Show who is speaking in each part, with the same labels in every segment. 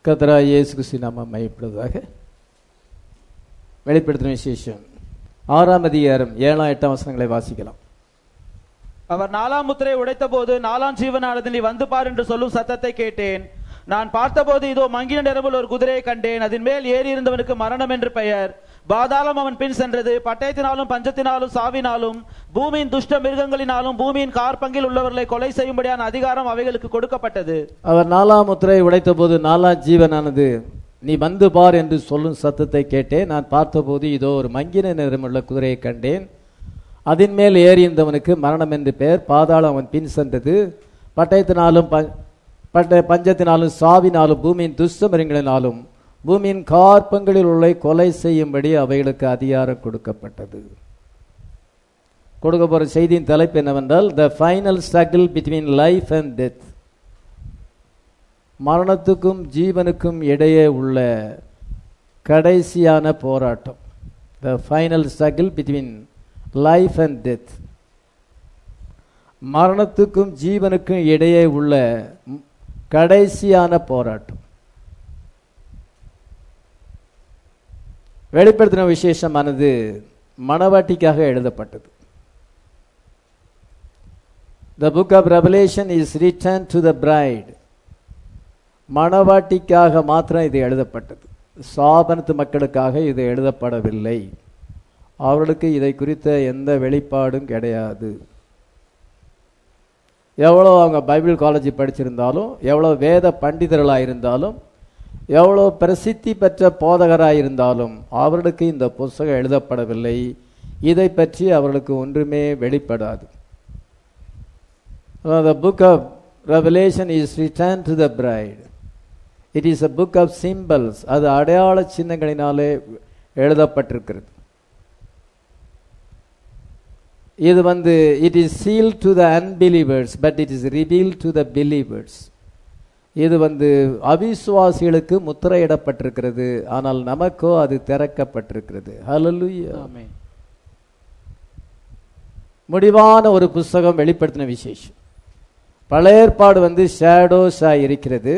Speaker 1: கத்தரா இயேசு கிறிஸ்து நாம மையப்படுவதாக வெளிப்படுத்தின விசேஷம் ஆறாம் அதிகாரம் ஏழாம் எட்டாம் வசனங்களை வாசிக்கலாம்
Speaker 2: அவர் நாலாம் முத்திரை உடைத்தபோது நாலாம் ஜீவனானது நீ வந்து பார் என்று சொல்லும் சத்தத்தை கேட்டேன் நான் பார்த்தபோது இதோ மங்கின நிறமுள்ள ஒரு குதிரையை கண்டேன் அதன் மேல் ஏறி இருந்தவனுக்கு மரணம் என்று பெயர் பாதாளம் அவன் பின் சென்றது பட்டயத்தினாலும் பஞ்சத்தினாலும் சாவினாலும் பூமியின் துஷ்ட மிருகங்களினாலும் பூமியின் கார்பங்கில் உள்ளவர்களை கொலை செய்யும்படியான அதிகாரம் அவைகளுக்கு கொடுக்கப்பட்டது
Speaker 1: அவர் நாலாம் முத்திரை உடைத்தபோது நாலாம் ஜீவனானது நீ வந்து பார் என்று சொல்லும் சத்தத்தை கேட்டேன் நான் பார்த்தபோது இதோ ஒரு மங்கின நிறமுள்ள குதிரையை கண்டேன் அதன் மேல் ஏறி இருந்தவனுக்கு மரணம் என்று பெயர் பாதாளம் அவன் பின் சென்றது பட்டயத்தினாலும் ப- பட்ட பஞ்சத்தினாலும் சாவினாலும் பூமியின் துஷ்டமிருங்களினாலும் பூமியின் கார்ப்பங்களில் உள்ள கொலை செய்யும்படி அவைகளுக்கு அதிகாரம் கொடுக்கப்பட்டது கொடுக்க போற செய்தியின் தலைப்பு என்னவென்றால் the final struggle between life and death மரணத்துக்கும் ஜீவனுக்கும் இடையே உள்ள கடைசியான போராட்டம் the final struggle between life and death மரணத்துக்கும் ஜீவனுக்கும் இடையே உள்ள ம், கடைசியான போராட்டம் வெளிப்படுத்தின விசேஷமானது மணவாட்டிக்காக எழுதப்பட்டது The book of Revelation is written to the bride. மணவாட்டிக்காக மாத்திரம் இது எழுதப்பட்டது சாபனத்து மக்களுக்காக இது எழுதப்படவில்லை அவர்களுக்கு இதை குறித்த எந்த வெளிப்பாடும் கிடையாது எவ்வளோ அவங்க பைபிள் காலேஜ் படிச்சிருந்தாலும் எவ்வளோ வேத பண்டிதர்களாக இருந்தாலும் எவ்வளோ பிரசித்தி பெற்ற போதகராக இருந்தாலும் அவர்களுக்கு இந்த புஸ்தகம் எழுதப்படவில்லை இதை பற்றி அவர்களுக்கு ஒன்றுமே வெளிப்படாது Uh, the book of Revelation is returned to the bride. It is a book of symbols. அது அடையாள சின்னங்களினாலே எழுதப்பட்டிருக்கிறது இது வந்து it is seal to the unbelievers but it is reveal to the believers இது வந்து அவிசுவாசிகளுக்கு முத்திரையிடப்பட்டிருக்கிறது ஆனால் நமக்கோ அது திறக்கப்பட்டிருக்கிறது ஹalleluya முடிவான ஒரு புஸ்தகம் வெளிப்படுத்தின விசேஷம் பழைய ஏற்பாடு வந்து ஷேடோஸா இருக்கிறது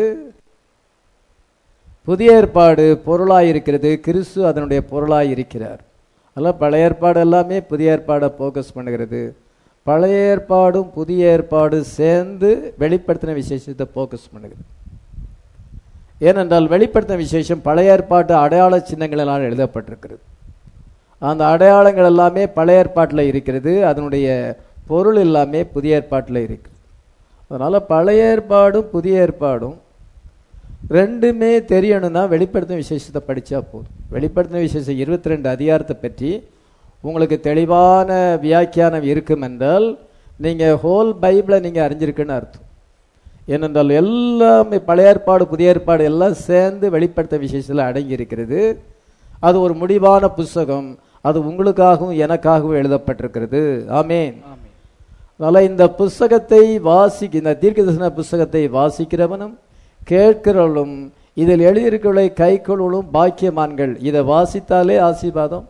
Speaker 1: புதிய ஏற்பாடு பொருளாய் இருக்கிறது கிறிஸ்து அதனுடைய பொருளாய் இருக்கிறார் அதெல்லாம் பழைய ஏற்பாடு எல்லாமே புதிய ஏற்பாடை ஃபோக்கஸ் பண்ணுகிறது பழைய ஏற்பாடும் புதிய ஏற்பாடு சேர்ந்து வெளிப்படுத்தின விசேஷத்தை ஃபோக்கஸ் பண்ணுகிறது ஏனென்றால் வெளிப்படுத்தின விசேஷம் பழைய ஏற்பாட்டு அடையாள சின்னங்களினால் எழுதப்பட்டிருக்கிறது அந்த அடையாளங்கள் எல்லாமே பழைய ஏற்பாட்டில் இருக்கிறது அதனுடைய பொருள் எல்லாமே புதிய ஏற்பாட்டில் இருக்குது அதனால பழைய ஏற்பாடும் புதிய ஏற்பாடும் ரெண்டுமே தெரியணும்னா வெளிப்படுத்தின விசேஷத்தை படிச்சா போதும் வெளிப்படுத்தின விசேஷம் இருபத்தி ரெண்டு அதிகாரத்தை பற்றி உங்களுக்கு தெளிவான வியாக்கியானம் இருக்கும் என்றால் நீங்க ஹோல் பைபிளை நீங்க அறிஞ்சிருக்குன்னு அர்த்தம் ஏனென்றால் எல்லாமே பழைய ஏற்பாடு புதிய ஏற்பாடு எல்லாம் சேர்ந்து வெளிப்படுத்த விசேஷத்தில் அடங்கி இருக்கிறது அது ஒரு முடிவான புஸ்தகம் அது உங்களுக்காகவும் எனக்காகவும் எழுதப்பட்டிருக்கிறது ஆமேன் அதனால இந்த புஸ்தகத்தை வாசிக்க இந்த தீர்க்கதரிசன புஸ்தகத்தை வாசிக்கிறவனும் கேட்கிறவளும் இதில் எழுதியிருக்கிறவளை கைக்கொள்வளும் பாக்கியமான்கள் இதை வாசித்தாலே ஆசீர்வாதம்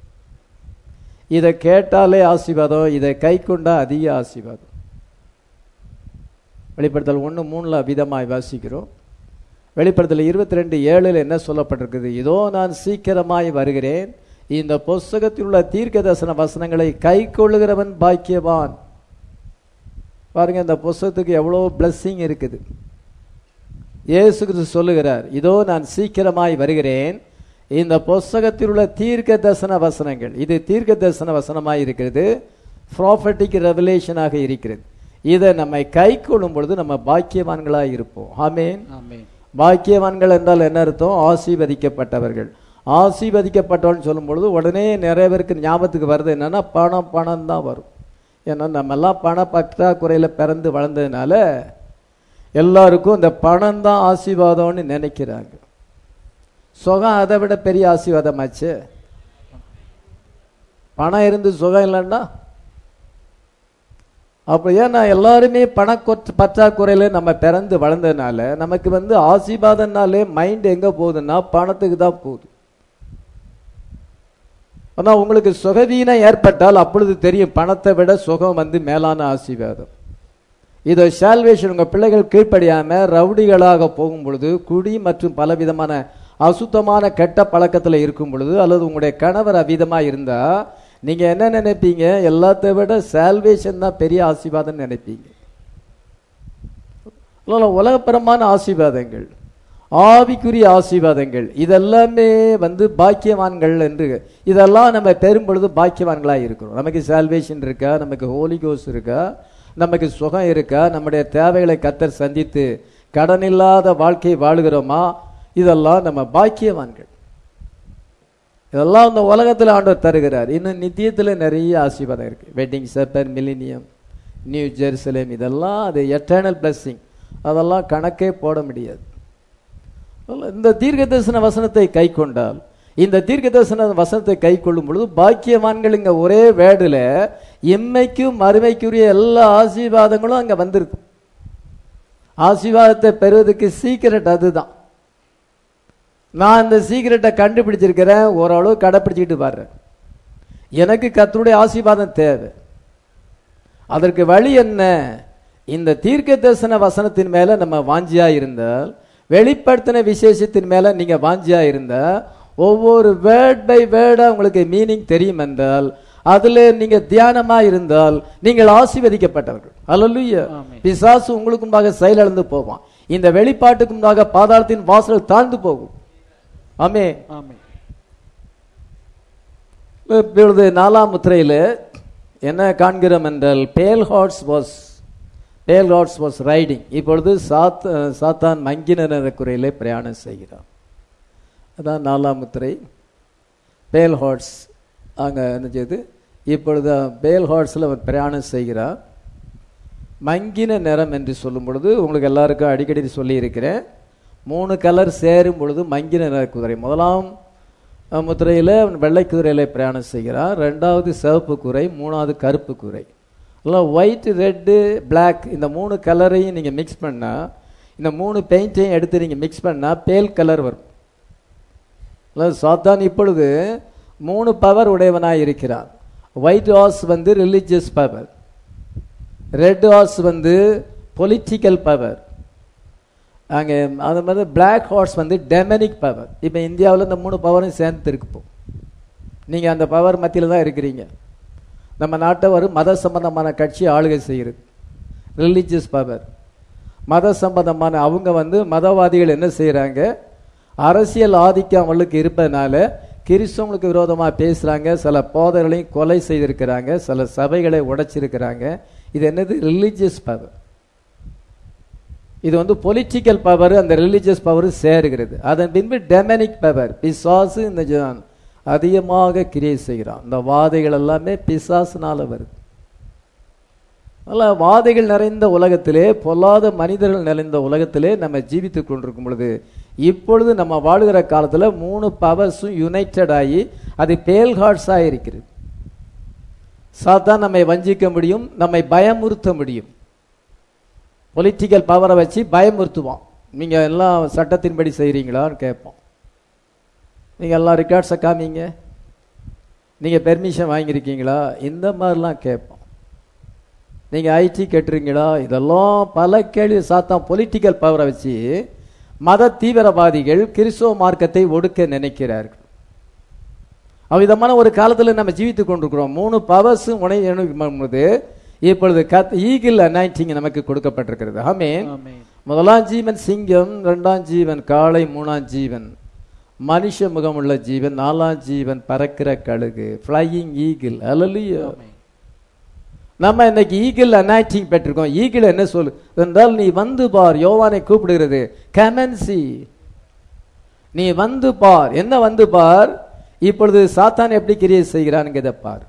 Speaker 1: இதை கேட்டாலே ஆசீர்வாதம் இதை கை கொண்டா அதிக ஆசீர்வாதம் வெளிப்படுத்தல் ஒன்று மூணுல விதமாய் வாசிக்கிறோம் வெளிப்படுத்தல் இருபத்தி ரெண்டு ஏழில் என்ன சொல்லப்பட்டிருக்குது இதோ நான் சீக்கிரமாய் வருகிறேன் இந்த புஸ்தகத்தில் உள்ள தீர்க்க தரிசன வசனங்களை கை கொள்ளுகிறவன் பாக்கியவான் பாருங்க இந்த புஸ்தகத்துக்கு எவ்வளோ பிளஸ்ஸிங் இருக்குது இயேசு கிறிஸ்து சொல்லுகிறார் இதோ நான் சீக்கிரமாய் வருகிறேன் இந்த புஸ்தகத்தில் உள்ள தீர்க்க தரிசன வசனங்கள் இது தீர்க்க தரிசன வசனமாய் இருக்கிறது ப்ராஃபட்டிக் ரெவலேஷனாக இருக்கிறது இதை நம்மை கை கொள்ளும் பொழுது நம்ம பாக்கியவான்களாக இருப்போம் ஆமேன் பாக்கியவான்கள் என்றால் என்ன அர்த்தம் ஆசீர்வதிக்கப்பட்டவர்கள் ஆசீர்வதிக்கப்பட்டவன் சொல்லும் பொழுது உடனே நிறைய பேருக்கு ஞாபகத்துக்கு வருது என்னன்னா பணம் பணம் தான் வரும் ஏன்னா நம்ம எல்லாம் பண பற்றாக்குறையில் பிறந்து வளர்ந்ததுனால எல்லாருக்கும் இந்த பணம் தான் ஆசீர்வாதம்னு நினைக்கிறாங்க சுகம் அதை விட பெரிய ஆசீர்வாதமாச்சு பணம் இருந்து சுகம் இல்லைன்னா அப்போ ஏன்னா எல்லாருமே பண கொற்ற- பற்றாக்குறையில நம்ம பிறந்து வளர்ந்ததுனால நமக்கு வந்து ஆசீர்வாதம்னாலே மைண்ட் எங்க போகுதுன்னா பணத்துக்கு தான் போகுது ஆனா உங்களுக்கு சுகவீனம் ஏற்பட்டால் அப்பொழுது தெரியும் பணத்தை விட சுகம் வந்து மேலான ஆசீர்வாதம் இதோ சால்வேஷன் உங்க பிள்ளைகள் கீழ்ப்படியாம ரவுடிகளாக போகும் பொழுது குடி மற்றும் பலவிதமான அசுத்தமான கெட்ட பழக்கத்துல இருக்கும் பொழுது அல்லது உங்களுடைய கணவர் அவிதமா இருந்தா நீங்க என்ன நினைப்பீங்க எல்லாத்தை விட சால்வேஷன் தான் பெரிய ஆசீர்வாதம் நினைப்பீங்க இல்ல, உலகப்பரமான ஆசீர்வாதங்கள் ஆவிக்குரிய ஆசீர்வாதங்கள் இதெல்லாமே வந்து பாக்கியவான்கள் என்று இதெல்லாம் நம்ம பெறும் பொழுது பாக்கியவான்களா இருக்கிறோம் நமக்கு சால்வேஷன் இருக்கா நமக்கு ஹோலி கோஸ் இருக்கா நமக்கு சுகம் இருக்கா நம்முடைய தேவைகளை கத்தர் சந்தித்து கடன் இல்லாத வாழ்க்கை வாழுகிறோமா இதெல்லாம் நம்ம பாக்கியவான்கள் இதெல்லாம் இந்த உலகத்தில் ஆண்டவர் தருகிறார் இன்னும் நித்தியத்தில் நிறைய ஆசீர்வாதம் இருக்கு wedding supper millennium New Jerusalem இதெல்லாம் அது எட்டர்னல் பிளஸ்ஸிங் அதெல்லாம் கணக்கே போட முடியாது இந்த தீர்க்க தரிசன வசனத்தை கை கொண்டால் இந்த தீர்க்க தரிசன வசனத்தை கை கொள்ளும் பொழுது பாக்கியவான்கள் இங்க ஒரே வேர்டுல இம்மைக்கும் மறுமைக்குரிய எல்லா ஆசீர்வாதங்களும் அங்க வந்திருக்கும் ஆசீர்வாதத்தை பெறுவதற்கு சீக்கிரட் அதுதான் நான் இந்த சீக்கிரட்டை கண்டுபிடிச்சிருக்கிறேன் ஓரளவு கடைப்பிடிச்சிக்கிட்டு வர்றேன் எனக்கு கர்த்தருடைய ஆசீர்வாதம் தேவை அதற்கு வழி என்ன இந்த தீர்க்க தரிசன வசனத்தின் மேல நம்ம வாஞ்சியா இருந்தால் வெளிப்படுத்தின விசேஷத்தின் மேல நீங்க வாஞ்சியா இருந்தா ஒவ்வொரு வேர்ட் பை வேர்டா உங்களுக்கு மீனிங் தெரியும் என்றால் அதுல நீங்க தியானமா இருந்தால் நீங்கள் ஆசீர்வதிக்கப்பட்டவர்கள் அல்லலுயா
Speaker 2: ஆமென்.
Speaker 1: பிசாசு உங்களுக்கு முன்பாக செயலிழந்து போவான் இந்த வெளிப்பாட்டுக்கு முன்பாக பாதாளத்தின் வாசல் தாழ்ந்து போகும் ஆமே
Speaker 2: ஆமென்
Speaker 1: இப்பொழுது நாலாம் முத்திரையில என்ன காண்கிறோம் என்றால் pale hearts was pale hearts was riding இப்பொழுது சாத் சாத்தான் மங்கின குறையிலே பிரயாணம் செய்கிறான் அதான் நாலாம் முத்திரை பேல் ஹார்ட்ஸ் அங்கே என்ன செய்யுது இப்பொழுது பேல் ஹார்ட்ஸில் அவர் பிரயாணம் செய்கிறார் மங்கின நிறம் என்று சொல்லும் பொழுது உங்களுக்கு எல்லாருக்கும் அடிக்கடி சொல்லியிருக்கிறேன் மூணு கலர் சேரும் பொழுது மங்கின நிற குதிரை முதலாம் அஹ், முத்திரையில அவன் வெள்ளை குதிரையில பிரயாணம் செய்கிறார் ரெண்டாவது சிவப்பு குதிரை மூணாவது கருப்பு குதிரை எல்லாம் ஒயிட் ரெட்டு பிளாக் இந்த மூணு கலரையும் நீங்கள் மிக்ஸ் பண்ணா இந்த மூணு பெயிண்டையும் எடுத்து நீங்கள் மிக்ஸ் பண்ணா பேல் கலர் வரும் அதாவது சாத்தான் இப்பொழுது மூணு பவர் உடையவனாய் இருக்கிறான் ஒயிட் ஹார்ஸ் வந்து ரிலிஜியஸ் பவர் ரெட் ஹார்ஸ் வந்து பொலிட்டிக்கல் பவர் அங்கே அது மாதிரி பிளாக் ஹார்ஸ் வந்து டெமனிக் பவர் இப்போ இந்தியாவில் இந்த மூணு பவரும் சேர்ந்து இருக்கு இப்போ நீங்கள் அந்த பவர் மத்தியில் தான் இருக்கிறீங்க நம்ம நாட்டை ஒரு மத சம்பந்தமான கட்சி ஆளுகை செய்கிறது ரிலீஜியஸ் பவர் மத சம்பந்தமான அவங்க வந்து மதவாதிகள் என்ன செய்கிறாங்க அரசியல் ஆதிக்கம் அவங்களுக்கு இருப்பதனால கிறிஸ்தவங்களுக்கு விரோதமாக பேசுகிறாங்க சில போதர்களையும் கொலை செய்திருக்கிறாங்க சில சபைகளை உடைச்சிருக்கிறாங்க இது என்னது ரிலீஜியஸ் பவர் இது வந்து பொலிட்டிக்கல் பவர் அந்த ரிலீஜியஸ் பவர் சேருகிறது அதன் பின்பு டெமனிக் பவர் பிசாசு இந்த ஜ- அதிகமாக கிரியை செய்கிறான் இந்த வாதைகள் எல்லாமே பிசாசுனால வருது அல்ல வாதைகள் நிறைந்த உலகத்திலே பொல்லாத மனிதர்கள் நிறைந்த உலகத்திலே நம்ம ஜீவித்துக் கொண்டிருக்கும் பொழுது இப்பொழுது நம்ம வாழுகிற காலத்துல மூணு பவர்ஸும் யுனைடெட் ஆகி அது பேல் ஹார்ட்ஸாக இருக்கிறது சாத்தான் நம்மை வஞ்சிக்க முடியும் நம்மை பயமுறுத்த முடியும் பொலிட்டிக்கல் பவரை வச்சு பயமுறுத்துவான் நீங்க எல்லாம் சட்டத்தின்படி செய்றீங்களான்னு கேட்போம் நீங்க எல்லாம் ரெக்கார்ட்ஸை காமிங்க நீங்க பெர்மிஷன் வாங்கியிருக்கீங்களா இந்த மாதிரிலாம் கேட்போம் நீங்க ஐடி கேட்டுறீங்களா இதெல்லாம் பல கேள்வி சாத்தான் பொலிட்டிக்கல் பவரை வச்சு மத தீவிரவாதிகள் கிறிஸ்தவ மார்க்கத்தை ஒடுக்க நினைக்கிறார்கள் அவ்விதமான ஒரு காலத்துல நம்ம ஜீவித்துக் கொண்டிருக்கிறோம் மூணு பவர்ஸும் உணவு இப்பொழுது கத் ஈகிள் அனாயிட்டிங் நமக்கு கொடுக்கப்பட்டிருக்கிறது ஆமென்
Speaker 2: ஆமென்
Speaker 1: முதலாம் ஜீவன் சிங்கம் இரண்டாம் ஜீவன் காளை மூணாம் ஜீவன் மனுஷ முகமுள்ள ஜீவன் நாலாம் ஜீவன் பறக்கிற கழுகு ஃப்ளையிங் ஈகிள் அல்லலியோ
Speaker 2: ஆமென்
Speaker 1: நம்ம இன்னைக்கு ஈகிள் அனாயிட்டிங் பெற்றிருக்கோம் ஈகிள் என்ன சொல்லு என்றால் நீ வந்து பார் யோவானை கூப்பிடுகிறது கமென்சி நீ வந்து பார் என்ன வந்து பார் இப்பொழுது சாத்தான் எப்படி கிரியை செய்கிறான்ங்கிறத பார்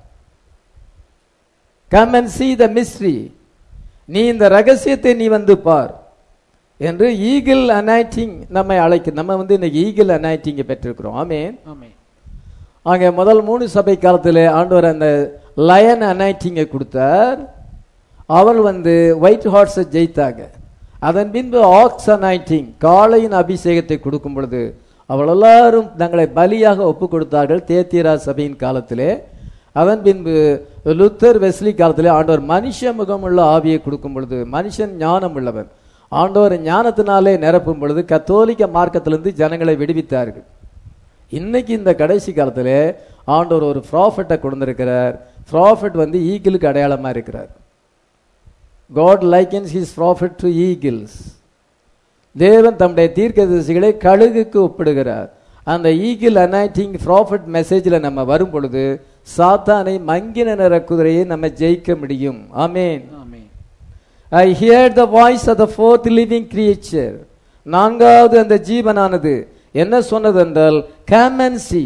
Speaker 1: come and see the mystery நீ இந்த ரகசியத்தை நீ வந்து பார் என்று ஈகிள் அனாயிட்டிங் நம்மை அழைக்க நம்ம வந்து இன்னைக்கு ஈகிள் அனாயிட்டிங்கை பெற்றிருக்கிறோம் ஆமென்
Speaker 2: ஆமென்
Speaker 1: அங்கே முதல் மூணு சபை காலத்தில் ஆண்டவர் அந்த லயன் அனாயிட்டிங்கை கொடுத்தார் அவள் வந்து ஒயிட் ஹார்ஸை ஜெயித்தாங்க அதன் பின்பு ஆக்ஸ் அனாயிட்டிங் காளையின் அபிஷேகத்தை கொடுக்கும் பொழுது அவள் எல்லாரும் தங்களை பலியாக ஒப்பு கொடுத்தார்கள் தேத்தியரா சபையின் காலத்திலே அதன் பின்பு லுத்தர் வெஸ்லி காலத்திலே ஆண்டவர் மனுஷ முகமுள்ள ஆவியை கொடுக்கும் பொழுது மனுஷன் ஞானம் உள்ளவன் ஆண்டவர் ஞானத்தினாலே நிரப்பும் பொழுது கத்தோலிக்க மார்க்கத்திலிருந்து ஜனங்களை விடுவித்தார்கள் இன்னைக்கு இந்த கடைசி காலத்திலே ஆண்டவர் ஒரு ப்ராஃபட்டை கொண்டிருக்கிறார் ப்ராஃபட் வந்து ஈகிளுக்கு அடையாளமா இருக்கிறார் God likens his prophet to eagles தேவன் தம்முடைய தீர்க்கதரிசிகளை கழுகுக்கு ஒப்பிடுகிறார் அந்த ஈகிள் அனாய்டிங் ப்ராஃபிட் மெசேஜில் நம்ம வரும் பொழுது சாத்தானை மங்கின நிற குதிரையை நம்ம ஜெயிக்க முடியும் ஆமேன்
Speaker 2: ஆமென்
Speaker 1: I hear the voice of the fourth living creature நான்காவது அந்த ஜீவனானது என்ன சொன்னது என்றால் come and see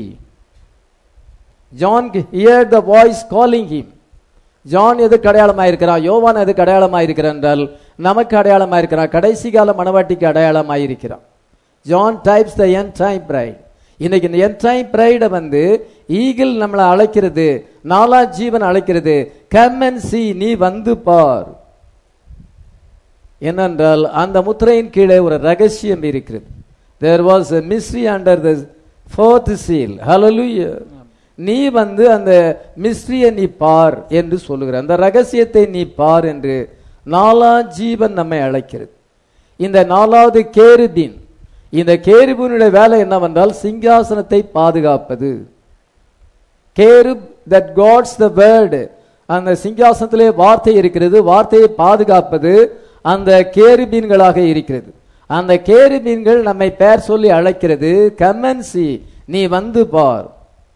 Speaker 1: John hear the voice calling him John எதுக்கு அடையாளமாக இருக்கிறான் யோவான் எதுக்கு அடையாளமாக இருக்கிறான் என்றால் நமக்கு அடையாளமாக இருக்கிறான் கடைசி கால மணவாட்டிக்கு அடையாளமாக இருக்கிறான் John types the end time bride இன்னைக்கு இந்த என் டைம் பிரைடை வந்து ஈகிள் நம்மளை அழைக்கிறது நாலா ஜீவன் அழைக்கிறது கம் அண்ட் சி நீ வந்து பார் என்னென்றால் அந்த முத்திரையின் கீழே ஒரு ரகசியம் இருக்கிறது there was a mystery under the fourth seal hallelujah நீ வந்து அந்த மிஸ்ட்ரியை நீ பார் என்று சொல்லுகிற அந்த ரகசியத்தை நீ பார் என்று நாலா ஜீவன் நம்மை அழைக்கிறது இந்த நாலாவது கேருபீன் இந்த கேருபீனுடைய வேலை என்னவென்றால் சிங்காசனத்தை பாதுகாப்பது cherub that guards the word அந்த சிங்காசனத்திலே வார்த்தை இருக்கிறது வார்த்தையை பாதுகாப்பது அந்த கேருபீன்களாக இருக்கிறது அந்த கேருபீன்கள் நம்மை பெயர் சொல்லி அழைக்கிறது கமன்சி நீ வந்து பார்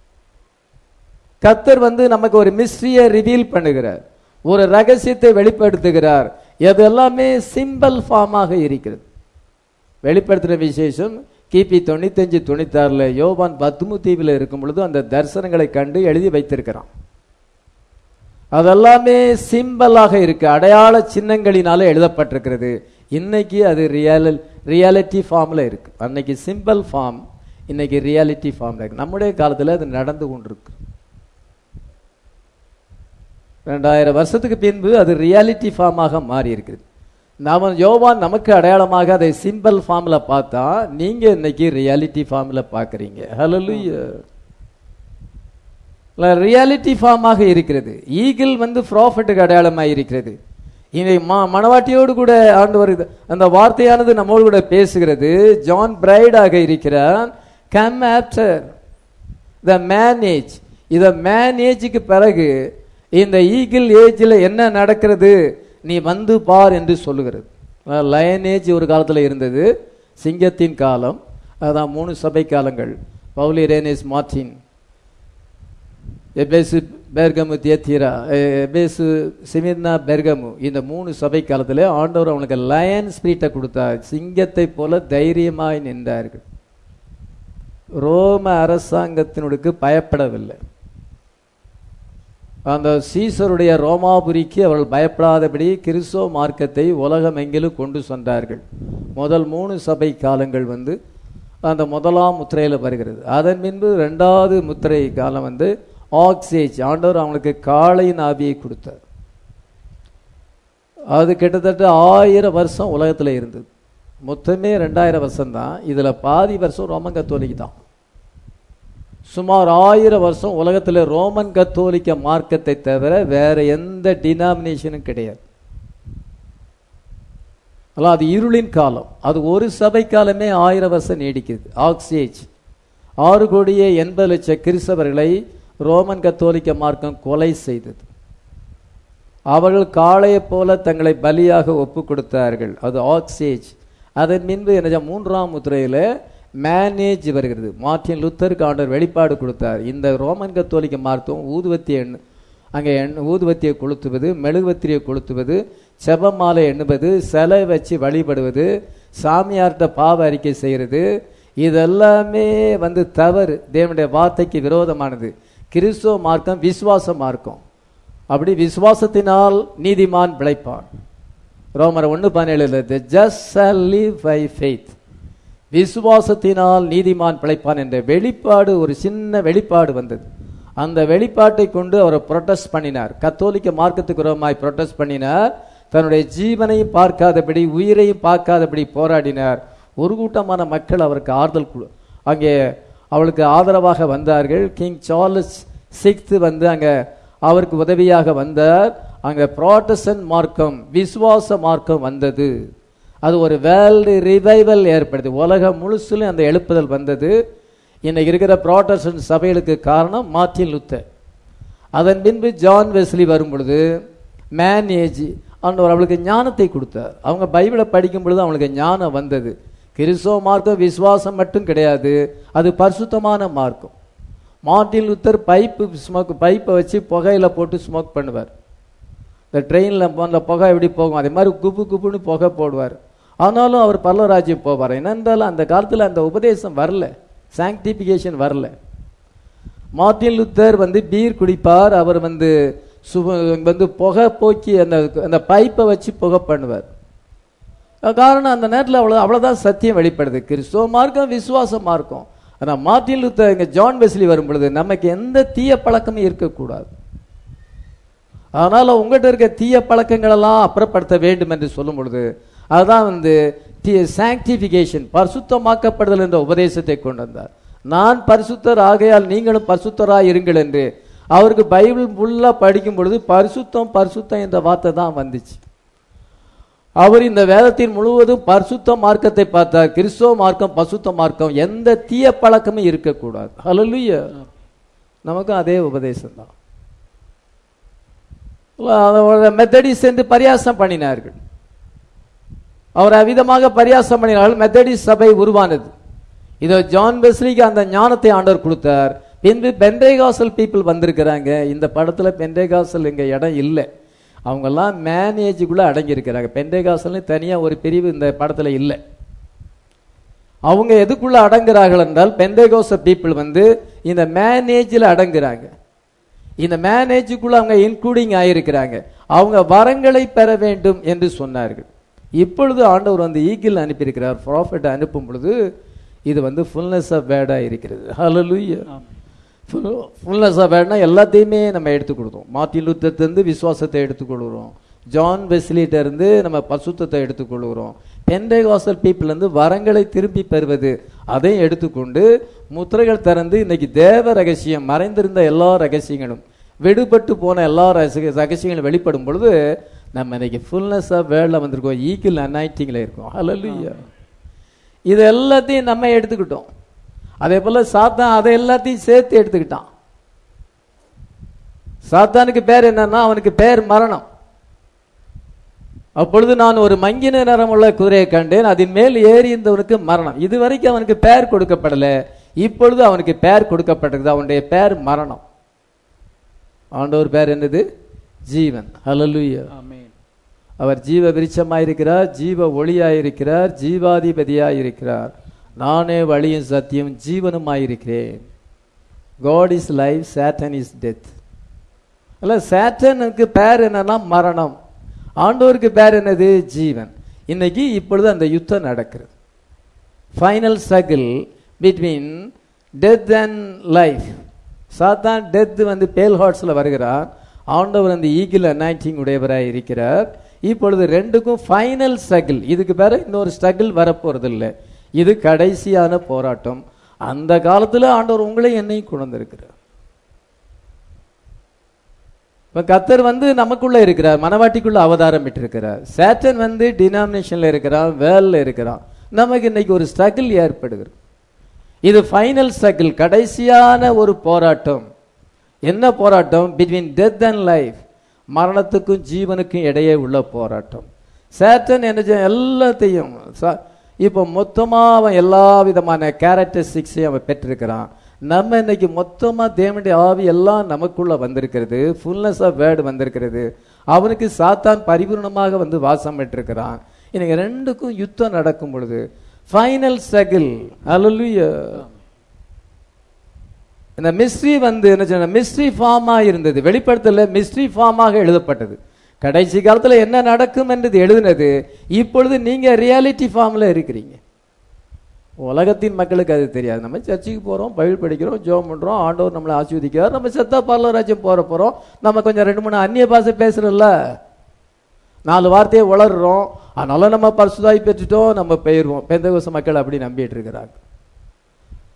Speaker 1: கத்தர் வந்து நமக்கு ஒரு மிஸ்ட்ரியை ரிவீல் பண்ணுகிறார் ஒரு ரகசியத்தை வெளிப்படுத்துகிறார் இது எல்லாமே சிம்பிள் ஃபார்மாக இருக்கிறது வெளிப்படுத்துகிற விசேஷம் கிபி தொண்ணூத்தஞ்சு தொண்ணூத்தாறுல யோவான் பத்மு தீவில் இருக்கும் பொழுது அந்த தரிசனங்களை கண்டு எழுதி வைத்திருக்கிறான் அதெல்லாமே சிம்பலாக இருக்கு அடையாள சின்னங்களினால எழுதப்பட்டிருக்கிறது இன்னைக்கு அது ரியல் ரியாலிட்டி ஃபார்ம்ல இருக்கு அன்னைக்கு சிம்பிள் ஃபார்ம் இன்னைக்கு ரியாலிட்டி ஃபார்ம்ல இருக்கு நம்முடைய காலத்துல அது நடந்து கொண்டிருக்கு ரெண்டாயிரம் வருஷத்துக்கு பின்பு அது ரியாலிட்டி ஃபார்மாக மாறி இருக்குது நாம யோவான் நமக்கு அடையாளமாக அதை சிம்பிள் ஃபார்ம்ல பார்த்தா நீங்க இன்னைக்கு ரியாலிட்டி ஃபார்ம்ல பாக்குறீங்க ஹalleluya ரியாலிட்டி ஃபார்மாக இருக்கிறது ஈகிள் வந்து ப்ராஃபிட்டுக்கு அடையாளமாக இருக்கிறது இதை மா மணவாட்டியோடு கூட ஆண்டவர் இது- அந்த வார்த்தையானது நம்மோடு கூட பேசுகிறது ஜான் பிரைடாக இருக்கிறான் கம் ஆப்டர் த மேனேஜ் இத மேனேஜுக்கு பிறகு இந்த ஈகிள் ஏஜில் என்ன நடக்கிறது நீ வந்து பார் என்று சொல்லுகிறது லயன் ஏஜ் ஒரு காலத்தில் இருந்தது சிங்கத்தின் காலம் அதான் மூணு சபை காலங்கள் பவுலி ரேனேஸ் மார்டின் எபேசு பெர்கமு தியத்தீரா எபேசு சிமிர்னா பெர்கமு இந்த மூணு சபை காலத்தில் ஆண்டவர் அவனுக்கு லயன் ஸ்பிரிட்டை கொடுத்தார் சிங்கத்தை போல தைரியமாய் நின்றார்கள் ரோம அரசாங்கத்தினுக்கு பயப்படவில்லை அந்த சீசருடைய ரோமாபுரிக்கு அவர்கள் பயப்படாதபடி கிறிஸ்தவ மார்க்கத்தை உலகமெங்கிலும் கொண்டு சென்றார்கள் முதல் மூணு சபை காலங்கள் வந்து அந்த முதலாம் முத்திரையில் வருகிறது அதன் பின்பு ரெண்டாவது முத்திரை காலம் வந்து ஆக்சேஜ் ஆண்டவர் அவனுக்கு காளையின் ஆவியை கொடுத்தார் அது கிட்டத்தட்ட ஆயிரம் வருஷம் உலகத்தில் இருந்தது மொத்தமே ரெண்டாயிரம் வருஷம் தான் இதில் பாதி வருஷம் ரோமன் கத்தோலிக்கு தான் சுமார் ஆயிரம் வருஷம் உலகத்தில் ரோமன் கத்தோலிக்க மார்க்கத்தை தவிர வேற எந்த டினாமினேஷனும் கிடையாது அல்ல அது இருளின் காலம் அது ஒரு சபை காலமே ஆயிரம் வருஷம் நீடிக்குது ஆக்சேஜ் ஆறு கோடியே எண்பது லட்சம் கிறிஸ்தவர்களை ரோமன் கத்தோலிக்க மார்க்கம் கொலை செய்தது அவர்கள் காளையைப் போல தங்களை பலியாக ஒப்பு கொடுத்தார்கள் அது ஆக்சேஜ் அதன் பின்பு என்ன மூன்றாம் முத்திரையில் மேனேஜ் வருகிறது மார்ட்டின் லுத்தருக்கு ஆண்டவர் வெளிப்பாடு கொடுத்தார் இந்த ரோமன் கத்தோலிக்க மார்க்கம் ஊதுவத்தி எண் அங்கே எண் ஊதுவத்தியை கொளுத்துவது மெழுகுவத்திரியை கொளுத்துவது செபமாலை எண்ணுவது சிலை வச்சு வழிபடுவது சாமியார்கிட்ட பாவ அறிக்கை செய்கிறது இதெல்லாமே வந்து தவறு தேவனுடைய வார்த்தைக்கு விரோதமானது கிறிஸ்துவ மார்க்கம் விசுவாச மார்க்கம் அப்படி விசுவாசத்தினால் நீதிமான் பிழைப்பான் ரோமர் ஒன்று பதினேழுல ஜஸ்ட் live by faith விசுவாசத்தினால் நீதிமான் பிழைப்பான் என்ற வெளிப்பாடு ஒரு சின்ன வெளிப்பாடு வந்தது அந்த வெளிப்பாட்டை கொண்டு அவரை புரொட்டஸ்ட் பண்ணினார் கத்தோலிக்க மார்க்கத்துக்கு விரோதமாய் புரொட்டஸ்ட் பண்ணினார் தன்னுடைய ஜீவனையும் பார்க்காதபடி உயிரையும் பார்க்காதபடி போராடினார் ஒரு கூட்டமான மக்கள் அவருக்கு ஆறுதல் கொடு- அங்கே அவளுக்கு ஆதரவாக வந்தார்கள் கிங் சார்லஸ் சிக்ஸ்த்து வந்து அங்க அவருக்கு உதவியாக வந்தார் அங்க ப்ராட்டஸ்டன்ட் மார்க்கம் விசுவாச மார்க்கம் வந்தது அது ஒரு வேர்ல்டு ரிவைவல் ஏற்படுது உலகம் முழுசுலும் அந்த எழுப்புதல் வந்தது இன்னைக்கு இருக்கிற ப்ராட்டஸ்டன்ட் சபைகளுக்கு காரணம் மார்ட்டின் லுத்தர் அதன் பின்பு ஜான் வெஸ்லி வரும் பொழுது மேன் ஏஜ் ஆண்டவர் அவளுக்கு ஞானத்தை கொடுத்தார் அவங்க பைபிளை படிக்கும் பொழுது அவங்களுக்கு ஞானம் வந்தது கிறிஸ்தவ மார்க்கம் விசுவாசம் மட்டும் கிடையாது அது பரிசுத்தமான மார்க்கம் மார்ட்டின் லுத்தர் பைப்பு ஸ்மோக் பைப்பை வச்சு புகையில போட்டு ஸ்மோக் பண்ணுவார் இந்த ட்ரெயினில் அந்த புகை எப்படி போகும் அதே மாதிரி குப்பு குப்புன்னு புகை போடுவார் ஆனாலும் அவர் பல்லவராஜ்யம் போவார் என்னென்றாலும் அந்த காலத்தில் அந்த உபதேசம் வரல சாங்டிஃபிகேஷன் வரல மார்ட்டின் லுத்தர் வந்து பீர் குடிப்பார் அவர் வந்து சுப வந்து புகை போக்கி அந்த அந்த பைப்பை வச்சு புகை பண்ணுவார் காரணம் அந்த நேரத்தில் அவ்வளோ அவ்வளோதான் சத்தியம் வெளிப்படுது கிறிஸ்துவ மார்க்கம் விசுவாச மார்க்கம் ஆனால் மார்ட்டின் லுத்தர் இங்கே ஜான் வெஸ்லி வரும் பொழுது நமக்கு எந்த தீய பழக்கமும் இருக்கக்கூடாது அதனால உங்கள்கிட்ட இருக்க தீய பழக்கங்கள் எல்லாம் அப்புறப்படுத்த வேண்டும் என்று சொல்லும் பொழுது அதுதான் வந்து சாங்டிஃபிகேஷன் பரிசுத்தமாக்கப்படுதல் என்ற உபதேசத்தை கொண்டு வந்தார் நான் பரிசுத்தர் ஆகையால் நீங்களும் பரிசுத்தராய் இருங்கள் என்று அவருக்கு பைபிள் ஃபுல்லா படிக்கும் பொழுது பரிசுத்தம் பரிசுத்தம் என்ற வார்த்தை தான் வந்துச்சு அவர் இந்த வேதத்தின் முழுவதும் பரிசுத்த மார்க்கத்தை பார்த்தார் கிறிஸ்தவ மார்க்கம் பசுத்த மார்க்கம் எந்த தீய பழக்கமும் இருக்கக்கூடாது ஹalleluya நமக்கும் அதே உபதேசம் தான் மெத்தடிஸ் என்று பரியாசம் பண்ணினார்கள் அவர் அவ்விதமாக பரியாசம் பண்ணினார்கள் மெத்தடிஸ் சபை உருவானது இதோ ஜான் பெஸ்லிக்கு அந்த ஞானத்தை ஆண்டவர் கொடுத்தார் பின்பு பெண்டேகாசல் பீப்புள் வந்திருக்கிறாங்க இந்த படத்துல பெண்டேகாசல் இங்க இடம் இல்லை அவங்கெல்லாம் மேனேஜுக்குள்ள அடங்கி இருக்கிறாங்க பெண்டேகாசல்னு தனியா ஒரு பிரிவு இந்த படத்துல இல்லை அவங்க எதுக்குள்ள அடங்குறார்கள் என்றால் பெண்டேகோச பீப்புள் வந்து இந்த மேனேஜில் அடங்குறாங்க இந்த மேனேஜுக்குள்ள அவங்க இன்க்ளூடிங் ஆயிருக்கிறாங்க அவங்க வரங்களை பெற வேண்டும் என்று சொன்னார்கள் இப்பொழுது ஆண்டவர் வந்து ஈகிள் அனுப்பியிருக்கிறார் ப்ராஃபிட் அனுப்பும் பொழுது இது வந்து ஃபுல்னஸ் ஆஃப் வேர்டா இருக்கிறது ஹalleluya ஃபுல்னஸ் ஆஃப் வேர்ட்னா எல்லாத்தையுமே நம்ம எடுத்துக் கொடுத்தோம் மார்ட்டின் லூத்தர்ல இருந்து விசுவாசத்தை எடுத்துக்கொள்கிறோம் ஜான் வெஸ்லிட்ட இருந்து நம்ம பசுத்தத்தை எடுத்துக்கொள்கிறோம் பெண்டேகாசல் பீப்புள் இருந்து வரங்களை திருப்பி பெறுவது அதையும் எடுத்துக்கொண்டு முத்திரைகள் திறந்து இன்னைக்கு தேவ ரகசியம் மறைந்திருந்த எல்லா ரகசியங்களும் விடுபட்டு போன எல்லா ரகசிய- ரகசியங்களும் வெளிப்படும் பொழுது நம்ம இன்னைக்கு ஃபுல்னஸ் ஆஃப் வேர்ல்ட்ல வந்திருக்கோம் ஈக்கிள் அனாயிட்டிங்ல இருக்கோம் ஹalleluya இது எல்லாத்தையும் நம்ம எடுத்துக்கிட்டோம் அதே போல சாத்தான் அதை எல்லாத்தையும் சேர்த்து எடுத்துக்கிட்டான் சாத்தானுக்கு பேர் என்னன்னா அவனுக்கு பேர் மரணம் அப்பொழுது நான் ஒரு மங்கின நிறமுள்ள குதிரையை கண்டேன் அதன் மேல் ஏறி இருந்தவனுக்கு மரணம் இதுவரைக்கும் அவனுக்கு பெயர் கொடுக்கப்படல இப்பொழுது அவனுக்கு பெயர் கொடுக்கப்பட்டிருக்குது அவனுடைய பெயர் மரணம் ஆண்டவர் பேர் என்னது ஜீவன் ஹalleluya
Speaker 2: ஆமென்
Speaker 1: அவர் ஜீவ விருட்சமாயிருக்கிறார் ஜீவ ஒளியாயிருக்கிறார் ஜீவாதிபதியாயிருக்கிறார் நானே வழியும் சத்தியம் ஜீவனுமாயிருக்கிறேன் God is life Satan is death அல்ல சேட்டனுக்கு பேர் என்னன்னா மரணம் ஆண்டவருக்கு பேர் என்னது ஜீவன் இன்னைக்கு இப்பொழுது அந்த யுத்தம் நடக்கிறது final struggle between death and life சாத்தான் டெத் வந்து பேல் ஹார்ட்ஸில் வருகிறார் ஆண்டவர் அந்த ஈகிள் அனாயிட்டிங் உடையவராய் இருக்கிறார் இப்பொழுது ரெண்டுக்கும் ஃபைனல் ஸ்ட்ரகிள் இதுக்கு பேர இன்னொரு ஸ்ட்ரகிள் வரப்போறது இல்லை இது கடைசியான போராட்டம் அந்த காலத்துல ஆண்டவர் உங்களையும் என்னையும் கொண்டு வந்திருக்கிறார் இப்ப கத்தர் வந்து நமக்குள்ள இருக்கிறார் மனவாட்டிக்குள்ள அவதாரம் விட்டிருக்கிறார் சேட்டன் வந்து டினாமினேஷன்ல இருக்கிறான் வேல்ல இருக்கிறான் நமக்கு இன்னைக்கு ஒரு ஸ்ட்ரகிள் ஏற்படுகிறது இது ஃபைனல் ஸ்ட்ரகிள் கடைசியான ஒரு போராட்டம் என்ன போராட்டம் பிட்வீன் டெத் அண்ட் லைஃப் மரணத்துக்கும் ஜீவனுக்கும் இடையே உள்ள போராட்டம் சேட்டன் என்ன செய்ய- எல்லாத்தையும் ச- இப்போ மொத்தமா அவன் எல்லா விதமான கேரக்டரிஸ்டிக்ஸையும் அவன் பெற்றிருக்கிறான் நம்ம இன்னைக்கு மொத்தமா தேவனுடைய ஆவி எல்லாம் நமக்குள்ள வந்திருக்கிறது ஃபுல்னஸ் ஆஃப் வேர்டு வந்திருக்கிறது அவனுக்கு சாத்தான் பரிபூர்ணமாக வந்து வாசம் பெற்றிருக்கிறான் இன்னைக்கு ரெண்டுக்கும் யுத்தம் நடக்கும் பொழுது ஃபைனல் ஸ்ட்ரகிள் அல்லலுயா இந்த மிஸ்ட்ரி வந்து என்ன சொன்ன மிஸ்ட்ரி ஃபார்மா இருந்தது வெளிப்படுத்தல மிஸ்ட்ரி ஃபார்மாக எழுதப்பட்டது கடைசி காலத்துல என்ன நடக்கும் என்றது எழுதினது இப்பொழுது நீங்க ரியாலிட்டி ஃபார்ம்ல இருக்கிறீங்க உலகத்தின் மக்களுக்கு அது தெரியாது நம்ம சர்ச்சுக்கு போறோம் பைபிள் படிக்கிறோம் ஜெபம் பண்றோம் ஆண்டவர் நம்மளை ஆசீர்வதிக்கிறார் நம்ம செத்தா பரலோராஜ்யம் போற போறோம் நம்ம கொஞ்சம் ரெண்டு மூணு அந்நிய பாஷை பேசுறோம்ல நாலு வார்த்தையை வளர்றோம் அதனால நம்ம பரிசுதாய் பெற்றுட்டோம் நம்ம பெயர்வோம் பெந்தகோச மக்கள் அப்படி நம்பிட்டு இருக்கிறாங்க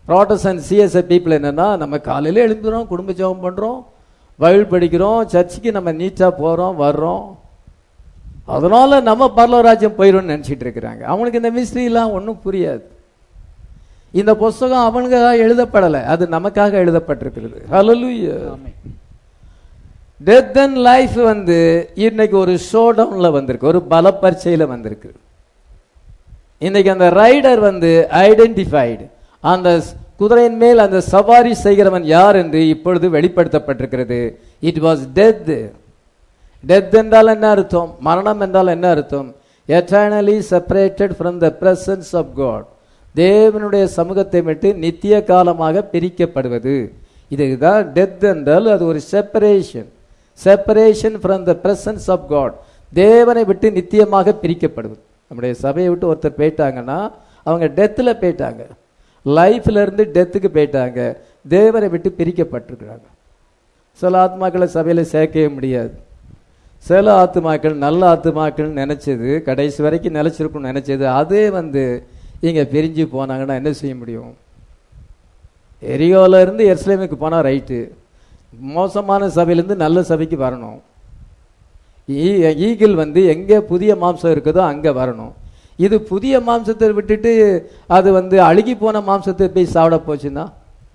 Speaker 1: ப்ராட்டஸ்டன்ட் சிஎஸ்ஐ பீப்புள் என்னன்னா நம்ம காலையில எழும்புறோம் குடும்ப ஜெபம் பண்றோம் பைபிள் படிக்கிறோம் சர்ச்சுக்கு நம்ம நீட்டா போறோம் வர்றோம் அதனால நம்ம பரலராஜ்யம் போயிடும்னு நினைச்சிட்டு இருக்கிறாங்க அவனுக்கு இந்த மிஸ்ட்ரி எல்லாம் ஒன்றும் புரியாது இந்த புஸ்தகம் அவனுக்காக எழுதப்படலை அது நமக்காக எழுதப்பட்டிருக்கிறது ஹalleluya
Speaker 2: ஆமென்.
Speaker 1: டெத் அண்ட் லைஃப் வந்து இன்னைக்கு ஒரு ஷோ டவுன்ல வந்திருக்கு ஒரு பல பரீட்சையில வந்திருக்கு இன்னைக்கு அந்த ரைடர் வந்து ஐடென்டிஃபைடு அந்த ஸ்- குதிரையின் மேல் அந்த சவாரி செய்கிறவன் யார் என்று இப்பொழுது வெளிப்படுத்தப்பட்டிருக்கிறது இட் வாஸ் டெத் டெத் என்றால் என்ன அர்த்தம் மரணம் என்றால் என்ன அர்த்தம் eternally separated from the presence of God தேவனுடைய சமூகத்தை விட்டு நித்திய காலமாக பிரிக்கப்படுவது இதுதான் டெத் என்றால் அது ஒரு separation separation from the presence of God தேவனை விட்டு நித்தியமாக பிரிக்கப்படுவது நம்முடைய சபையை விட்டு ஒருத்தர் போயிட்டாங்கன்னா அவங்க டெத்தில் போயிட்டாங்க லைஃப்ல இருந்து டெத்துக்கு போயிட்டாங்க தேவனை விட்டு பிரிக்கப்பட்டிருக்கிறாங்க சில ஆத்மாக்களை சபையில் சேர்க்கவே முடியாது சில ஆத்துமாக்கள் நல்ல ஆத்துமாக்கள் நினைச்சது கடைசி வரைக்கும் நிலைச்சிருக்கும்னு நினைச்சது அதே வந்து இங்க பிரிஞ்சு போனாங்கன்னா என்ன செய்ய முடியும் எரியோல இருந்து எருசலேமுக்கு போனா ரைட்டு மோசமான சபையிலேருந்து நல்ல சபைக்கு வரணும் ஈ- ஈகிள் வந்து எங்கே புதிய மாம்சம் இருக்குதோ அங்கே வரணும் இது புதிய மாம்சத்தை விட்டுட்டு அது வந்து அழுகி போன மாம்சத்தை போய் சாப்பிட போச்சுன்னா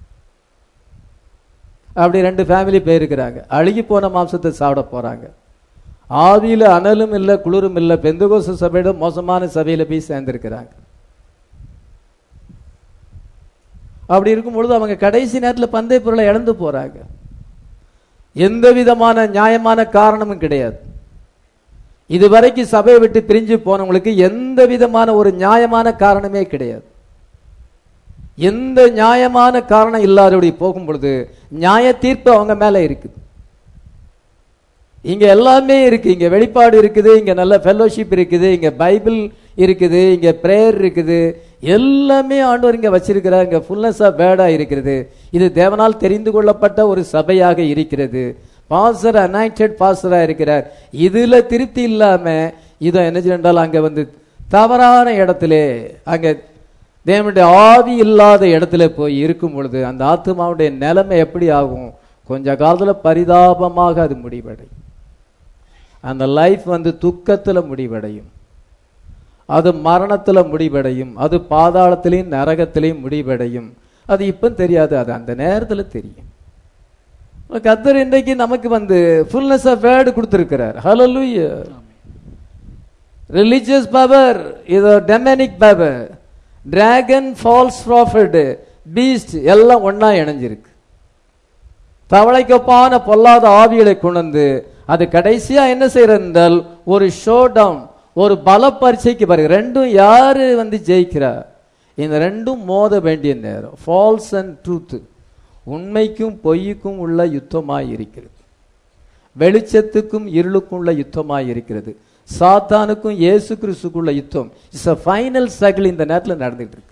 Speaker 1: அப்படி ரெண்டு ஃபேமிலி போயிருக்கிறாங்க அழுகி போன மாம்சத்தை சாப்பிட போறாங்க ஆவியில அனலும் இல்லை குளிரும் இல்லை பெந்தகோச சபையோட மோசமான சபையில போய் சேர்ந்திருக்கிறாங்க அப்படி இருக்கும் பொழுது அவங்க கடைசி நேரத்தில் பந்தய பொருளை இழந்து போறாங்க எந்த விதமான நியாயமான காரணமும் கிடையாது இதுவரைக்கும் சபையை விட்டு பிரிஞ்சு போனவங்களுக்கு எந்த விதமான ஒரு நியாயமான காரணமே கிடையாது எந்த நியாயமான காரணம் இல்லாதபடி போகும் பொழுது நியாய தீர்ப்பு அவங்க மேல இருக்குது இங்க எல்லாமே இருக்கு இங்க வெளிப்பாடு இருக்குது இங்க நல்ல ஃபெல்லோஷிப் இருக்குது இங்க பைபிள் இருக்குது இங்க பிரேயர் இருக்குது எல்லாமே ஆண்டவர் இங்க வச்சிருக்கிறார் இங்க ஃபுல்னஸ் ஆஃப் வேர்டா இருக்கிறது இது தேவனால் தெரிந்து கொள்ளப்பட்ட ஒரு சபையாக இருக்கிறது பாஸ்டர் அனாயிண்டட் பாஸ்டரா இருக்கிறார் இதுல திருப்தி இல்லாம இதை என்ன செய்யறால் அங்க வந்து தவறான இடத்திலே அங்க தேவனுடைய ஆவி இல்லாத இடத்துல போய் இருக்கும் பொழுது அந்த ஆத்மாவுடைய நிலைமை எப்படி ஆகும் கொஞ்ச காலத்துல பரிதாபமாக அது முடிவடையும் அந்த லைஃப் வந்து துக்கத்துல முடிவடையும் அது மரணத்துல முடிவடையும் அது பாதாளத்திலையும் நரகத்திலையும் முடிவடையும் அது இப்ப தெரியாது அது அந்த நேரத்துல தெரியும் கத்தர் இன்றைக்கு நமக்கு வந்து ஃபுல்னஸ் ஆஃப் வேர்டு கொடுத்திருக்கிறார் ஹalleluya ரிலிஜியஸ் பவர் இது demonic power dragon false prophet beast எல்லாம் ஒண்ணா இணைஞ்சிருக்கு தவளைக்கொப்பான பொல்லாத ஆவிகளை கொண்டு அது கடைசியா என்ன செய்யறது என்றால் ஒரு ஷோ டவுன் ஒரு பல பரீட்சைக்கு பாருங்க ரெண்டும் யாரு வந்து ஜெயிக்கிறா இந்த ரெண்டும் மோத வேண்டிய நேரம் ஃபால்ஸ் அண்ட் ட்ரூத் உண்மைக்கும் பொய்யுக்கும் உள்ள யுத்தமாய் இருக்கிறது வெளிச்சத்துக்கும் இருளுக்கும் உள்ள யுத்தமாய் இருக்கிறது சாத்தானுக்கும் இயேசு கிறிஸ்துக்குள்ள யுத்தம் இட்ஸ் அ ஃபைனல் ஸ்ட்ரகிள் இந்த நேரத்தில் நடந்துட்டு இருக்கு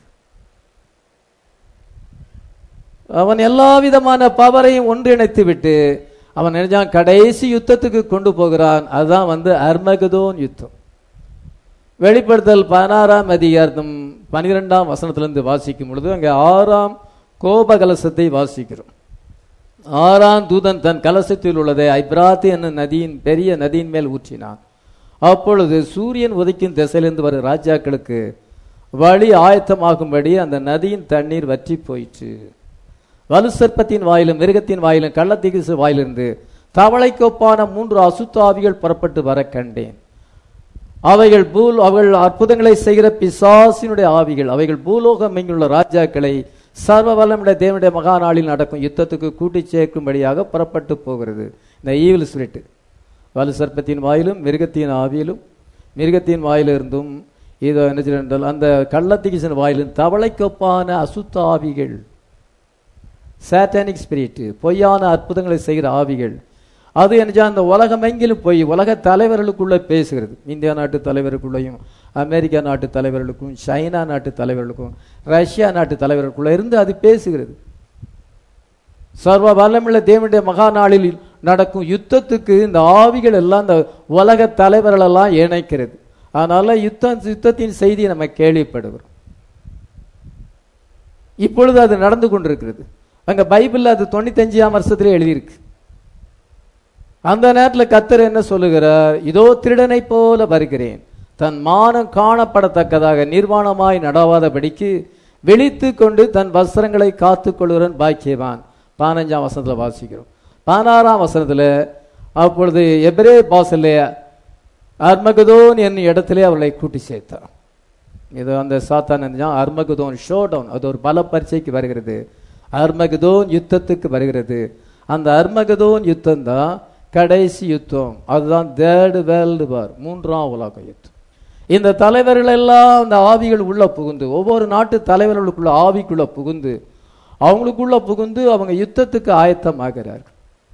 Speaker 1: அவன் எல்லா விதமான பவரையும் ஒன்றிணைத்து விட்டு அவன் நினைச்சான் கடைசி யுத்தத்துக்கு கொண்டு போகிறான் அதுதான் வந்து அர்மகதோன் யுத்தம் வெளிப்படுத்தல் பதினாறாம் அதிகாரம் பனிரெண்டாம் வசனத்திலிருந்து வாசிக்கும் பொழுது அங்கே ஆறாம் கோப கலசத்தை வாசிக்கிறோம் ஆறாம் தூதன் தன் கலசத்தில் உள்ளதை ஐப்ராத்தி என்னும் நதியின் பெரிய நதியின் மேல் ஊற்றினான் அப்பொழுது சூரியன் உதைக்கும் திசையிலிருந்து வரும் ராஜாக்களுக்கு வழி ஆயத்தமாகும்படி அந்த நதியின் தண்ணீர் வற்றி போயிற்று வலுசற்பத்தின் வாயிலும் மிருகத்தின் வாயிலும் கள்ளத்திகிசு வாயிலிருந்து தவளைக்கொப்பான மூன்று அசுத்தாவிகள் புறப்பட்டு வர கண்டேன் அவைகள் பூல் அவர்கள் அற்புதங்களை செய்கிற பிசாசினுடைய ஆவிகள் அவைகள் பூலோகம் எங்குள்ள ராஜாக்களை சர்வ வல்லமுடைய தேவனுடைய மகா நாளில் நடக்கும் யுத்தத்துக்கு கூட்டி சேர்க்கும்படியாக புறப்பட்டு போகிறது இந்த ஈவில் ஸ்பிரிட் வலு சர்ப்பத்தின் வாயிலும் மிருகத்தின் ஆவியிலும் மிருகத்தின் வாயிலிருந்தும் இதோ என்ன செய்ய என்றால் அந்த கள்ளத்திகிசன் வாயிலும் தவளைக்கொப்பான அசுத்த ஆவிகள் சாட்டானிக் ஸ்பிரிட் பொய்யான அற்புதங்களை செய்கிற ஆவிகள் அது என்ன அந்த உலகம் எங்கிலும் போய் உலக தலைவர்களுக்குள்ள பேசுகிறது இந்தியா நாட்டு தலைவருக்குள்ளேயும் அமெரிக்கா நாட்டு தலைவர்களுக்கும் சைனா நாட்டு தலைவர்களுக்கும் ரஷ்யா நாட்டு தலைவர்களுக்குள்ள இருந்து அது பேசுகிறது சர்வ வல்லமுள்ள தேவனுடைய மகா நாளில் நடக்கும் யுத்தத்துக்கு இந்த ஆவிகள் எல்லாம் இந்த உலக தலைவர்கள் எல்லாம் இணைக்கிறது அதனால யுத்தம் யுத்தத்தின் செய்தியை நம்ம கேள்விப்படுகிறோம் இப்பொழுது அது நடந்து கொண்டிருக்கிறது அங்க பைபிள்ல அது தொண்ணூத்தஞ்சாம் வருஷத்துல எழுதியிருக்கு அந்த நேரத்தில் கத்தர் என்ன சொல்லுகிறார் இதோ திருடனை போல வருகிறேன் தன் மானம் காணப்படத்தக்கதாக நிர்வாணமாய் நடவாதபடிக்கு விழித்து கொண்டு தன் வஸ்திரங்களை காத்துக் கொள்கிறன் பாக்கியவான் பதினஞ்சாம் வசனத்துல வாசிக்கிறோம் பதினாறாம் வசனத்துல அப்பொழுது எபிரே பாசல்ல அர்மகதோன் என்னும் இடத்திலே அவர்களை கூட்டி சேர்த்தார் இது அந்த சாத்தான் என்ன அர்மகதோன் ஷோ டவுன் அது ஒரு பல பரீட்சைக்கு வருகிறது அர்மகதோன் யுத்தத்துக்கு வருகிறது அந்த அர்மகதோன் யுத்தம் தான் கடைசி யுத்தம் அதுதான் தேர்டு வேர்ல்டு வார் மூன்றாம் உலக யுத்தம் இந்த தலைவர்கள் எல்லாம் அந்த ஆவிகள் உள்ள புகுந்து ஒவ்வொரு நாட்டு தலைவர்களுக்குள்ள ஆவிக்குள்ள புகுந்து அவங்களுக்குள்ள புகுந்து அவங்க யுத்தத்துக்கு ஆயத்தமாகிறார்கள்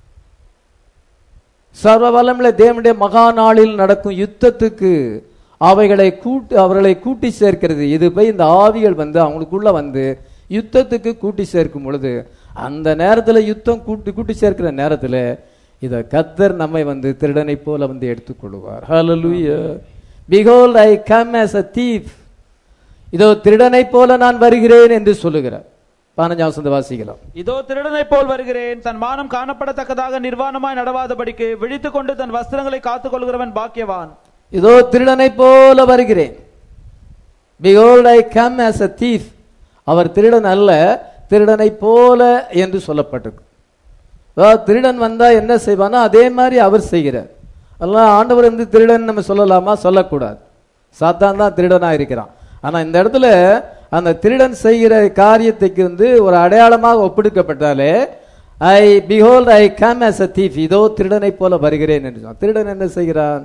Speaker 1: சர்வ வல்லமுள்ள தேவனுடைய மகா நாளில் நடக்கும் யுத்தத்துக்கு அவைகளை கூட்டி அவர்களை கூட்டி சேர்க்கிறது இது போய் இந்த ஆவிகள் வந்து அவங்களுக்குள்ள வந்து யுத்தத்துக்கு கூட்டி சேர்க்கும் பொழுது அந்த நேரத்துல யுத்தம் கூட்டி கூட்டி சேர்க்கிற நேரத்துல இத கத்தர் நம்மை வந்து திருடனை போல வந்து எடுத்துக்கொள்வார் ஹalleluya behold i come as a thief இதோ திருடனை போல நான் வருகிறேன் என்று சொல்லுகிறார் பதினஞ்சாம் வசந்த வாசிக்கலாம்
Speaker 2: இதோ திருடனைப் போல் வருகிறேன் தன் மானம் காணப்படத்தக்கதாக நிர்வாணமாய் நடவாதபடிக்கு விழித்துக் கொண்டு தன் வஸ்திரங்களை காத்துக் கொள்கிறவன் பாக்கியவான்
Speaker 1: இதோ திருடனை போல வருகிறேன் behold i come as a thief அவர் திருடன் அல்ல திருடனை போல என்று சொல்லப்பட்டிருக்கு அதாவது திருடன் வந்தா என்ன செய்வானா அதே மாதிரி அவர் செய்கிறார் அதெல்லாம் ஆண்டவர் வந்து திருடன் நம்ம சொல்லலாமா சொல்லக்கூடாது சாத்தான் தான் திருடனா இருக்கிறான் ஆனா இந்த இடத்துல அந்த திருடன் செய்கிற காரியத்துக்கு வந்து ஒரு அடையாளமாக ஒப்பிடுக்கப்பட்டாலே I behold I come as a thief இதோ திருடனை போல வருகிறேன் என்று சொன்னான் திருடன் என்ன செய்கிறான்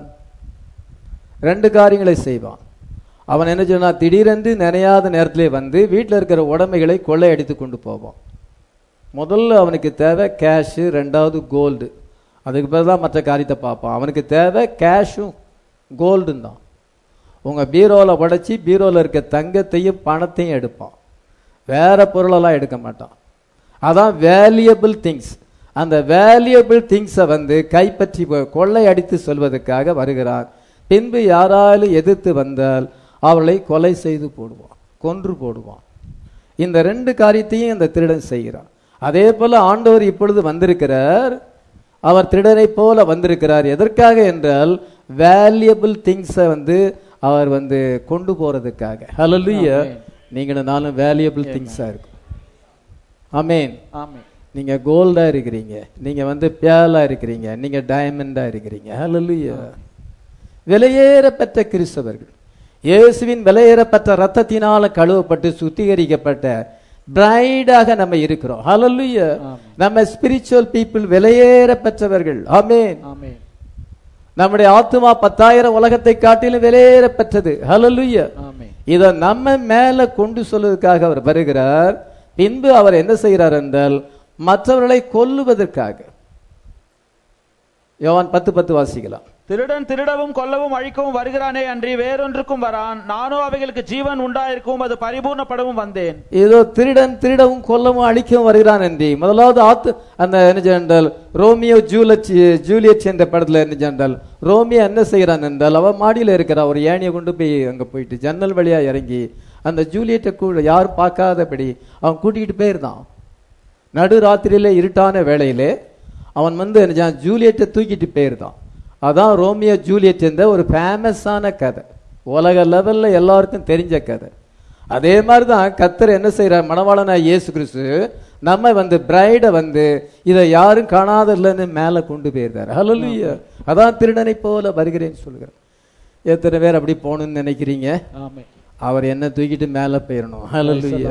Speaker 1: ரெண்டு காரியங்களை செய்வான் அவன் என்ன சொன்னா திடீரென்று நினையாத நேரத்திலே வந்து வீட்டில் இருக்கிற உடைமைகளை கொள்ளையடித்து கொண்டு போவான் முதல்ல அவனுக்கு தேவை கேஷு ரெண்டாவது கோல்டு அதுக்கு பிறகு தான் மற்ற காரியத்தை பார்ப்பான் அவனுக்கு தேவை கேஷும் கோல்டும் தான் உங்கள் பீரோவில் உடைச்சி பீரோவில் இருக்க தங்கத்தையும் பணத்தையும் எடுப்பான் வேற பொருளெல்லாம் எடுக்க மாட்டான் அதான் வேல்யூபிள் திங்ஸ் அந்த வேல்யூபிள் திங்ஸை வந்து கைப்பற்றி கொ- கொள்ளையடித்து சொல்வதற்காக வருகிறான் பின்பு யாராலும் எதிர்த்து வந்தால் அவளை கொலை செய்து போடுவான் கொன்று போடுவான் இந்த ரெண்டு காரியத்தையும் இந்த திருடன் செய்கிறான் அதே போல ஆண்டவர் இப்பொழுது வந்திருக்கிறார் அவர் திருடனை போல வந்திருக்கிறார் எதற்காக என்றால் வேல்யூபிள் திங்ஸை வந்து அவர் வந்து கொண்டு போறதுக்காக ஹalleluya நீங்களும் நானும் வேல்யூபிள் திங்ஸா இருக்கும் ஆமென்
Speaker 2: ஆமென்
Speaker 1: நீங்க கோல்டா இருக்கிறீங்க நீங்க வந்து பியாலா இருக்கிறீங்க நீங்க டைமண்டா இருக்கிறீங்க ஹalleluya விலையேறப்பெற்ற கிறிஸ்தவர்கள் இயேசுவின் விலையேறப்பட்ட ரத்தத்தினால கழுவப்பட்டு சுத்திகரிக்கப்பட்ட பிரைடாக நம்ம இருக்கிறோம் ஹalleluya நம்ம ஸ்பிரிச்சுவல் பீப்புள் விலையேறப்பெற்றவர்கள் ஆமென்
Speaker 2: ஆமென்
Speaker 1: நம்முடைய ஆத்துமா பத்தாயிரம் உலகத்தை காட்டிலும் விலையேறப்பெற்றது ஹalleluya
Speaker 2: ஆமென்
Speaker 1: இத நம்ம மேல கொண்டு சொல்வதற்காக அவர் வருகிறார் பின்பு அவர் என்ன செய்கிறார் என்றால் மற்றவர்களை கொல்லுவதற்காக யோவான் பத்து பத்து வாசிக்கலாம்
Speaker 2: திருடன் திருடவும் கொல்லவும் அழிக்கவும் வருகிறானே அன்றி வேறொன்றுக்கும் வரான் நானோ அவைகளுக்கு ஜீவன் உண்டாயிருக்கும் அது பரிபூர்ணப்படவும் வந்தேன்
Speaker 1: ஏதோ திருடன் திருடவும் கொல்லவும் அழிக்கவும் வருகிறான் என்று முதலாவது ஆத்து அந்த என்ன என்றால் ரோமியோ ஜூலட் ஜூலியட் என்ற படத்துல என்ன என்றால் ரோமியோ என்ன செய்கிறான் என்றால் அவன் மாடியில இருக்கிறா ஒரு ஏணியை கொண்டு போய் அங்க போயிட்டு ஜன்னல் வழியா இறங்கி அந்த ஜூலியட்டை கூட யாரும் பார்க்காதபடி அவன் கூட்டிகிட்டு போயிருந்தான் நடு ராத்திரியில இருட்டான வேளையிலே அவன் வந்து என்ன செய்றான், ஜூலியட்டை தூக்கிட்டு போயிருந்தான் அதான் ரோமியோ ஜூலியட் என்ற ஒரு ஃபேமஸான கதை உலக லெவல்ல எல்லாருக்கும் தெரிஞ்ச கதை அதே மாதிரி தான் கத்தர் என்ன செய்யறார் மணவாளனா இயேசு கிறிஸ்து நம்ம வந்து பிரைடை வந்து இதை யாரும் காணாதில்லன்னு மேலே கொண்டு போயிருந்தார் ஹalleluya அதான் திருடனை போல வருகிறேன்னு சொல்லுகிறார் எத்தனை பேர் அப்படி போகணும்னு நினைக்கிறீங்க
Speaker 2: ஆமென்
Speaker 1: அவர் என்ன தூக்கிட்டு மேலே போயிடணும் ஹalleluya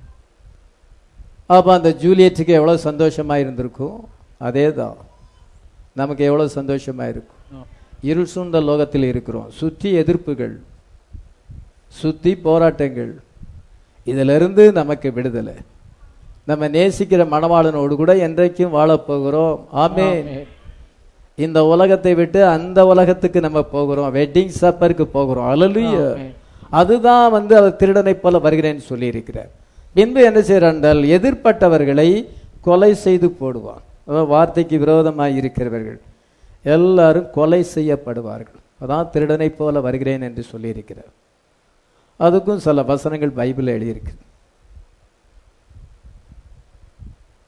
Speaker 1: அப்போ அந்த ஜூலியட்டுக்கு எவ்வளோ சந்தோஷமா இருந்திருக்கும் அதே தான் நமக்கு எவ்வளோ சந்தோஷமா இருக்கும் இருள் சூழ்ந்த லோகத்தில் இருக்கிறோம் சுற்றி எதிர்ப்புகள் சுத்தி போராட்டங்கள் இதிலிருந்து நமக்கு விடுதலை நம்ம நேசிக்கிற மணவாளனோடு கூட என்றைக்கும் வாழப் போகிறோம் ஆமென் இந்த உலகத்தை விட்டு அந்த உலகத்துக்கு நம்ம போகிறோம் வெட்டிங் சப்பருக்கு போகிறோம் அலலுய
Speaker 2: ஆமென்.
Speaker 1: அதுதான் வந்து அவர் திருடனை போல வருகிறேன்னு சொல்லி இருக்கிறார் பின்பு என்ன செய்யறால் எதிர்ப்பட்டவர்களை கொலை செய்து போடுவான் அதாவது வார்த்தைக்கு விரோதமாய் இருக்கிறவர்கள் எல்லாரும் கொலை செய்யப்படுவார்கள் அதான் திருடனை போல வருகிறேன் என்று சொல்லியிருக்கிறார் அதுக்கும் சில வசனங்கள் பைபிளில் எழுதியிருக்கு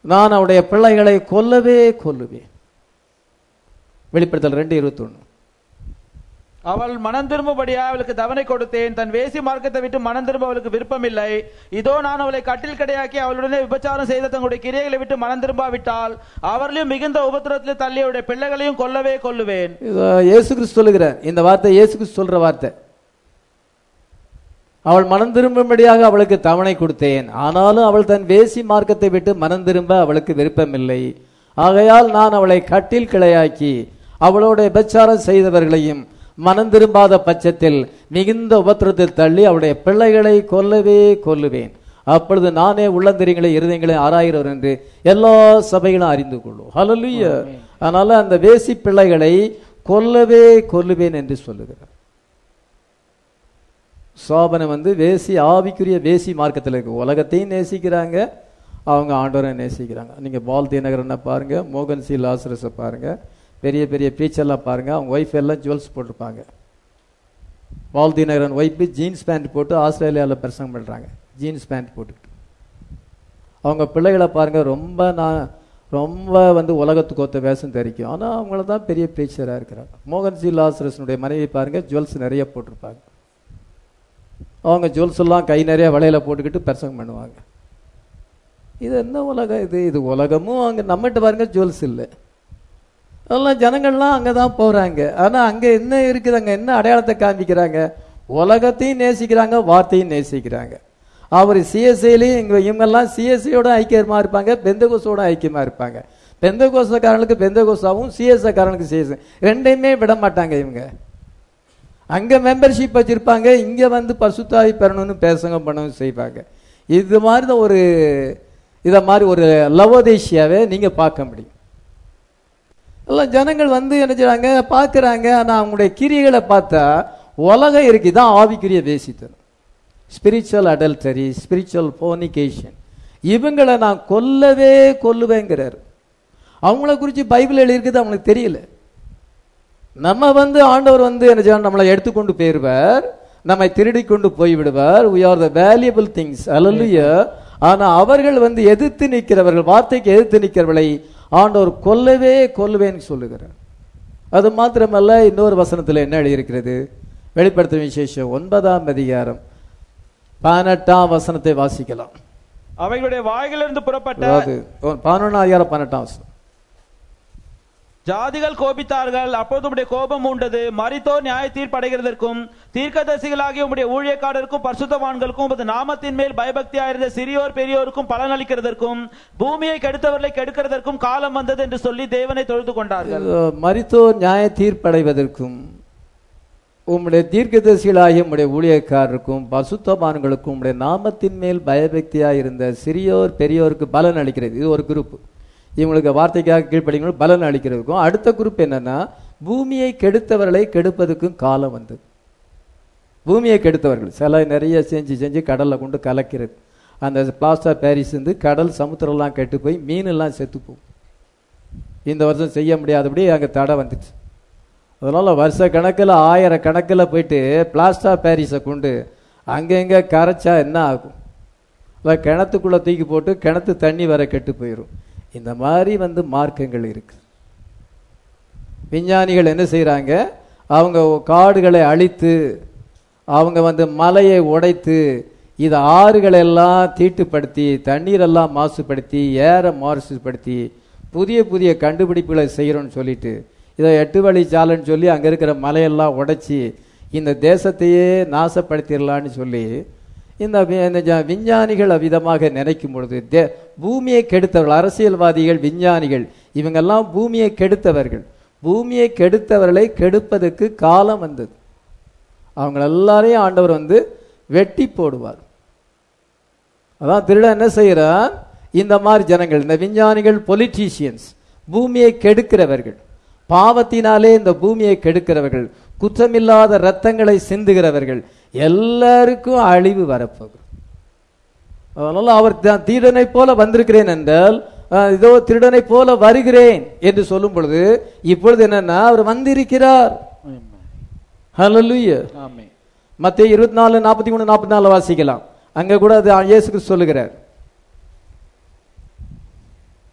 Speaker 1: நான் அவருடைய பிள்ளைகளை கொல்லவே கொல்லுவேன் வெளிப்படுத்தல் ரெண்டு இருபத்தொன்னு
Speaker 2: அவள் மனம் திரும்பும்படியா அவளுக்கு தவணை கொடுத்தேன் தன் வேசி மார்க்கத்தை விட்டு மனம் திரும்ப அவளுக்கு விருப்பமில்லை இதோ நான் அவளை கட்டில் கடையாக்கி அவளுடனே விபச்சாரம் செய்த தங்களுடைய கிரியைகளை விட்டு மனம் திரும்பாவிட்டால் அவர்களையும் மிகுந்த உபத்திரத்தில் தள்ளி அவருடைய பிள்ளைகளையும் கொல்லவே கொல்லுவேன்
Speaker 1: இது இயேசு கிறிஸ்து சொல்லுகிறார் இந்த வார்த்தை இயேசு கிறிஸ்து சொல்ற வார்த்தை அவள் மனம் திரும்பும்படியாக அவளுக்கு தவணை கொடுத்தேன் ஆனாலும் அவள் தன் வேசி மார்க்கத்தை விட்டு மனம் திரும்ப அவளுக்கு விருப்பமில்லை ஆகையால் நான் அவளை கட்டில் கிளையாக்கி அவளோட விபச்சாரம் செய்தவர்களையும் மனம் திரும்பாத பட்சத்தில் மிகுந்த உபத்திரத்தில் தள்ளி அவளுடைய பிள்ளைகளை கொல்லவே கொல்லுவேன் அப்பொழுது நானே உள்ளந்தரியங்களை இருதயங்களை ஆராயிறவர் என்று எல்லா சபைகளும் அறிந்து கொள்ளும் ஹalleluya அதனால அந்த வேசி பிள்ளைகளை கொல்லவே கொல்லுவேன் என்று சொல்லுகிறார் சோபனை வந்து வேசி ஆவிக்குரிய வேசி மார்க்கத்தில் இருக்கு உலகத்தையும் நேசிக்கிறாங்க அவங்க ஆண்டவரை நேசிக்கிறாங்க நீங்க பால் தினகரனை பாருங்க மோகன் சி லாசரஸை பாருங்க பெரிய பெரிய பீச்செல்லாம் பாருங்க அவங்க ஒய்ஃப் எல்லாம் ஜுவல்ஸ் போட்டிருப்பாங்க Paul Dhinakaran wife jeans pant போட்டு ஆஸ்திரேலியாவில் பிரசங்கம் பண்றாங்க ஜீன்ஸ் பேண்ட் போட்டுக்கிட்டு அவங்க பிள்ளைகளை பாருங்க ரொம்ப நான் ரொம்ப வந்து உலகத்துக்கு ஒத்த வேஷம் தெரிக்கும் ஆனால் அவங்கள தான் பெரிய பிரீச்சராக இருக்கிறாங்க மோகன் சி லாசரஸனுடைய மனைவி பாருங்க ஜுவல்ஸ் நிறைய போட்டிருப்பாங்க அவங்க ஜுவல்ஸ் எல்லாம் கை நிறைய வளையல போட்டுக்கிட்டு பிரசங்கம் பண்ணுவாங்க இது என்ன உலகம் இது இது உலகமும் அங்கே நம்மகிட்ட பாருங்க ஜுவல்ஸ் இல்லை அதெல்லாம் ஜனங்கள்லாம் அங்கே தான் போகிறாங்க ஆனால் அங்கே என்ன இருக்குது அங்கே என்ன அடையாளத்தை காமிக்கிறாங்க உலகத்தையும் நேசிக்கிறாங்க வார்த்தையும் நேசிக்கிறாங்க அவர் சிஎஸ்ஐலையும் இங்கே இவங்கெல்லாம் சிஎஸ்ஐயோட ஐக்கியமாக இருப்பாங்க பெந்தகோஸோட ஐக்கியமாக இருப்பாங்க பெந்தகோசக்காரனுக்கு பெந்தகோசாவும் சிஎஸ்ஐக்காரனுக்கு சிஎஸ்ஐ ரெண்டையுமே விட மாட்டாங்க இவங்க அங்க மெம்பர்ஷிப் வச்சிருப்பாங்க இங்க வந்து பசுத்தாவி பெறணும்னு பேசங்க பண்ணவும் செய்வாங்க இது மாதிரி தான் ஒரு இத மாதிரி ஒரு லவோதேஷியாவே நீங்க பார்க்க முடியும் எல்லாம் ஜனங்கள் வந்து என்ன செய்றாங்க பார்க்கறாங்க ஆனா அவங்களுடைய கிரியைகளை பார்த்தா உலகம் இருக்கு இதான் ஆவிக்குரிய வேசித்தனம் ஸ்பிரிச்சுவல் அடல்டரி ஸ்பிரிச்சுவல் போனிகேஷன் இவங்களை நான் கொல்லவே கொல்லுவேங்கிறார் அவங்கள குறித்து பைபிள் எழுதியிருக்குது அவங்களுக்கு தெரியல நம்ம வந்து ஆண்டவர் வந்து என்ன செய்வார் நம்மளை எடுத்துக்கொண்டு போயிருவார் நம்மை திருடி கொண்டு போய்விடுவார் we are the valuable things அல்லலுயா ஆனா அவர்கள் வந்து எதிர்த்து நிற்கிறவர்கள் வார்த்தைக்கு எதிர்த்து நிற்கிறவர்களை ஆண்டவர் கொல்லவே கொல்லுவேன்னு சொல்லுகிறார் அது மாத்திரமல்ல இன்னொரு வசனத்துல என்ன எழுதியிருக்கிறது வெளிப்படுத்தும் விசேஷம் ஒன்பதாம் அதிகாரம் பதினெட்டாம் வசனத்தை வாசிக்கலாம்
Speaker 2: அவைகளுடைய வாய்களிலிருந்து புறப்பட்ட
Speaker 1: அதாவது பதினொன்றாம் அதிகாரம் பதினெட்டாம் வசனம்
Speaker 2: ஜாதிகள் கோபித்தார்கள் அப்போது உம்முடைய கோபம் உண்டது மரித்தோர் நியாய தீர்ப்படைகிறதற்கும் தீர்க்கதரிசிகளாகிய உம்முடைய ஊழியக்காரருக்கும் பரிசுத்தவான்களுக்கும் உமது நாமத்தின் மேல் பயபக்தியாயிருந்த சிறியோர் பெரியோருக்கும் பலனளிக்கிறதற்கும் பூமியை கெடுத்தவர்களை கெடுக்கிறதற்கும் காலம் வந்தது என்று சொல்லி தேவனை தொழுது கொண்டார்கள்
Speaker 1: மரித்தோர் நியாய தீர்ப்படைவதற்கும் உம்முடைய தீர்க்கதரிசிகளாகிய உம்முடைய ஊழியக்காரருக்கும் பசுத்தபான்களுக்கும் உம்முடைய நாமத்தின் மேல் பயபக்தியாக இருந்த சிறியோர் பெரியோருக்கு பலன் அளிக்கிறது இது ஒரு குரூப் இவங்களுக்கு வார்த்தைக்காக கீழ்ப்படிங்களும் பலன் அளிக்கிறதுக்கும் அடுத்த குரூப் என்னன்னா பூமியை கெடுத்தவர்களை கெடுப்பதற்கும் காலம் வந்தது பூமியை கெடுத்தவர்கள் சில நிறைய செஞ்சு செஞ்சு கடல்ல கொண்டு கலக்கிறது அந்த பிளாஸ்டா பாரிஸ் வந்து கடல் சமுத்திரம்லாம் கெட்டு போய் மீனெல்லாம் செத்து போகும் இந்த வருஷம் செய்ய முடியாதபடி அங்கே தடை வந்துச்சு அதனால வருஷ கணக்கில் ஆயிரம் கணக்கில் போயிட்டு பிளாஸ்டா பாரிஸை கொண்டு அங்கங்க கரைச்சா என்ன ஆகும் இல்லை கிணத்துக்குள்ள தூக்கி போட்டு கிணத்து தண்ணி வர கெட்டு போயிடும் இந்த மாதிரி வந்து மார்க்கங்கள் இருக்கு விஞ்ஞானிகள் என்ன செய்றாங்க அவங்க காடுகளை அழித்து அவங்க வந்து மலையை உடைத்து இது ஆறுகளை எல்லாம் தீட்டுப்படுத்தி தண்ணீரெல்லாம் மாசுபடுத்தி ஏற மாசுபடுத்தி புதிய புதிய கண்டுபிடிப்புகளை செய்கிறோன்னு சொல்லிட்டு இதை எட்டு வழி சாலைன்னு சொல்லி அங்கே இருக்கிற மலையெல்லாம் உடைச்சி இந்த தேசத்தையே நாசப்படுத்திடலான்னு சொல்லி இந்த வி- இந்த ஜ- விஞ்ஞானிகள் அவ்விதமாக நினைக்கும் பொழுது தே பூமியை கெடுத்தவர்கள் அரசியல்வாதிகள் விஞ்ஞானிகள் இவங்கெல்லாம் பூமியை கெடுத்தவர்கள் பூமியை கெடுத்தவர்களை கெடுப்பதற்கு காலம் வந்தது அவங்க எல்லாரையும் ஆண்டவர் வந்து வெட்டி போடுவார் அதான் திருடன் என்ன செய்யறான் இந்த மாதிரி ஜனங்கள் இந்த விஞ்ஞானிகள் பொலிட்டீஷியன்ஸ் பூமியை கெடுக்கிறவர்கள் பாவத்தினாலே இந்த பூமியை கெடுக்கிறவர்கள் குற்றமில்லாத ரத்தங்களை சிந்துகிறவர்கள் எல்லாருக்கும் அழிவு வரப்போகுது அதனால அவர் தான் திருடனை போல வந்திருக்கிறேன் என்றால் அஹ், இதோ திருடனை போல வருகிறேன் என்று சொல்லும் பொழுது இப்பொழுது என்னன்னா அவர் வந்திருக்கிறார் ஹalleluya
Speaker 2: ஆமென்
Speaker 1: மத்திய இருபத்தி நாலு நாற்பத்தி மூணு நாற்பத்தி நாலு வாசிக்கலாம் அங்க கூட அது இயேசு கிறிஸ்து சொல்லுகிறார்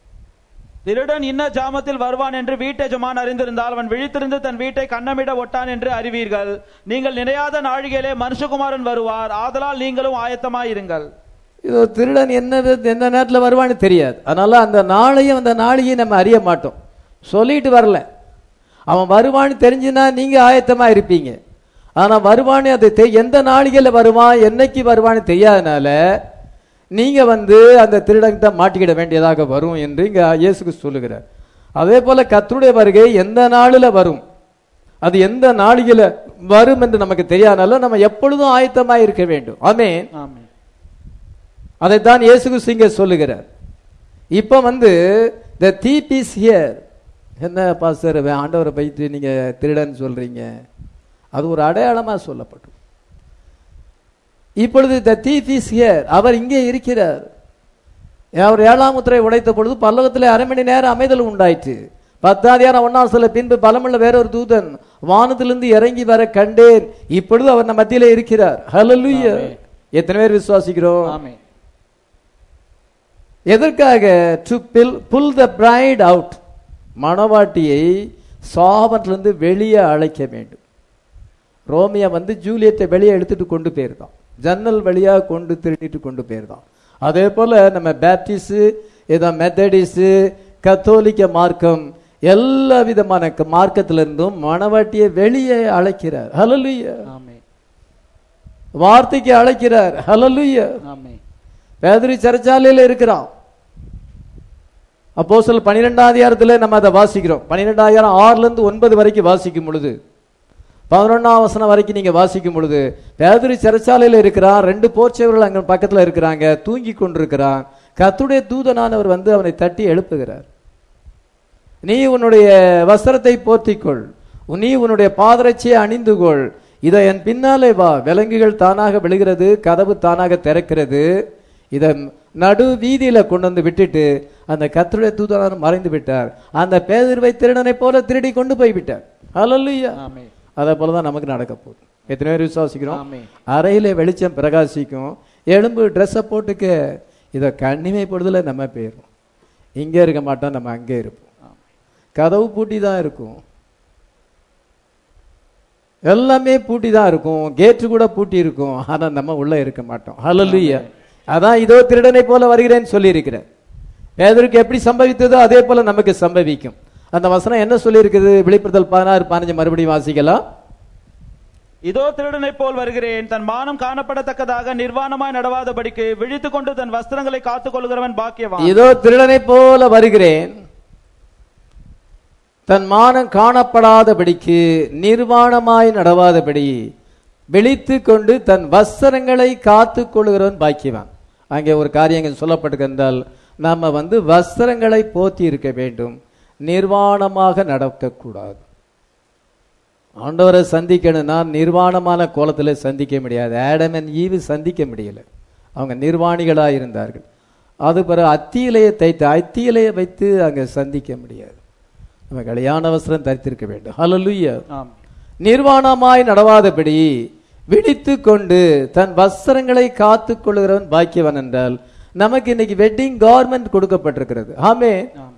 Speaker 2: திருடன் இன்ன ஜாமத்தில் வருவான் என்று வீட்டெஜமான் அறிந்திருந்தால் அவன் விழித்திருந்து தன் வீட்டை கண்ணமிட ஒட்டான் என்று அறிவீர்கள் நீங்கள் நினையாத நாழிகையிலே மனுஷகுமாரன் வருவார் ஆதலால் நீங்களும் ஆயத்தமாயிருங்கள்
Speaker 1: இது திருடன் என்ன வித- எந்த நேரத்தில் வருவான்னு தெரியாது அதனால அந்த நாளையும் அந்த நாளையும் நம்ம அறிய மாட்டோம் சொல்லிட்டு வரல அவன் வருவான்னு தெரிஞ்சுன்னா நீங்க ஆயத்தமா இருப்பீங்க ஆனா வருவான்னு அது தெ- எந்த நாளிகையில வருவான் என்னைக்கு வருவான்னு தெரியாதனால நீங்க வந்து அந்த திருடன்கிட்ட மாட்டிக்கிட வேண்டியதாக வரும் என்று இங்க இயேசுக்கு சொல்லுகிறார் அதே போல கர்த்தருடைய வருகை எந்த நாளில் வரும் அது எந்த நாளிகையில வரும் என்று நமக்கு தெரியாதனால நம்ம எப்பொழுதும் ஆயத்தமா இருக்க வேண்டும் ஆமென்
Speaker 2: ஆமென்
Speaker 1: அதைத்தான் இயேசு கிறிஸ்து இங்க சொல்லுகிறார் இப்ப வந்து த தீப் இஸ் ஹியர் என்ன பாஸ்டர் ஆண்டவரை பைத்து நீங்க திருடன் சொல்றீங்க அது ஒரு அடையாளமா சொல்லப்படும் இப்பொழுது த தீப் இஸ் ஹியர் அவர் இங்கே இருக்கிறார் அவர் ஏழாம் முத்திரை உடைத்த பொழுது பல்லவத்தில் அரை மணி நேரம் அமைதல் உண்டாயிற்று பத்தாதியான ஒன்னாம் சொல்ல பின்பு பலமுள்ள வேறொரு தூதன் வானத்திலிருந்து இறங்கி வர கண்டேன் இப்பொழுது அவர் நம்ம மத்தியிலே இருக்கிறார் ஹalleluya எத்தனை பேர் விசுவாசிக்கிறோம்
Speaker 2: ஆமென்
Speaker 1: எதற்காக to fulfil the bride out மணவாட்டியை சாபத்திலிருந்து வெளியே அழைக்க வேண்டும் ரோமியா வந்து ஜூலியத்தை வெளியே எடுத்துட்டு கொண்டு போயிருந்தான் ஜன்னல் வழியா கொண்டு திருடிட்டு கொண்டு போயிருந்தான் அதே போல நம்ம பேப்டிஸ்ட் ஏதோ மெத்தடிஸ்ட் கத்தோலிக்க மார்க்கம் எல்லா விதமான க- மார்க்கத்திலிருந்தும் மணவாட்டியை வெளியே அழைக்கிறார் ஹalleluya
Speaker 2: ஆமென்
Speaker 1: வார்த்தைக்கு அழைக்கிறார் ஹalleluya
Speaker 2: ஆமென்
Speaker 1: பேதரி சிறைச்சாலையில் இருக்கிறான் அப்போ சில பன்னிரெண்டாம் அதிகாரத்தில் நம்ம அதை வாசிக்கிறோம் பன்னிரெண்டாயிரம் ஆறுல இருந்து ஒன்பது வரைக்கும் வாசிக்கும் பொழுது பதினொன்னாம் வசனம் வரைக்கும் நீங்க வாசிக்கும் பொழுது பேதரி சிறைச்சாலையில் இருக்கிறான் ரெண்டு போர்ச்சவர்கள் அங்க பக்கத்துல இருக்கிறாங்க தூங்கி கொண்டிருக்கிறான் கத்துடைய தூதனானவர் வந்து அவனை தட்டி எழுப்புகிறார் நீ உன்னுடைய வஸ்திரத்தை போர்த்திக்கொள் நீ உன்னுடைய பாதரட்சியை அணிந்து கொள் இதை என் பின்னாலே வா விலங்குகள் தானாக விழுகிறது கதவு தானாக திறக்கிறது இதை நடு வீதியில கொண்டு வந்து விட்டுட்டு அந்த கத்தருடைய தூதனார் மறைந்து விட்டார் அந்த பேதிர்வை திருடனை போல திருடி கொண்டு போய் விட்டார் ஹalleluya
Speaker 2: ஆமென்
Speaker 1: அதே போல தான் நமக்கு நடக்க போகுது எத்தனை பேர் விசுவாசிக்கிறோம்
Speaker 2: ஆமென்
Speaker 1: அறையில வெளிச்சம் பிரகாசிக்கும் எலும்பு ட்ரெஸ்ஸை போட்டுக்க இதை கண்ணிமைப்படுதல நம்ம போயிடும் இங்கே இருக்க மாட்டோம் நம்ம அங்கே இருப்போம் கதவு பூட்டி தான் இருக்கும் எல்லாமே பூட்டி தான் இருக்கும் கேட்டு கூட பூட்டி இருக்கும் ஆனா நம்ம உள்ள இருக்க மாட்டோம் ஹalleluya அதான் இதோ திருடனை போல வருகிறேன்னு சொல்லி இருக்கிறேன் பேதருக்கு எப்படி சம்பவித்ததோ அதே போல நமக்கு சம்பவிக்கும் அந்த வசனம் என்ன சொல்லி இருக்குது வெளிப்படுத்தல் பதினாறு பதினஞ்சு மறுபடியும் வாசிக்கலாம்
Speaker 2: இதோ திருடனைப் போல் வருகிறேன் தன் மானம் காணப்படத்தக்கதாக நிர்வாணமாய் நடவாதபடிக்கு விழித்துக் கொண்டு தன் வஸ்திரங்களை காத்துக் கொள்கிறவன் பாக்கியவான்
Speaker 1: இதோ திருடனை போல வருகிறேன் தன் மானம் காணப்படாதபடிக்கு நிர்வாணமாய் நடவாதபடி விழித்து கொண்டு தன் வஸ்திரங்களை காத்து கொள்கிறவன் பாக்கியவான் அங்கே ஒரு காரியம் சொல்லப்பட்டிருக்கின்றால் நாம வந்து வஸ்திரங்களை போத்தி இருக்க வேண்டும் நிர்வாணமாக நடக்கக்கூடாது ஆண்டவரை சந்திக்கணும்னா நிர்வாணமான கோலத்தில் சந்திக்க முடியாது ஆடம் அண்ட் ஈவு சந்திக்க முடியல அவங்க நிர்வாணிகளாக இருந்தார்கள் அது பிறகு அத்தியிலையை தைத்து அத்தியிலையை வைத்து அங்கே சந்திக்க முடியாது நம்ம கல்யாண வஸ்திரம் தரித்திருக்க வேண்டும் ஹalleluya
Speaker 2: ஆமென்
Speaker 1: நிர்வாணமாய் நடவாதபடி விழித்து கொண்டு தன் வஸ்திரங்களை காத்து கொள்கிறவன் பாக்கியவன் என்றால் நமக்கு இன்னைக்கு வெட்டிங் கார்மெண்ட் கொடுக்கப்பட்டிருக்கிறது ஆமே
Speaker 2: ஆமென்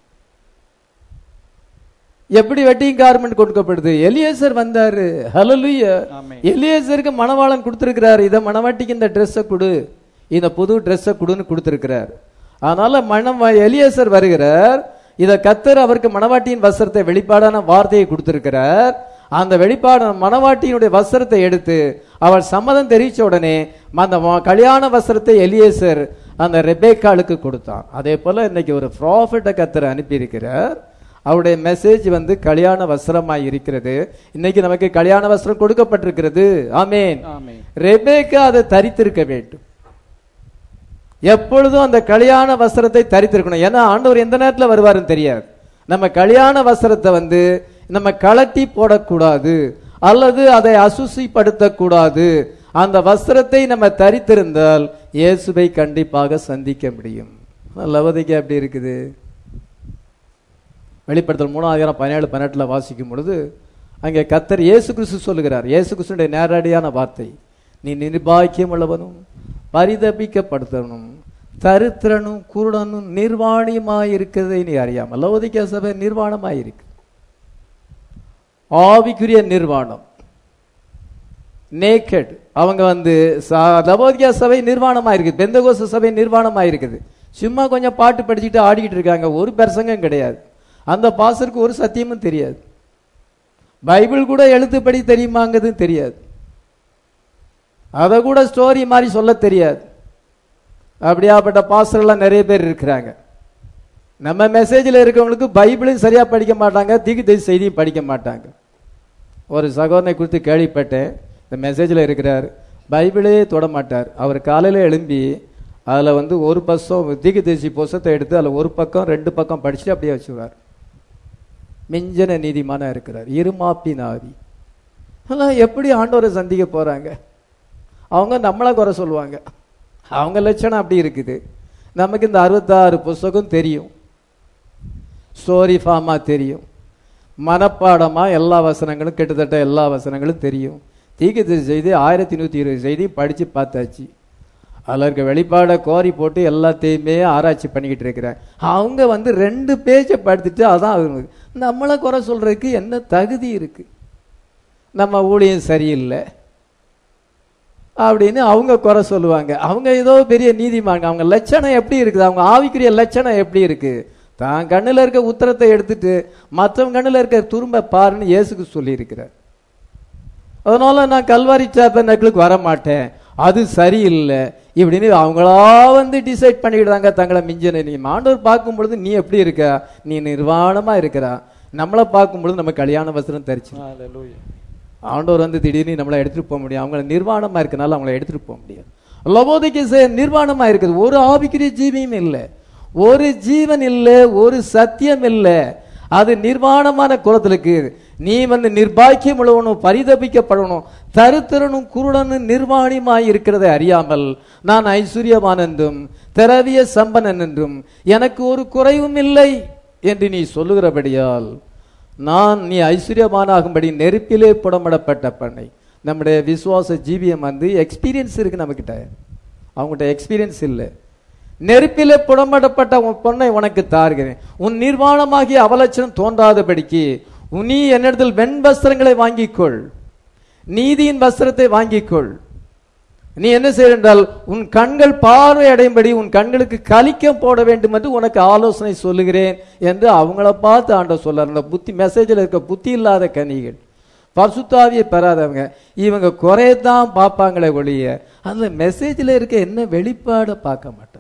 Speaker 1: எப்படி வெட்டிங் கார்மெண்ட் கொடுக்கப்படுது எலியேசர் வந்தாரு ஹalleluya
Speaker 2: ஆமென்
Speaker 1: எலியேசருக்கு மணவாளன் கொடுத்திருக்கிறார் இதை மணவாட்டிக்கு இந்த ட்ரெஸ்ஸை கொடு இந்த புது ட்ரெஸ்ஸை கொடுன்னு கொடுத்திருக்கிறார் அதனால மணம் எலியேசர் வருகிறார் இத கத்தர் அவருக்கு மணவாட்டியின் வஸ்திரத்தை வெளிப்பாடான வார்த்தையை கொடுத்திருக்கிறார் அந்த வெளிப்பாடு மணவாட்டியினுடைய வஸ்திரத்தை எடுத்து அவர் சம்மதம் தெரிவிச்ச உடனே அந்த வ- கல்யாண வஸ்திரத்தை எலியேசர் அந்த ரெபேக்காளுக்கு கொடுத்தான் அதே போல இன்னைக்கு ஒரு ப்ராஃபிட்டை கத்தர் அனுப்பியிருக்கிறார் அவருடைய மெசேஜ் வந்து கல்யாண வஸ்திரமாய் இருக்கிறது இன்னைக்கு நமக்கு கல்யாண வஸ்திரம் கொடுக்கப்பட்டிருக்கிறது ஆமேன்
Speaker 2: ஆமென்
Speaker 1: ரெபேக்கா அதை தரித்திருக்க வேண்டும் எப்பொழுதும் அந்த கல்யாண வஸ்திரத்தை தரித்திருக்கணும் ஏன்னா ஆண்டவர் எந்த நேரத்தில் வருவாருன்னு தெரியாது நம்ம கல்யாண வஸ்திரத்தை வந்து நம்ம கலட்டி போடக்கூடாது அல்லது அதை அசுசிப்படுத்தக்கூடாது அந்த வஸ்திரத்தை நம்ம தரித்திருந்தால் இயேசுவை கண்டிப்பாக சந்திக்க முடியும் லவதிக்கு அப்படி இருக்குது வெளிப்படுத்தல் மூணாயிரம் பதினேழு பதினெட்டில் வாசிக்கும் பொழுது அங்கே கத்தர் இயேசு கிறிஸ்து சொல்லுகிறார் இயேசு கிறிஸ்துடைய நேரடியான வார்த்தை நீ நிர்பாக்கியம் உள்ளவனும் பரிதபிக்கப்படுத்தவனும் தரித்திரனும் குருடனும் நிர்வாணியமாய் இருக்கிறதை நீ அறியாமல் லவோதிக்கா சபை நிர்வாணமாய் இருக்கு ஆவிக்குரிய நிர்வாணம் நேக்கட் அவங்க வந்து ச- லவோதிக்கா சபை நிர்வாணமா இருக்குது பெந்தகோச சபை நிர்வாணமா இருக்குது சும்மா கொஞ்சம் பாட்டு படிச்சுட்டு ஆடிக்கிட்டு இருக்காங்க ஒரு பிரசங்கம் கிடையாது அந்த பாசருக்கு ஒரு சத்தியமும் தெரியாது பைபிள் கூட எழுத்துப்படி தெரியுமாங்கிறது தெரியாது அதை கூட ஸ்டோரி மாதிரி சொல்ல தெரியாது அப்படியாப்பட்ட பாஸ்டர்லாம் நிறைய பேர் இருக்கிறாங்க நம்ம மெசேஜில் இருக்கவங்களுக்கு பைபிளும் சரியா படிக்க மாட்டாங்க தீக்கு செய்தியும் படிக்க மாட்டாங்க ஒரு சகோதரனை குறித்து கேள்விப்பட்டேன் இந்த மெசேஜில் இருக்கிறார் பைபிளே தொட மாட்டார் அவர் காலையில் எழும்பி அதில் வந்து ஒரு பக்கம் தீக்கு தேசி புஸ்தத்தை எடுத்து அதில் ஒரு பக்கம் ரெண்டு பக்கம் படிச்சுட்டு அப்படியே வச்சுருவார் மிஞ்சன நீதிமானா இருக்கிறார் இருமாப்பின் ஆவி அதெல்லாம் எப்படி ஆண்டவரை சந்திக்க போறாங்க அவங்க நம்மளை குறை சொல்லுவாங்க அவங்க லட்சணம் அப்படி இருக்குது நமக்கு இந்த அறுபத்தாறு புஸ்தகம் தெரியும் ஸ்டோரி ஃபார்மாக தெரியும் மனப்பாடமாக எல்லா வசனங்களும் கிட்டத்தட்ட எல்லா வசனங்களும் தெரியும் தீக்கு செய்தி ஆயிரத்தி நூற்றி இருபது செய்தி படித்து பார்த்தாச்சு அதில் இருக்க வெளிப்பாடை கோரி போட்டு எல்லாத்தையுமே ஆராய்ச்சி பண்ணிக்கிட்டு இருக்கிறேன் அவங்க வந்து ரெண்டு பேஜை படுத்துட்டு அதான் அவங்களுக்கு நம்மளை குறை சொல்றதுக்கு என்ன தகுதி இருக்கு நம்ம ஊழியம் சரியில்லை அப்படின்னு அவங்க குறை சொல்லுவாங்க அவங்க ஏதோ பெரிய நீதிமாங்க அவங்க லட்சணம் எப்படி இருக்குது அவங்க ஆவிக்குரிய லட்சணம் எப்படி இருக்கு தான் கண்ணுல இருக்க உத்தரத்தை எடுத்துட்டு மற்றவங்க கண்ணுல இருக்க துரும்ப பாருன்னு இயேசுக்கு சொல்லியிருக்கிறார் அதனால நான் கல்வாரி சாப்பனுக்கு வர மாட்டேன் அது சரியில்லை இப்படின்னு அவங்களா வந்து டிசைட் பண்ணிக்கிட்டாங்க தங்களை மிஞ்சன நீ ஆண்டவர் பார்க்கும் பொழுது நீ எப்படி இருக்க நீ நிர்வாணமா இருக்கிறா நம்மளை பார்க்கும் பொழுது நம்ம கல்யாண வஸ்திரம் தரிச்சு
Speaker 2: Hallelujah.
Speaker 1: ஆண்டவர் வந்து திடீர்னு நம்மளை எடுத்துட்டு போக முடியும் அவங்கள நிர்வாணமா இருக்கனால அவங்கள எடுத்துட்டு போக முடியாது லவோதிக்கு சே- நிர்வாணமா இருக்குது ஒரு ஆவிக்குரிய ஜீவியும் இல்லை ஒரு ஜீவன் இல்லை ஒரு சத்தியம் இல்லை அது நிர்வாணமான குலத்திலுக்கு நீ வந்து நிர்பாக்கியம் உள்ளவனும் பரிதபிக்கப்படணும் தருத்திரனும் குருடனும் நிர்வாணியமாய் இருக்கிறதை அறியாமல் நான் ஐஸ்வர்யவான் என்றும் திரவிய சம்பனன் என்றும் எனக்கு ஒரு குறைவும் இல்லை என்று நீ சொல்லுகிறபடியால் நான் நீ ஐஸ்வர்யமானாகும்படி நெருப்பிலே புடமிடப்பட்ட பண்ணை நம்முடைய விசுவாச ஜீவியம் வந்து எக்ஸ்பீரியன்ஸ் இருக்கு நம்மக்கிட்ட அவங்ககிட்ட எக்ஸ்பீரியன்ஸ் இல்லை நெருப்பிலே புடமிடப்பட்ட உன் பொண்ணை உனக்கு தாருகிறேன் உன் நிர்வாணமாகிய அவலட்சணம் தோன்றாதபடிக்கு உன் நீ என்னிடத்தில் வெண் வஸ்திரங்களை வாங்கிக்கொள் நீதியின் வஸ்திரத்தை வாங்கிக்கொள் நீ என்ன செய்ய என்றால் உன் கண்கள் பார்வை அடையும்படி உன் கண்களுக்கு கலிக்கம் போட வேண்டும் என்று உனக்கு ஆலோசனை சொல்லுகிறேன் என்று அவங்கள பார்த்து ஆண்ட சொல்றார் அந்த புத்தி மெசேஜில் இருக்க புத்தி இல்லாத கனிகள் பரிசுத்தாவியை பெறாதவங்க இவங்க குறையத்தான் பார்ப்பாங்களே ஒழிய அந்த மெசேஜில் இருக்க என்ன வெளிப்பாடை பார்க்க மாட்டாங்க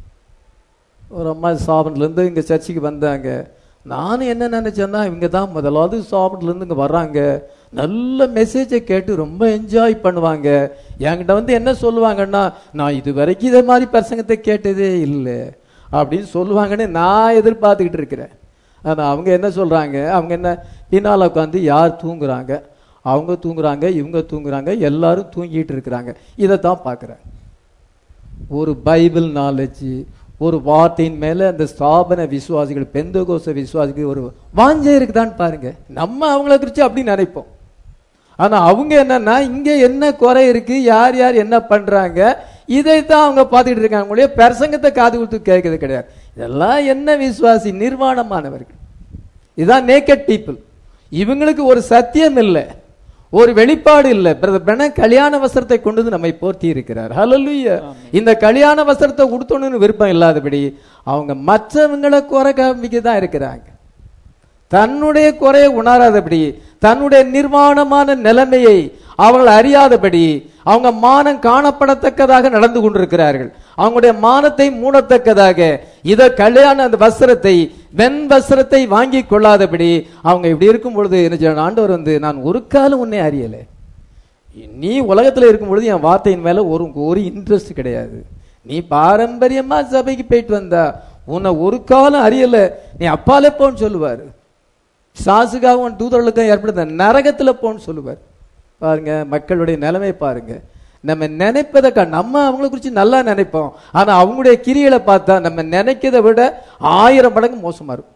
Speaker 1: ஒரு அம்மா சாப்பிட்லேருந்து இங்கே சர்ச்சுக்கு வந்தாங்க நானும் என்ன நினைச்சேன்னா இவங்க தான் முதலாவது சாப்பிட்லேருந்து இங்கே வர்றாங்க நல்ல மெசேஜை கேட்டு ரொம்ப என்ஜாய் பண்ணுவாங்க என்கிட்ட வந்து என்ன சொல்லுவாங்கன்னா நான் இது வரைக்கும் இதே மாதிரி பிரசங்கத்தை கேட்டதே இல்லை அப்படின்னு சொல்லுவாங்கன்னு நான் எதிர்பார்த்துக்கிட்டு இருக்கிறேன் ஆனால் அவங்க என்ன சொல்றாங்க அவங்க என்ன பின்னால் உட்காந்து யார் தூங்குறாங்க அவங்க தூங்குறாங்க இவங்க தூங்குறாங்க எல்லாரும் தூங்கிட்டு இருக்கிறாங்க இதைத்தான் பார்க்குறேன் ஒரு பைபிள் நாலேஜ் ஒரு வார்த்தையின் மேல அந்த ஸ்தாபன விசுவாசிகள் பெந்தகோச விசுவாசிகள் ஒரு வாஞ்சை இருக்குதான்னு பாருங்க நம்ம அவங்கள குறித்து அப்படி நினைப்போம் ஆனா அவங்க என்னன்னா இங்க என்ன குறை இருக்கு யார் யார் என்ன பண்றாங்க இதைத்தான் அவங்க பார்த்துக்கிட்டு இருக்காங்க ஒழிய பிரசங்கத்தை காது கொடுத்து கேட்கறது கிடையாது இதெல்லாம் என்ன விசுவாசி நிர்வாணமானவர்கள் இதுதான் நேக்கட் பீப்புள் இவங்களுக்கு ஒரு சத்தியம் இல்லை ஒரு வெளிப்பாடு இல்லை பிரதர் பென கல்யாண வஸ்திரத்தை கொண்டு வந்து நம்மை போர்த்தி இருக்கிறார் ஹalleluya இந்த கல்யாண வஸ்திரத்தை உடுத்தணும்னு விருப்பம் இல்லாதபடி அவங்க மற்றவங்களை குறை காமிக்க தான் இருக்கிறாங்க தன்னுடைய குறையை உணராதபடி தன்னுடைய நிர்வாணமான நிலைமையை அவர்கள் அறியாதபடி அவங்க மானம் காணப்படத்தக்கதாக நடந்து கொண்டிருக்கிறார்கள் அவங்களுடைய மானத்தை மூடத்தக்கதாக இத கல்யாண அந்த வஸ்திரத்தை வெண் வஸ்திரத்தை வாங்கி கொள்ளாதபடி அவங்க இப்படி இருக்கும் பொழுது என்ன செய்யணும்? ஆண்டவர் வந்து நான் ஒரு காலம் உன்னை அறியலை நீ உலகத்துல இருக்கும் பொழுது என் வார்த்தையின் மேல ஒரு ஒரு இன்ட்ரெஸ்ட் கிடையாது நீ பாரம்பரியமா சபைக்கு போயிட்டு வந்தா உன்னை ஒரு காலம் அறியல நீ அப்பாலே போன்னு சொல்லுவாரு சாசுகாவும் தூதர்களுக்கும் ஏற்படுத்த நரகத்துல போன்னு சொல்லுவார் பாருங்க மக்களுடைய நிலைமை பாருங்க நம்ம நினைப்பதை கா- நம்ம அவங்கள குறித்து நல்லா நினைப்போம் ஆனா அவங்களுடைய கிரிகளை பார்த்தா நம்ம நினைக்கிறதை விட ஆயிரம் மடங்கு மோசமா இருக்கும்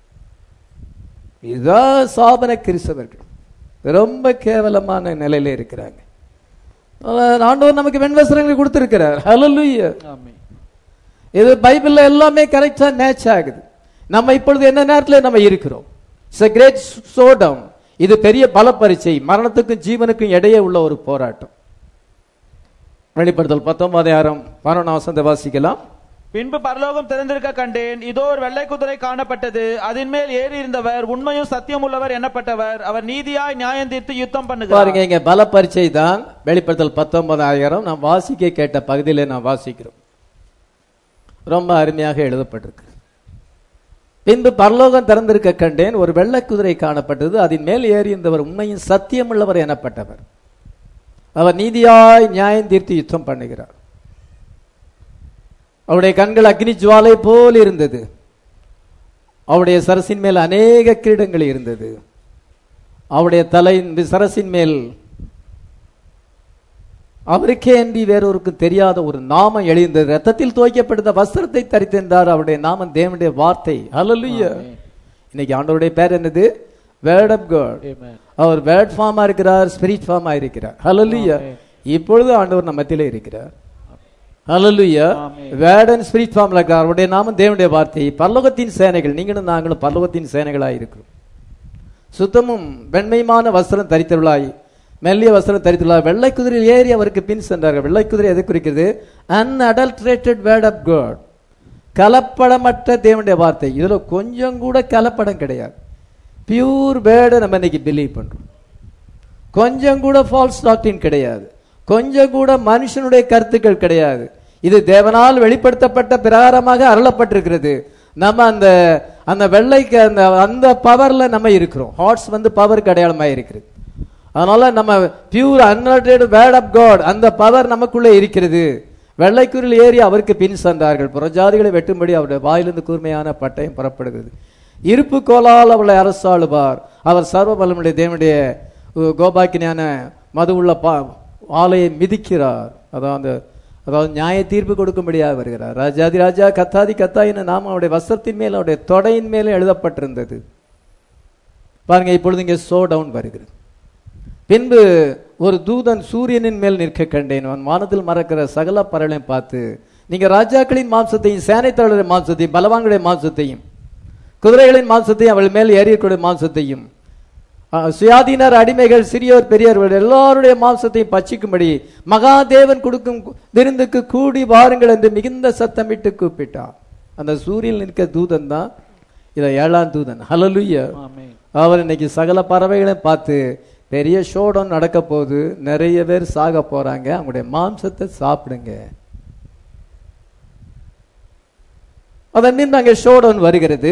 Speaker 1: இதான் சாபன கிறிஸ்தவர்கள் ரொம்ப கேவலமான நிலையில இருக்கிறாங்க ஆனா, ஆண்டவர் நமக்கு வெண்வஸ்திரங்களை கொடுத்திருக்கிறார் ஹalleluya
Speaker 2: ஆமென்.
Speaker 1: இது பைபிள்ல எல்லாமே கரெக்டா மேட்ச் ஆகுது நம்ம இப்பொழுது என்ன நேரத்தில் நம்ம இருக்கிறோம் இட்ஸ் கிரேட் சோடம் இது பெரிய பல பரீட்சை மரணத்துக்கும் ஜீவனுக்கும் இடையே உள்ள ஒரு போராட்டம் வெளிப்படுத்தல் பத்தொன்பதாயிரம் பன்னெண்டாம் வசந்த வாசிக்கலாம்
Speaker 2: பின்பு பரலோகம் திறந்திருக்க கண்டேன் இதோ ஒரு வெள்ளை குதிரை காணப்பட்டது அதன் மேல் ஏறி இருந்தவர் உண்மையும் சத்தியம் உள்ளவர் எண்ணப்பட்டவர் அவர் நீதியாய் நியாயம் தீர்த்து யுத்தம்
Speaker 1: பாருங்க
Speaker 2: பண்ணுகிறார்
Speaker 1: இங்க பல பரீட்சை தான் வெளிப்படுத்தல் பத்தொன்பதாயிரம் நாம் வாசிக்க கேட்ட பகுதியில நாம் வாசிக்கிறோம் ரொம்ப அருமையாக எழுதப்பட்டிருக்கு பின்பு பரலோகம் திறந்திருக்க கண்டேன் ஒரு வெள்ளை குதிரை காணப்பட்டது அதன் மேல் ஏறி இருந்தவர் உண்மையும் சத்தியமுள்ளவர் எனப்பட்டவர் அவர் நீதியாய் நியாயம் தீர்த்து யுத்தம் பண்ணுகிறார் அவருடைய கண்கள் அக்னி ஜுவாலை போல் இருந்தது அவருடைய சரசின் மேல் அநேக கிரீடங்கள் இருந்தது அவருடைய தலையின் சரசின் மேல் அவருக்கே அன்றி வேறொருக்கு தெரியாத ஒரு நாமம் எழுந்தது ரத்தத்தில் துவைக்கப்பட்ட வஸ்திரத்தை தரித்திருந்தார் அவருடைய நாமம் தேவனுடைய வார்த்தை ஹalleluya இன்னைக்கு ஆண்டவருடைய பேர் என்னது வேர்ட் ஆஃப் காட் அவர் வேர்ட் ஃபார்மா இருக்கிறார் ஸ்பிரிட் ஃபார்மா இருக்கிறார் ஹalleluya இப்பொழுது ஆண்டவர் நம்ம மத்தியிலே இருக்கிறார் ஹalleluya வேர்ட் அண்ட் ஸ்பிரிட் ஃபார்ம்ல இருக்கிறார் அவருடைய நாமம் தேவனுடைய வார்த்தை பரலோகத்தின் சேனைகள் நீங்களும் நாங்களும் பரலோகத்தின் சேனைகளாய் இருக்கிறோம் சுத்தமும் வெண்மையுமான வஸ்திரம் தரித்தவர்களாய் மெல்லிய வஸ்திரம் தரித்துள்ளார் வெள்ளை குதிரையில் ஏறி அவருக்கு பின் சென்றார்கள் வெள்ளை குதிரை எதை குறிக்கிறது அன்அடல்ட்ரேட்டட் வேர்ட் ஆஃப் காட் கலப்படமற்ற தேவனுடைய வார்த்தை இதுல கொஞ்சம் கூட கலப்படம் கிடையாது பியூர் வேர்டை நம்ம இன்னைக்கு பிலீவ் பண்றோம் கொஞ்சம் கூட ஃபால்ஸ் டாக்டின் கிடையாது கொஞ்சம் கூட மனுஷனுடைய கருத்துக்கள் கிடையாது இது தேவனால் வெளிப்படுத்தப்பட்ட பிரகாரமாக அருளப்பட்டிருக்கிறது நம்ம அந்த அந்த வெள்ளைக்கு அந்த அந்த பவர்ல நம்ம இருக்கிறோம் ஹார்ட்ஸ் வந்து பவருக்கு அடையாளமாக இருக்கிறது அதனால நம்ம pure unaltered word of God அந்த பவர் நமக்குள்ளே இருக்கிறது வெள்ளைக்குரில் ஏறி அவருக்கு பின் சென்றார்கள் புறஜாதிகளை வெட்டும்படி அவருடைய வாயிலிருந்து கூர்மையான பட்டயம் புறப்படுகிறது இருப்பு கோலால் அவளை அரசாளுவார் அவர் சர்வ பலமுடைய தேவனுடைய உ, கோபாக்கினியான மது உள்ள பா ஆலையை மிதிக்கிறார் அதான் அந்த அதாவது நியாய தீர்ப்பு கொடுக்கும்படியாக வருகிறார் ராஜாதி ராஜா கத்தாதி கத்தாயின நாம அவருடைய வஸ்திரத்தின் மேல் அவருடைய தொடையின் மேலே எழுதப்பட்டிருந்தது பாருங்க இப்பொழுது இங்கே சோ டவுன் வருகிறது பின்பு ஒரு தூதன் சூரியனின் மேல் நிற்க கண்டேன் அவன் வானத்தில் மறக்கிற சகல பறவைகளையும் பார்த்து நீங்க ராஜாக்களின் மாம்சத்தையும் சேனைத்தாளரின் மாம்சத்தையும் பலவான்களுடைய மாம்சத்தையும் குதிரைகளின் மாம்சத்தையும் அவள் மேல் ஏறியக்கூடிய மாம்சத்தையும் அஹ், சுயாதீனர் அடிமைகள் சிறியோர் பெரியவர்கள் எல்லாருடைய மாம்சத்தையும் பட்சிக்கும்படி மகாதேவன் கொடுக்கும் விருந்துக்கு கூடி வாருங்கள் என்று மிகுந்த சத்தமிட்டு கூப்பிட்டார் அந்த சூரியன் நிற்க தூதன் தான் இதை ஏழாம் தூதன் ஹலலுயா அவர் இன்னைக்கு சகல பறவைகளையும் பார்த்து பெரிய ஷோடம் நடக்க போகுது நிறைய பேர் சாக போறாங்க அவங்களுடைய மாம்சத்தை சாப்பிடுங்க அதன் மீது அங்கே ஷோடவுன் வருகிறது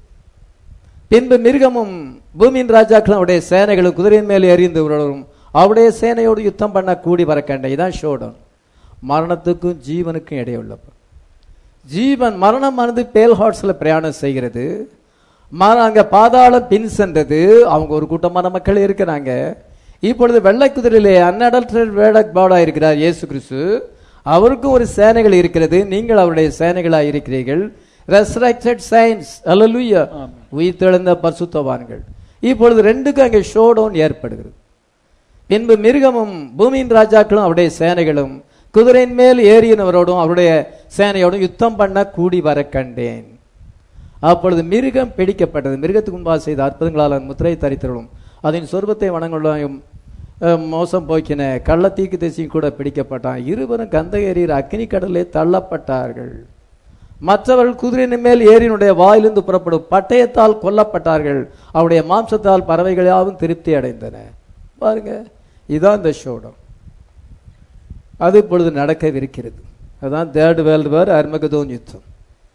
Speaker 1: பின்பு மிருகமும் பூமியின் ராஜாக்களும் அவருடைய சேனைகளும் குதிரையின் மேல் எறிந்தவர்களும் அவருடைய சேனையோடு யுத்தம் பண்ண கூடி வர கண்ட இதான் ஷோடவுன் மரணத்துக்கும் ஜீவனுக்கும் இடையே உள்ள ஜீவன் மரணமானது பேல் ஹார்ட்ஸ்ல பிரயாணம் செய்கிறது மர அங்க பாதாளம் பின் சென்றது அவங்க ஒரு கூட்டமான மக்கள் இருக்கிறாங்க இப்பொழுது வெள்ளை குதிரையிலே அன்அடல்டட் வேடக் பாடா இருக்கிறார் இயேசு கிறிஸ்து அவருக்கும் ஒரு சேனைகள் இருக்கிறது நீங்கள் அவருடைய சேனைகளாக இருக்கிறீர்கள் ரெசரக்டட் சயின்ஸ் அல்லலுயா உயிர்த்தெழுந்த பரிசுத்தவான்கள் இப்பொழுது ரெண்டுக்கும் அங்கே ஷோ டவுன் ஏற்படுகிறது பின்பு மிருகமும் பூமியின் ராஜாக்களும் அவருடைய சேனைகளும் குதிரையின் மேல் ஏறியனவரோடும் அவருடைய சேனையோடும் யுத்தம் பண்ண கூடி வர கண்டேன் அப்பொழுது மிருகம் பிடிக்கப்பட்டது மிருகத்துக்கு முன்பாக செய்த அற்புதங்களால் அதன் முத்திரை தரித்தரும் அதன் சொர்பத்தை வணங்களையும் மோசம் போக்கின கள்ளத்தீக்கு திசையும் கூட பிடிக்கப்பட்டான் இருவரும் கந்த எறிகிற அக்னி கடலே தள்ளப்பட்டார்கள் மற்றவர்கள் குதிரையின் மேல் ஏரியினுடைய வாயிலிருந்து புறப்படும் பட்டயத்தால் கொல்லப்பட்டார்கள் அவருடைய மாம்சத்தால் பறவைகள் யாவும் திருப்தி அடைந்தன பாருங்க இதான் இந்த ஷோடம் அது இப்பொழுது நடக்கவிருக்கிறது அதான் தேர்ட் வேர்ல்டு வார் அர்மகதோன் யுத்தம்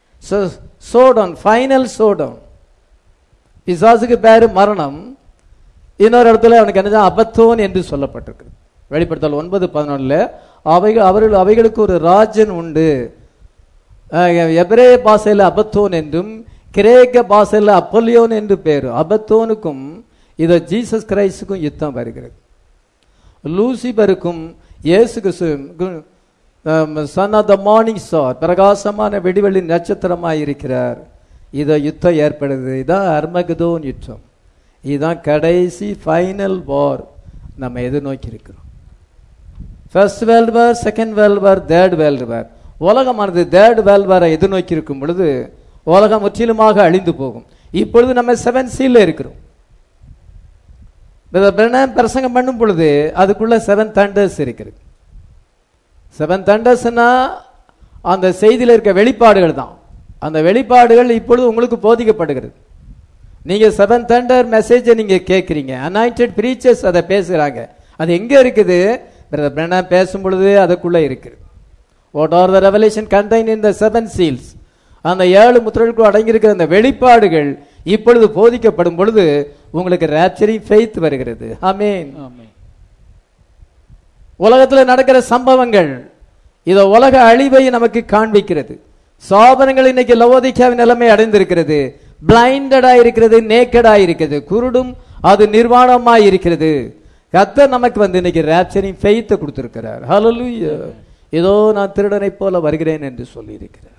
Speaker 1: சோடம் ஃபைனல் சோடம் பிசாசுக்கு பேரு மரணம் இன்னொரு இடத்துல அவனுக்கு என்ன அபத்தோன் என்று சொல்லப்பட்டிருக்கு வெளிப்படுத்தல் ஒன்பது பதினொன்னுல அவைகள் அவர்கள் அவைகளுக்கு ஒரு ராஜன் உண்டு அஹ், எபிரேய பாஷையில் அபத்தோன் என்றும் கிரேக்க பாஷையில் அப்பொலியோன் என்று பேரு அபத்தோனுக்கும் இதை ஜீசஸ் கிரைஸ்டுக்கும் யுத்தம் வருகிறது லூசிபருக்கும் இயேசு கிறிஸ்துவுக்கும் son of the morning star பிரகாசமான வெடிவெளி நட்சத்திரமாய் இருக்கிறார் இதை யுத்தம் ஏற்படுது இதான் அர்மகதோன் யுத்தம் இதுதான் கடைசி ஃபைனல் வார் நம்ம எதிர்நோக்கி இருக்கிறோம் first world war second world war third world war உலகமானது தேர்ட் வேல்வாரை எதிர்நோக்கி இருக்கும் பொழுது உலகம் முற்றிலுமாக அழிந்து போகும் இப்பொழுது நம்ம செவன் சீல்ல இருக்கிறோம் பிரணம் பிரசங்கம் பண்ணும் பொழுது அதுக்குள்ள செவன் தண்டர்ஸ் இருக்கிறது செவன் தண்டர்ஸ்னா அந்த செய்தியில் இருக்க வெளிப்பாடுகள் தான் அந்த வெளிப்பாடுகள் இப்பொழுது உங்களுக்கு போதிக்கப்படுகிறது நீங்க செவன் தண்டர் மெசேஜை நீங்க கேட்குறீங்க அனாயிண்டட் பிரீச்சர்ஸ் அதை பேசுறாங்க அது எங்க இருக்குது பிரண்ணம் பேசும் பொழுது அதுக்குள்ள இருக்குது what are the revelation contain in the seven seals அந்த ஏழு முத்திரைகளுக்குள் அடங்கியிருக்கிற அந்த வெளிப்பாடுகள் இப்பொழுது போதிக்கப்படும் பொழுது உங்களுக்கு ரேப்சரிங் ஃபெய்த் வருகிறது ஆமென்
Speaker 2: ஆமென்
Speaker 1: உலகத்துல நடக்கிற சம்பவங்கள் இத உலக அழிவை நமக்கு காண்பிக்கிறது சாபனங்கள் இன்னைக்கு லவோதிக்காவின் நிலைமை அடைந்திருக்கிறது பிளைண்டடா இருக்கிறது நேக்கடா இருக்கிறது குருடும் அது நிர்வாணமாய் இருக்கிறது கர்த்தர் நமக்கு வந்து இன்னைக்கு ரேப்சரிங் ஃபெய்த்தை கொடுத்திருக்கிறார் ஹalleluya இதோ நான் திருடனைப் போல வருகிறேன் என்று சொல்லி இருக்கிறார்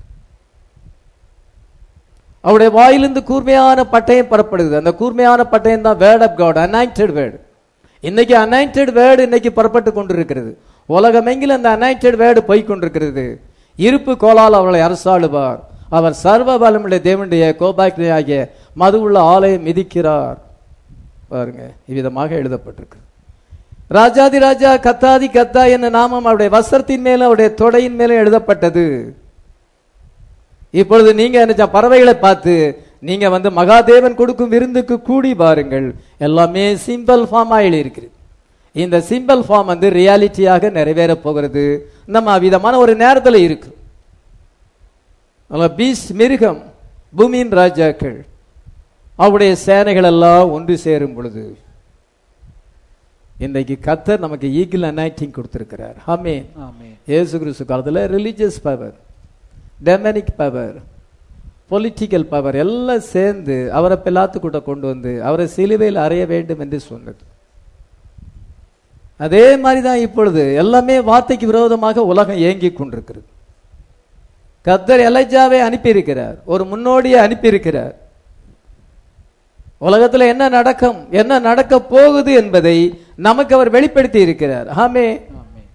Speaker 1: அவருடைய வாயிலிருந்து கூர்மையான பட்டயம் புறப்படுகிறது அந்த கூர்மையான பட்டயம் தான் word of God anointed word இன்னைக்கு அனாயிண்டட் வேர்டு இன்னைக்கு புறப்பட்டு கொண்டிருக்கிறது உலகமெங்கிலும் அந்த அனாயிண்டட் வேர்டு போய் கொண்டிருக்கிறது இருப்பு கோலால் அவளை அரசாளுவார் அவர் சர்வ பலமுடைய தேவனுடைய கோபாக்கினை ஆகிய மது உள்ள ஆலயம் மிதிக்கிறார் பாருங்க இவ்விதமாக எழுதப்பட்டிருக்கு ராஜாதி ராஜா கத்தாதி கத்தா என்ற நாமம் அவருடைய வஸ்திரத்தின் மேலும் அவருடைய தொடையின் மேலும் எழுதப்பட்டது இப்பொழுது நீங்க என்ன பறவைகளை பார்த்து நீங்க வந்து மகாதேவன் கொடுக்கும் விருந்துக்கு கூடி பாருங்கள் எல்லாமே சிம்பிள் ஃபார்மா எழுதியிருக்கிறது இந்த சிம்பிள் ஃபார்ம் வந்து ரியாலிட்டியாக நிறைவேற போகிறது நம்ம விதமான ஒரு நேரத்தில் இருக்கு பீஸ் மிருகம் பூமியின் ராஜாக்கள் அவருடைய சேனைகள் எல்லாம் ஒன்று சேரும் பொழுது இன்றைக்கு கத்தர் நமக்கு ஈகிள் அனாய்டிங் கொடுத்திருக்கிறார் ஆமென்
Speaker 2: ஆமென்
Speaker 1: இயேசு கிறிஸ்து காலத்தில் religious power demonic power political power எல்லாம் சேர்ந்து அவரை பிலாத்துக்கூட்ட கொண்டு வந்து அவரை சிலுவையில் அறைய வேண்டும் என்று சொன்னது அதே மாதிரி தான் இப்பொழுது எல்லாமே வார்த்தைக்கு விரோதமாக உலகம் இயங்கிக் கொண்டிருக்கிறது கத்தர் எலைஜாவை அனுப்பியிருக்கிறார் ஒரு முன்னோடியை அனுப்பியிருக்கிறார் உலகத்துல என்ன நடக்கும் என்ன நடக்க போகுது என்பதை நமக்கு அவர் வெளிப்படுத்தி இருக்கிறார் ஆமே
Speaker 2: ஆமென்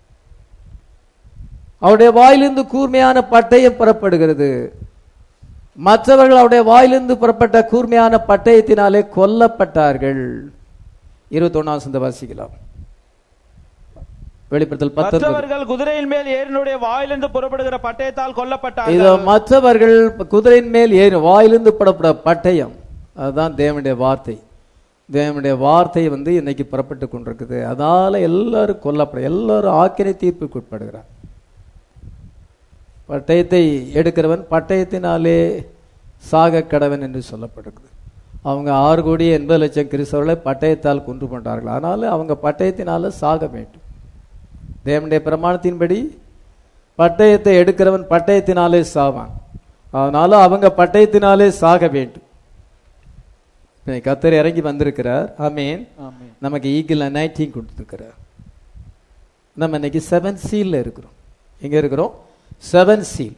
Speaker 1: அவருடைய வாயிலிருந்து கூர்மையான பட்டயம் புறப்படுகிறது மற்றவர்கள் அவருடைய வாயிலிருந்து புறப்பட்ட கூர்மையான பட்டயத்தினாலே கொல்லப்பட்டார்கள் இருபத்தொன்னாம் சந்த வாசிக்கலாம் வெளிப்படுத்தல் பத்தொன்பது
Speaker 2: மற்றவர்கள் குதிரையின் மேல் ஏறினுடைய வாயிலிருந்து புறப்படுகிற பட்டயத்தால்
Speaker 1: இதோ
Speaker 2: கொல்லப்பட்டார்கள்
Speaker 1: மற்றவர்கள் குதிரையின் மேல் ஏறி வாயிலிருந்து புறப்பட பட்டயம் அதுதான் தேவனுடைய வார்த்தை தேவனுடைய வார்த்தை வந்து இன்னைக்கு புறப்பட்டு கொண்டிருக்குது அதால எல்லாரும் கொல்லப்பட எல்லாரும் ஆக்கினை தீர்ப்புக்கு உட்படுகிறார் பட்டயத்தை எடுக்கிறவன் பட்டயத்தினாலே சாக கடவன் என்று சொல்லப்படுகிறது அவங்க ஆறு கோடி எண்பது லட்சம் கிறிஸ்தவர்களை பட்டயத்தால் கொன்று கொண்டார்கள் அதனால அவங்க பட்டயத்தினால சாக வேண்டும் தேவனுடைய பிரமாணத்தின்படி பட்டயத்தை எடுக்கிறவன் பட்டயத்தினாலே சாவான் அதனால அவங்க பட்டயத்தினாலே சாக வேண்டும் இன்னைக்கு கத்தர் இறங்கி வந்திருக்கிறார் ஆமீன்
Speaker 2: ஆமென்
Speaker 1: நமக்கு ஈகிள் அனைட்டிங் கொடுத்துருக்கிறார் நம்ம இன்னைக்கு செவன் சீல்ல இருக்கிறோம் எங்க இருக்கிறோம் செவன் சீல்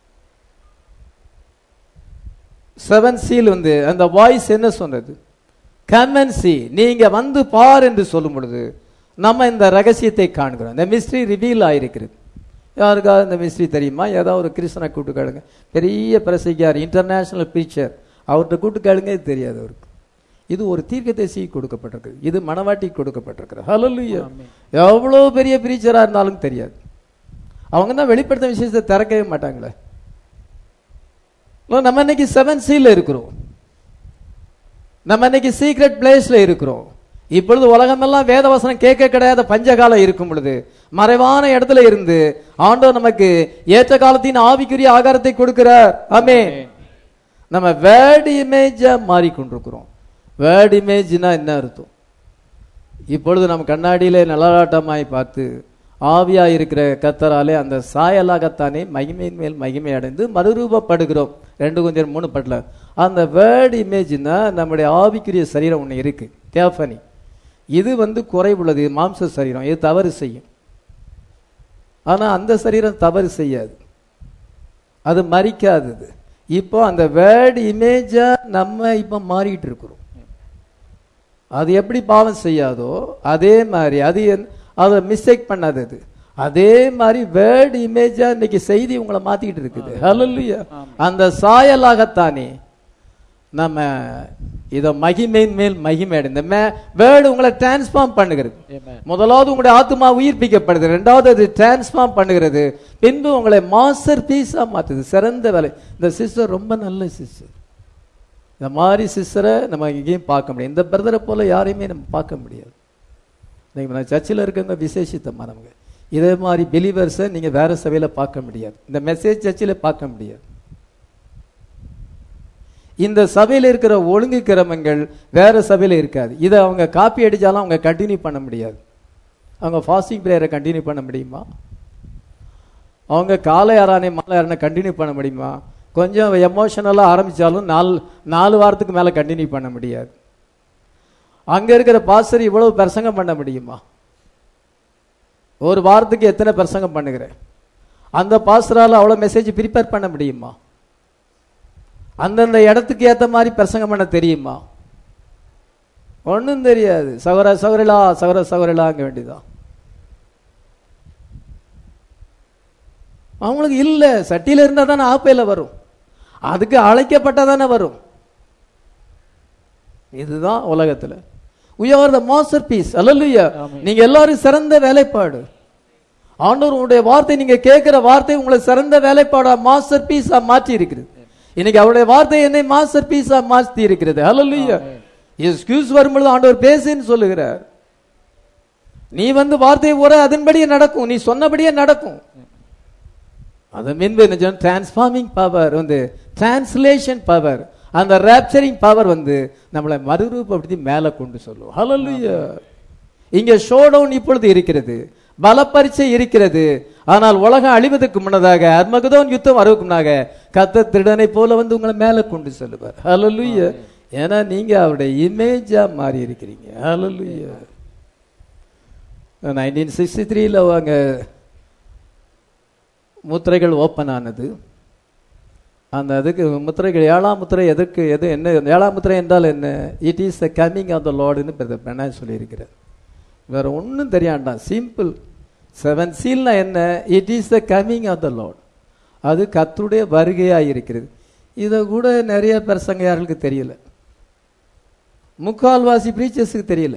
Speaker 1: செவன் சீல் வந்து அந்த வாய்ஸ் என்ன சொன்னது கமன் சி நீங்க வந்து பார் என்று சொல்லும் பொழுது நம்ம இந்த ரகசியத்தை காண்கிறோம் இந்த மிஸ்ட்ரி ரிவீல் ஆயிருக்கிறது யாருக்காவது இந்த மிஸ்ட்ரி தெரியுமா ஏதாவது ஒரு கிறிஸ்தனை கூட்டு கேளுங்க பெரிய பிரசைக்கார் இன்டர்நேஷனல் பிரீச்சர் அவர்கிட்ட கூட்டு கேளுங்க இது தெரியாது அவருக்கு இது ஒரு தீர்க்கதரிசி கொடுக்கப்பட்டிருக்கு இது மணவாட்டிக்கு கொடுக்கப்பட்டிருக்கிறது ஹalleluya எவ்வளோ பெரிய பிரீச்சரா இருந்தாலும் தெரியாது அவங்க தான் வெளிப்படுத்த விஷயத்தை திறக்கவே மாட்டாங்களே இல்ல, நம்ம இன்னைக்கு செவன் சீல இருக்கிறோம் நம்ம இன்னைக்கு சீக்ரெட் பிளேஸ்ல இருக்கிறோம் இப்பொழுது உலகமெல்லாம் வேத வசனம் கேட்க கிடையாத பஞ்சகாலம் இருக்கும் பொழுது மறைவான இடத்துல இருந்து ஆண்டவர் நமக்கு ஏற்ற காலத்தின் ஆவிக்குரிய ஆகாரத்தை கொடுக்கிறார் ஆமே நம்ம வேர்ட் இமேஜா மாறிக்கொண்டிருக்கிறோம் வேர்ட் இமேஜ்னா என்ன அர்த்தம் இப்பொழுது நம்ம கண்ணாடியிலே நலராட்டமாய் பார்த்து ஆவியா இருக்கிற கத்தராலே அந்த சாயலாகத்தானே மகிமையின் மேல் மகிமை அடைந்து மறுரூபப்படுகிறோம் ரெண்டு கொஞ்சம் மூணு படல அந்த வேர்ட் இமேஜ்னா நம்முடைய ஆவிக்குரிய சரீரம் ஒன்று இருக்கு தேஃபனி இது வந்து குறைவுள்ளது இது மாம்ச சரீரம் இது தவறு செய்யும் ஆனா அந்த சரீரம் தவறு செய்யாது அது மறிக்காதது இப்போ அந்த வேர்ட் இமேஜா நம்ம இப்போ மாறிட்டு இருக்கிறோம் அது எப்படி பாவம் செய்யாதோ அதே மாதிரி அது என்- அதை மிஸ்டேக் பண்ணாதது அதே மாதிரி வேர்டு இமேஜா இன்னைக்கு செய்தி உங்களை மாத்திக்கிட்டு இருக்குது ஹalleluya அந்த சாயலாகத்தானே நம்ம இத மகிமையின் மேல் மகிமை அடைந்த வேர்டு உங்களை டிரான்ஸ்ஃபார்ம் பண்ணுகிறது
Speaker 2: Amen.
Speaker 1: முதலாவது உங்களுடைய ஆத்மா உயிர்ப்பிக்கப்படுது ரெண்டாவது அது டிரான்ஸ்ஃபார்ம் பண்ணுகிறது பின்பு உங்களை மாஸ்டர் பீஸா மாத்துது சிறந்த வேலை இந்த சிஸ்டர் ரொம்ப நல்ல சிஸ்டர் இந்த மாதிரி சிஸ்டரை நம்ம எங்கேயும் பார்க்க முடியாது இந்த பிரதரை போல யாரையுமே நம்ம பார்க்க முடியாது இன்னைக்கு நான் சர்ச்சில் இருக்கவங்க விசேஷித்தமானவங்க இதே மாதிரி பிலீவர்ஸை நீங்க வேற சபையில பார்க்க முடியாது இந்த மெசேஜ் சர்ச்சில் பார்க்க முடியாது இந்த சபையில இருக்கிற ஒழுங்கு கிரமங்கள் வேற சபையில இருக்காது இதை அவங்க காப்பி அடிச்சாலும் அவங்க கண்டினியூ பண்ண முடியாது அவங்க ஃபாஸ்டிங் ப்ரேயரை கண்டினியூ பண்ண முடியுமா அவங்க காலை ஆறானே மாலை ஆறானே கண்டினியூ பண்ண முடியுமா கொஞ்சம் எமோஷனலாக ஆரம்பிச்சாலும் நாலு நாலு வாரத்துக்கு மேலே கண்டினியூ பண்ண முடியாது அங்க இருக்கிற பாஸ்டர் இவ்வளவு பிரசங்கம் பண்ண முடியுமா ஒரு வாரத்துக்கு எத்தனை பிரசங்கம் பண்ணுகிறேன் அந்த பாஸ்டரால அவ்வளவு மெசேஜ் ப்ரிப்பேர் பண்ண முடியுமா அந்தந்த இடத்துக்கு ஏத்த மாதிரி பிரசங்கம் பண்ண தெரியுமா ஒண்ணும் தெரியாது சகோர சகோரிலா சகோர சகோரிலாங்க வேண்டியதான் அவங்களுக்கு இல்ல சட்டியில இருந்தா தானே ஆப்பையில வரும் அதுக்கு அழைக்கப்பட்டா தானே வரும் இதுதான் உலகத்துல we are the masterpiece அல்லேலூயா நீங்க எல்லாரும் சிறந்த வேலைப்பாடு ஆண்டவர் உங்களுடைய வார்த்தை நீங்க கேட்கிற வார்த்தை உங்களை சிறந்த வேலைப்பாடா மாஸ்டர் பீஸா மாற்றி இருக்கிறது இன்னைக்கு அவருடைய வார்த்தை என்னை மாஸ்டர் பீஸா மாற்றி இருக்கிறது அல்லேலூயா எக்ஸ்கியூஸ் வரும்பொழுது ஆண்டவர் பேசுன்னு சொல்லுகிறார் நீ வந்து வார்த்தையை உர அதன்படியே நடக்கும் நீ சொன்னபடியே நடக்கும் அது மீன்பு என்ன டிரான்ஸ்ஃபார்மிங் பவர் வந்து டிரான்ஸ்லேஷன் பவர் அந்த ரேப்சரிங் பவர் வந்து நம்மளை மறுரூபப்படுத்தி மேலே கொண்டு சொல்லும் ஹalleluya இங்க ஷோ டவுன் இப்பொழுது இருக்கிறது பலப்பரிச்சை இருக்கிறது ஆனால் உலகம் அழிவதற்கு முன்னதாக அர்மகதோன் யுத்தம் வரவுக்கு முன்னாக கத்த திருடனை போல வந்து உங்களை மேலே கொண்டு செல்லுவார் ஹalleluya ஏன்னா நீங்க அவருடைய இமேஜா மாறி இருக்கிறீங்க ஹalleluya நைன்டீன் சிக்ஸ்டி த்ரீல அவங்க முத்திரைகள் ஓப்பன் ஆனது அந்த அதுக்கு முத்திரைகள் ஏழாம் முத்திரை எதற்கு எது என்ன ஏழாம் முத்திரை என்றால் என்ன it is the coming of the லார்டுன்னு பெண்ணா சொல்லியிருக்கிறார் வேற ஒன்றும் தெரியாண்டாம் சிம்பிள் செவன் சீல்னா என்ன it is the coming of the lord அது கத்துடைய வருகையாக இருக்கிறது இதை கூட நிறைய பிரசங்கையார்களுக்கு தெரியல முக்கால்வாசி பிரீச்சர்ஸுக்கு தெரியல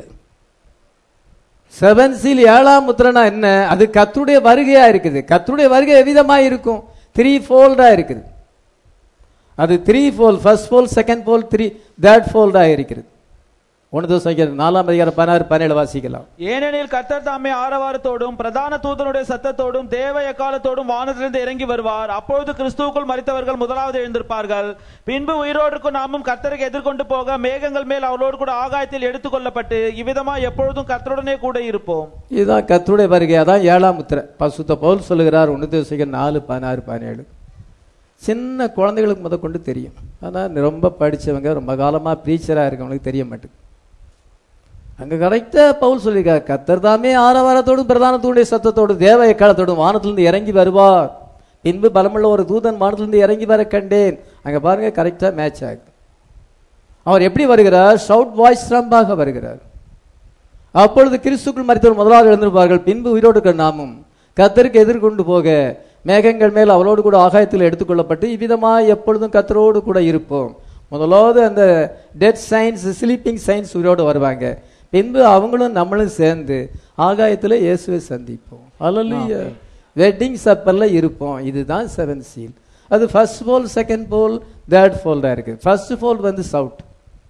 Speaker 1: செவன் சீல் ஏழாம் முத்திரனா என்ன அது கத்துடைய வருகையா இருக்குது கத்துடைய வருகை எவ்விதமா இருக்கும் த்ரீ ஃபோல்டா இருக்குது அது three fold first fold second fold three third ஃபோல்டா இருக்கிறது ஒன்று தோசம் நாலாம் அதிகாரம் பதினாறு பதினேழு வாசிக்கலாம்
Speaker 2: ஏனெனில் கர்த்தர் தாமே ஆரவாரத்தோடும் பிரதான தூதனுடைய சத்தத்தோடும் தேவ எக்காலத்தோடும் வானத்திலிருந்து இறங்கி வருவார் அப்பொழுது கிறிஸ்துவுக்குள் மரித்தவர்கள் முதலாவது எழுந்திருப்பார்கள் பின்பு உயிரோடுக்கும் நாமும் கர்த்தருக்கு எதிர்கொண்டு போக மேகங்கள் மேல் அவளோடு கூட ஆகாயத்தில் எடுத்துக்கொள்ளப்பட்டு இவ்விதமா எப்பொழுதும் கர்த்தருடனே கூட இருப்போம்
Speaker 1: இதுதான் கத்துடைய வருகை அதான் ஏழாம் முத்திரை பசுத்த பவுல் சொல்லுகிறார் ஒன்று தோசிகர் நாலு பதினாறு பதினேழு சின்ன குழந்தைகளுக்கு முத கொண்டு தெரியும் ஆனால் ரொம்ப படிச்சவங்க ரொம்ப காலமா ப்ரீச்சராக இருக்கவங்களுக்கு தெரிய மாட்டேங்குது அங்க கரெக்டா பவுல் சொல்லியிருக்கார் கத்தர் தாமே ஆரவாரத்தோடும் பிரதானத்தோடைய சத்தத்தோடும் தேவ எக்காலத்தோடும் வானத்திலிருந்து இறங்கி வருவார் பின்பு பலமுள்ள ஒரு தூதன் வானத்திலிருந்து இறங்கி வர கண்டேன் அங்க பாருங்க கரெக்டா மேட்ச் ஆகுது அவர் எப்படி வருகிறார் ஷவுட் வாய்ஸ் ரம்பாக வருகிறார் அப்பொழுது கிறிஸ்துக்குள் மறித்தவர் முதலாவது எழுந்திருப்பார்கள் பின்பு உயிரோடு இருக்கிற நாமும் கத்தருக்கு எதிர்கொண்டு போக மேகங்கள் மேல் அவளோடு கூட ஆகாயத்தில் எடுத்துக்கொள்ளப்பட்டு இவ்விதமாய் எப்பொழுதும் கத்தரோடு கூட இருப்போம் முதலாவது அந்த டெட் சயின்ஸ் ஸ்லீப்பிங் சயின்ஸ் உயிரோடு வருவாங்க பின்பு அவங்களும் நம்மளும் சேர்ந்து ஆகாயத்தில் இயேசுவை சந்திப்போம் அல்ல வெட்டிங் சப்பர்ல இருப்போம் இதுதான் செவன் சீல் அது first fold second fold third ஃபோல்டா இருக்கு ஃபர்ஸ்ட் போல் வந்து சவுட்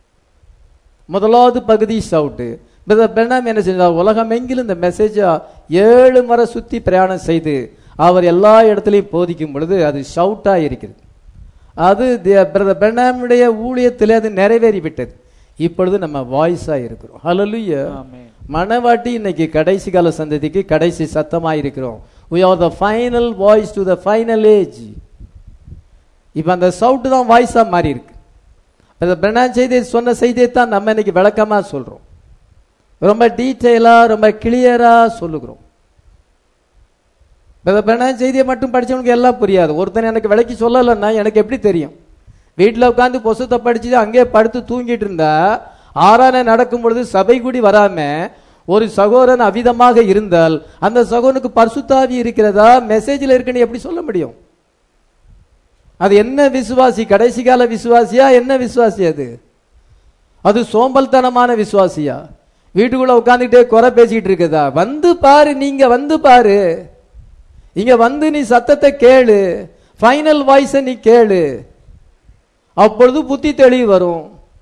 Speaker 1: முதலாவது பகுதி சவுட்டு பெண்ணாம் என்ன செஞ்சார் உலகம் எங்கிலும் இந்த மெசேஜை ஏழு முறை சுத்தி பிரயாணம் செய்து அவர் எல்லா இடத்துலையும் போதிக்கும் பொழுது அது ஷவுட்டா இருக்கிறது அது பிரதர் பெண்ணாமுடைய ஊழியத்திலே அது நிறைவேறி விட்டது இப்பொழுது நம்ம வாய்ஸா இருக்கிறோம் ஹalleluya
Speaker 2: ஆமென்.
Speaker 1: மணவாட்டி இன்னைக்கு கடைசி கால சந்ததிக்கு கடைசி சத்தமா இருக்கிறோம் we are the final voice to the final age இப்ப அந்த சவுட் தான் வாய்ஸா மாறி இருக்கு அந்த பிரணான் செய்தி சொன்ன செய்தியை தான் நம்ம இன்னைக்கு விளக்கமா சொல்றோம் ரொம்ப டீட்டெயிலா ரொம்ப கிளியரா சொல்லுகிறோம் பிரணான் செய்தியை மட்டும் படிச்சவனுக்கு எல்லாம் புரியாது ஒருத்தன் எனக்கு விளக்கி சொல்லலைன்னா எனக்கு எப்படி தெரியும் வீட்டில் உட்காந்து பொசுத்தை படிச்சுட்டு அங்கேயே படுத்து தூங்கிட்டு இருந்தா ஆறான நடக்கும் பொழுது சபை கூடி வராம ஒரு சகோதரன் அவிதமாக இருந்தால் அந்த சகோதரனுக்கு பரிசுத்தாவி இருக்கிறதா மெசேஜில் இருக்குன்னு எப்படி சொல்ல முடியும் அது என்ன விசுவாசி கடைசி கால விசுவாசியா என்ன விசுவாசி அது அது சோம்பல்தனமான விசுவாசியா வீட்டுக்குள்ள உட்காந்துக்கிட்டே குறை பேசிக்கிட்டு இருக்குதா வந்து பாரு நீங்க வந்து பாரு இங்க வந்து நீ சத்தத்தை கேளு ஃபைனல் வாய்ஸை நீ கேளு அப்பொழுது புத்தி தெளிவு வரும்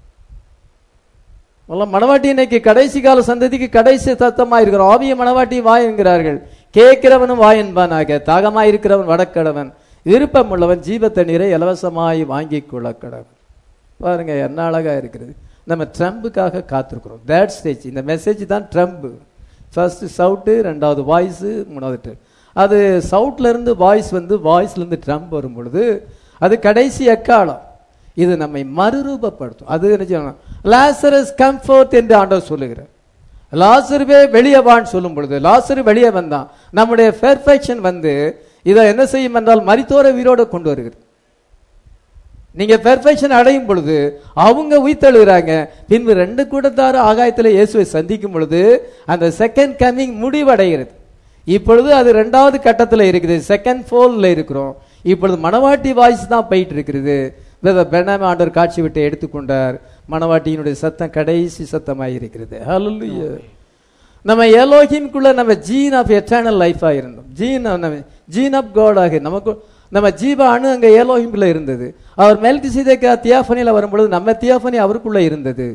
Speaker 1: முதல்ல மணவாட்டி இன்னைக்கு கடைசி கால சந்ததிக்கு கடைசி சத்தமா இருக்கிறோம் ஆவிய மணவாட்டி வாய் என்கிறார்கள் கேட்கிறவனும் வாய் என்பானாக தாகமாய் இருக்கிறவன் வடக்கடவன் விருப்பம் உள்ளவன் ஜீவ தண்ணீரை இலவசமாய் வாங்கி கொள்ள கடவன் பாருங்க என்ன அழகா இருக்கிறது நம்ம ட்ரம்புக்காக காத்திருக்கிறோம் தேட் ஸ்டேஜ் இந்த மெசேஜ் தான் ட்ரம்ப் ஃபர்ஸ்ட் சவுட்டு ரெண்டாவது வாய்ஸ் மூணாவது trump. அது சவுட்ல இருந்து வாய்ஸ் வந்து வாய்ஸ்ல இருந்து ட்ரம்ப் வரும் பொழுது அது கடைசி எக்காலம் இது நம்மை மறுரூபப்படுத்தும் அது என்ன செய்யணும் லாசரஸ் கம்ஃபோர்ட் என்று ஆண்டவர் சொல்லுகிறார் லாசருவே வெளியே வான்னு சொல்லும் பொழுது லாசரு வெளியே வந்தான் நம்முடைய பெர்ஃபெக்ஷன் வந்து இதை என்ன செய்யும் என்றால் மரித்தோர உயிரோட கொண்டு வருகிறது நீங்க பெர்ஃபெக்ஷன் அடையும் பொழுது அவங்க உயிர்த்தெழுகிறாங்க பின்பு ரெண்டு கூட்டத்தார் ஆகாயத்தில் இயேசுவை சந்திக்கும் பொழுது அந்த செகண்ட் கமிங் முடிவடைகிறது இப்பொழுது அது ரெண்டாவது கட்டத்தில் இருக்குது செகண்ட் ஃபோல்ல இருக்கிறோம் இப்பொழுது மணவாட்டி வாய்ஸ் தான் போயிட்டு இருக்கிறது பெனாம ஆண்டவர் காட்சி விட்டு எடுத்துக்கொண்டார் மணவாட்டியினுடைய சத்தம் கடைசி சத்தமாய் இருக்கிறது ஹalleluya நம்ம எலோஹிம்குள்ள நம்ம ஜீன் ஆஃப் எட்டர்னல் லைஃபா இருந்தோம் ஜீன் நம்ம ஜீன் ஆஃப் காட் ஆக நமக்கு நம்ம ஜீவ அணு அங்க ஏலோஹிம்குள்ள இருந்தது அவர் மெல்கி சீதேக்கா தியாஃபனில வரும்பொழுது நம்ம தியாஃபனி அவருக்குள்ள இருந்தது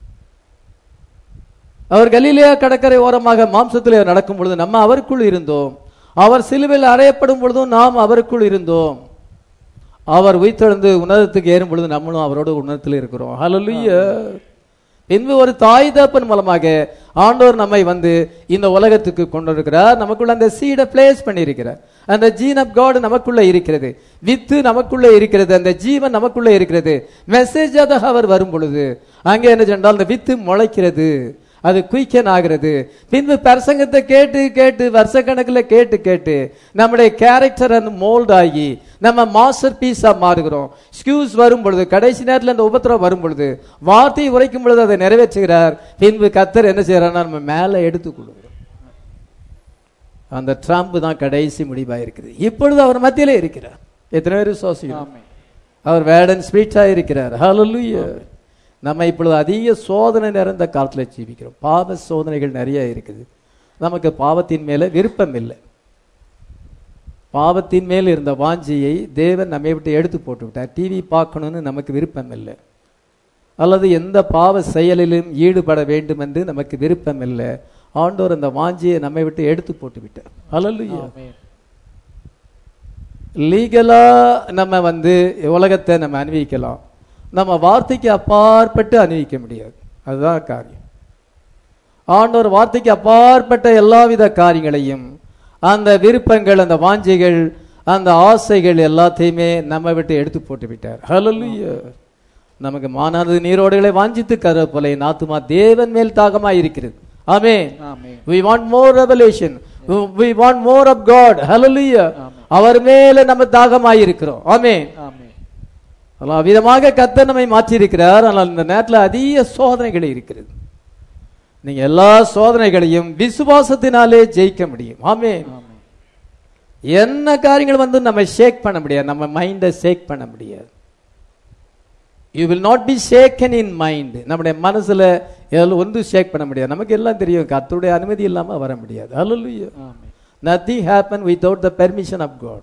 Speaker 1: அவர் கலிலேயா கடற்கரை ஓரமாக மாம்சத்திலே நடக்கும் பொழுது நம்ம அவருக்குள் இருந்தோம் அவர் சிலுவையில் அறையப்படும் பொழுதும் நாம் அவருக்குள் இருந்தோம் அவர் உயிர்த்தெழுந்து உன்னதத்துக்கு ஏறும் பொழுது நம்மளும் அவரோட உன்னதத்தில் இருக்கிறோம் ஹalleluya பின்பு ஒரு தாய் தகப்பன் மூலமாக ஆண்டவர் நம்மை வந்து இந்த உலகத்துக்கு கொண்டு இருக்கிறார் நமக்குள்ள அந்த சீடை பிளேஸ் பண்ணியிருக்கிறார் அந்த ஜீன் ஆஃப் காட் நமக்குள்ள இருக்கிறது வித்து நமக்குள்ள இருக்கிறது அந்த ஜீவன் நமக்குள்ள இருக்கிறது மெசேஜாக அவர் வரும் பொழுது அங்கே என்ன சொன்னால் அந்த வித்து முளைக்கிறது அது குயிக்கன் ஆகிறது பின்பு பிரசங்கத்தை கேட்டு கேட்டு வருஷக்கணக்கில் கேட்டு கேட்டு நம்முடைய கேரக்டர் அந்த மோல்ட் ஆகி நம்ம மாஸ்டர் பீஸா மாறுகிறோம் ஸ்கியூஸ் வரும் பொழுது கடைசி நேரத்தில் அந்த உபத்திரம் வரும் பொழுது வார்த்தையை உரைக்கும் பொழுது அதை நிறைவேற்றுகிறார் பின்பு கத்தர் என்ன செய்யறாருன்னா நம்ம மேலே எடுத்து கொடுக்கிறோம் அந்த ட்ரம்ப் தான் கடைசி முடிவாக இருக்குது இப்பொழுது அவர் மத்தியிலே இருக்கிறார் எத்தனை பேர் விசுவாசிக்கிறோம்
Speaker 2: ஆமென்.
Speaker 1: அவர் வேடன் ஸ்பீச்சா இருக்கிறார் ஹalleluya நம்ம இப்பொழுது அதிக சோதனை நிறைந்த காலத்தில் ஜீவிக்கிறோம் பாவ சோதனைகள் நிறைய இருக்குது நமக்கு பாவத்தின் மேல விருப்பம் இல்லை பாவத்தின் மேல் இருந்த வாஞ்சியை தேவன் நம்மை விட்டு எடுத்து போட்டு விட்டார் டிவி பார்க்கணும்னு நமக்கு விருப்பம் இல்லை அல்லது எந்த பாவ செயலிலும் ஈடுபட வேண்டும் என்று நமக்கு விருப்பம் இல்லை ஆண்டோர் அந்த வாஞ்சியை நம்மை விட்டு எடுத்து போட்டு விட்டார் ஹalleluya
Speaker 2: ஆமென்.
Speaker 1: லீகலா நம்ம வந்து உலகத்தை நம்ம அனுபவிக்கலாம் நம்ம வார்த்தைக்கு அப்பாற்பட்டு அனுபவிக்க முடியாது அதுதான் காரியம் ஆண்டவர் வார்த்தைக்கு அப்பாற்பட்ட எல்லாவித காரியங்களையும் அந்த விருப்பங்கள் அந்த வாஞ்சைகள் அந்த ஆசைகள் எல்லாத்தையுமே நம்ம விட்டு எடுத்து போட்டு விட்டார் ஹalleluya நமக்கு மானாது நீரோடுகளை வாஞ்சித்து கர போல என் ஆத்துமா தேவன் மேல் தாகமாய் இருக்கிறது ஆமென்
Speaker 2: ஆமென்.
Speaker 1: we want more revelation we want more of god hallelujah அவர் மேல நம்ம தாகமாய் இருக்கிறோம் ஆமென்
Speaker 2: ஆமென்.
Speaker 1: ஆனால் விதமாக கர்த்தர் நம்மை மாற்றி இருக்கிறார் ஆனால் இந்த நேரத்தில் அதிக சோதனைகள் இருக்கிறது நீங்க எல்லா சோதனைகளையும் விசுவாசத்தினாலே ஜெயிக்க முடியும் ஆமென்
Speaker 2: ஆமென்.
Speaker 1: என்ன காரியங்கள் வந்து நம்ம ஷேக் பண்ண முடியாது நம்ம மைண்டை ஷேக் பண்ண முடியாது you will not be shaken in mind நம்முடைய மனசுல எல்லாம் ஒன்று ஷேக் பண்ண முடியாது நமக்கு எல்லாம் தெரியும் கர்த்தருடைய அனுமதி இல்லாம வர முடியாது ஹalleluya
Speaker 2: ஆமென்.
Speaker 1: nothing happen without the permission of god